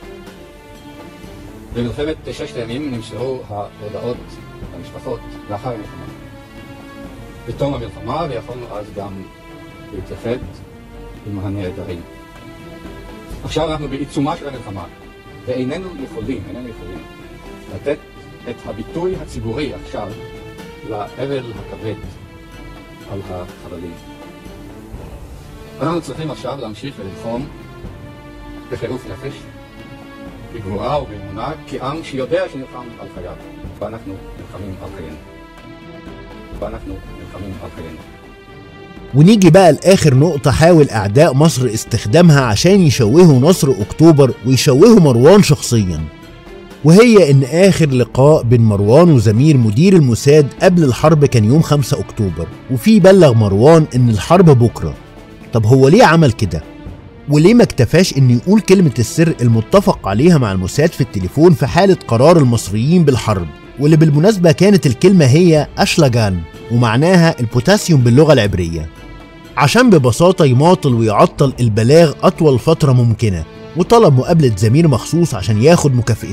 במלחמת ששת הימים נמסרו ההודעות למשפחות לאחר המלחמה. בתום המלחמה, ויכולנו אז גם להתייחד עם הנעדרים. עכשיו אנחנו בעיצומה של המלחמה, ואיננו יכולים, איננו יכולים, לתת את הביטוי הציבורי עכשיו לאבל הכבד על החללים. אנחנו צריכים עכשיו להמשיך וללחום בחירוף נפש, בגבורה ובאמונה, כעם שיודע שנלחם על חייו, ואנחנו נלחמים על חיינו. ואנחנו נלחמים על חיינו. ونيجي بقى لآخر نقطة حاول أعداء مصر استخدامها عشان يشوهوا نصر أكتوبر ويشوهوا مروان شخصيا وهي إن آخر لقاء بين مروان وزمير مدير الموساد قبل الحرب كان يوم 5 أكتوبر وفيه بلغ مروان إن الحرب بكرة طب هو ليه عمل كده؟ وليه ما اكتفاش إنه يقول كلمة السر المتفق عليها مع الموساد في التليفون في حالة قرار المصريين بالحرب واللي بالمناسبة كانت الكلمة هي أشلاجان ومعناها البوتاسيوم باللغة العبرية عشان ببساطة يماطل ويعطل البلاغ أطول فترة ممكنة وطلب مقابلة زمير مخصوص عشان ياخد مكافئته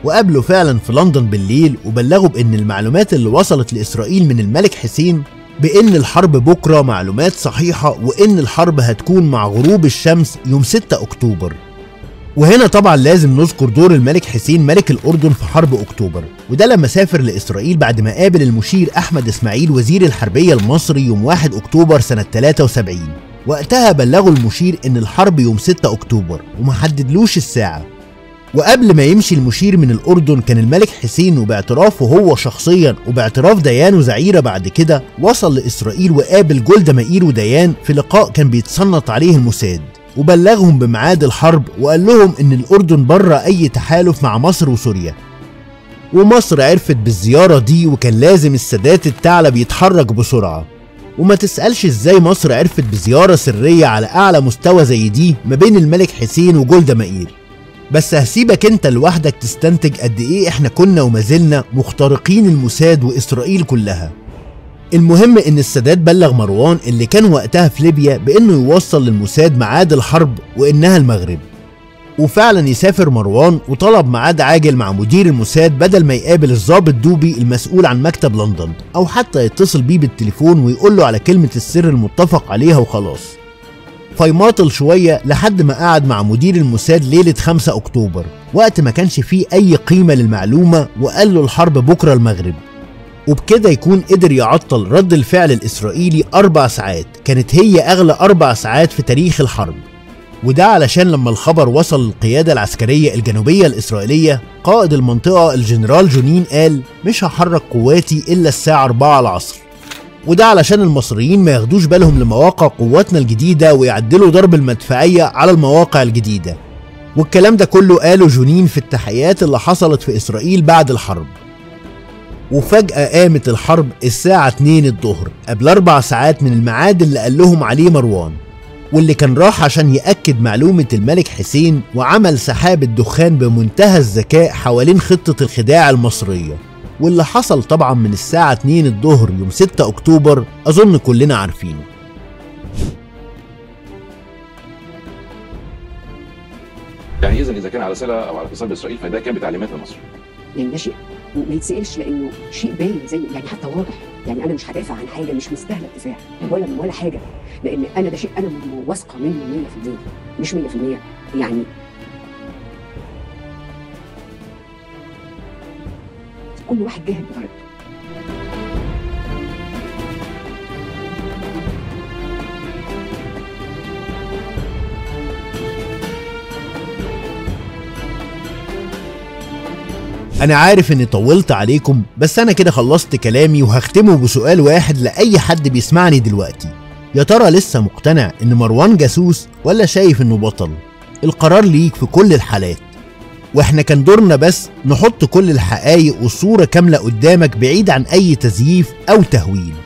وقابله فعلا في لندن بالليل وبلغوا بان المعلومات اللي وصلت لاسرائيل من الملك حسين بان الحرب بكره معلومات صحيحه وان الحرب هتكون مع غروب الشمس يوم 6 اكتوبر وهنا طبعا لازم نذكر دور الملك حسين ملك الاردن في حرب اكتوبر وده لما سافر لاسرائيل بعد ما قابل المشير احمد اسماعيل وزير الحربيه المصري يوم 1 اكتوبر سنه 73 وقتها بلغوا المشير ان الحرب يوم 6 اكتوبر وما حددلوش الساعه وقبل ما يمشي المشير من الأردن كان الملك حسين وباعترافه هو شخصيا وباعتراف ديان وزعيرة بعد كده وصل لإسرائيل وقابل جولدا مائير وديان في لقاء كان بيتصنت عليه الموساد وبلغهم بميعاد الحرب وقال لهم إن الأردن بره أي تحالف مع مصر وسوريا ومصر عرفت بالزيارة دي وكان لازم السادات الثعلب يتحرك بسرعة وما تسألش ازاي مصر عرفت بزيارة سرية على أعلى مستوى زي دي ما بين الملك حسين وجولدا مائير بس هسيبك انت لوحدك تستنتج قد ايه احنا كنا وما زلنا مخترقين الموساد واسرائيل كلها المهم ان السادات بلغ مروان اللي كان وقتها في ليبيا بانه يوصل للموساد ميعاد الحرب وانها المغرب وفعلا يسافر مروان وطلب ميعاد عاجل مع مدير الموساد بدل ما يقابل الضابط دوبي المسؤول عن مكتب لندن او حتى يتصل بيه بالتليفون ويقول له على كلمة السر المتفق عليها وخلاص فيماطل شوية لحد ما قعد مع مدير الموساد ليلة 5 أكتوبر وقت ما كانش فيه أي قيمة للمعلومة وقال له الحرب بكرة المغرب وبكده يكون قدر يعطل رد الفعل الإسرائيلي أربع ساعات كانت هي أغلى أربع ساعات في تاريخ الحرب وده علشان لما الخبر وصل للقيادة العسكرية الجنوبية الإسرائيلية قائد المنطقة الجنرال جونين قال مش هحرك قواتي إلا الساعة 4 العصر وده علشان المصريين ما ياخدوش بالهم لمواقع قواتنا الجديدة ويعدلوا ضرب المدفعية على المواقع الجديدة والكلام ده كله قاله جونين في التحيات اللي حصلت في إسرائيل بعد الحرب وفجأة قامت الحرب الساعة 2 الظهر قبل أربع ساعات من الميعاد اللي قال لهم عليه مروان واللي كان راح عشان يأكد معلومة الملك حسين وعمل سحابة دخان بمنتهى الذكاء حوالين خطة الخداع المصرية واللي حصل طبعا من الساعة 2 الظهر يوم 6 أكتوبر أظن كلنا عارفينه يعني اذا اذا كان على صله او على اتصال باسرائيل فده كان بتعليمات من مصر يعني ده شيء ما يتسالش لانه شيء باين زي يعني حتى واضح يعني انا مش هدافع عن حاجه مش مستاهله الدفاع ولا ولا حاجه لان انا ده شيء انا واثقه منه 100% مش 100% يعني كل واحد جاهل بطريقته أنا عارف إني طولت عليكم بس أنا كده خلصت كلامي وهختمه بسؤال واحد لأي حد بيسمعني دلوقتي يا ترى لسه مقتنع إن مروان جاسوس ولا شايف إنه بطل؟ القرار ليك في كل الحالات واحنا كان دورنا بس نحط كل الحقائق والصورة كاملة قدامك بعيد عن أي تزييف أو تهويل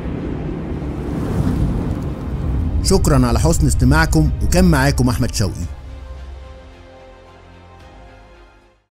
شكرا على حسن استماعكم وكان معاكم أحمد شوقي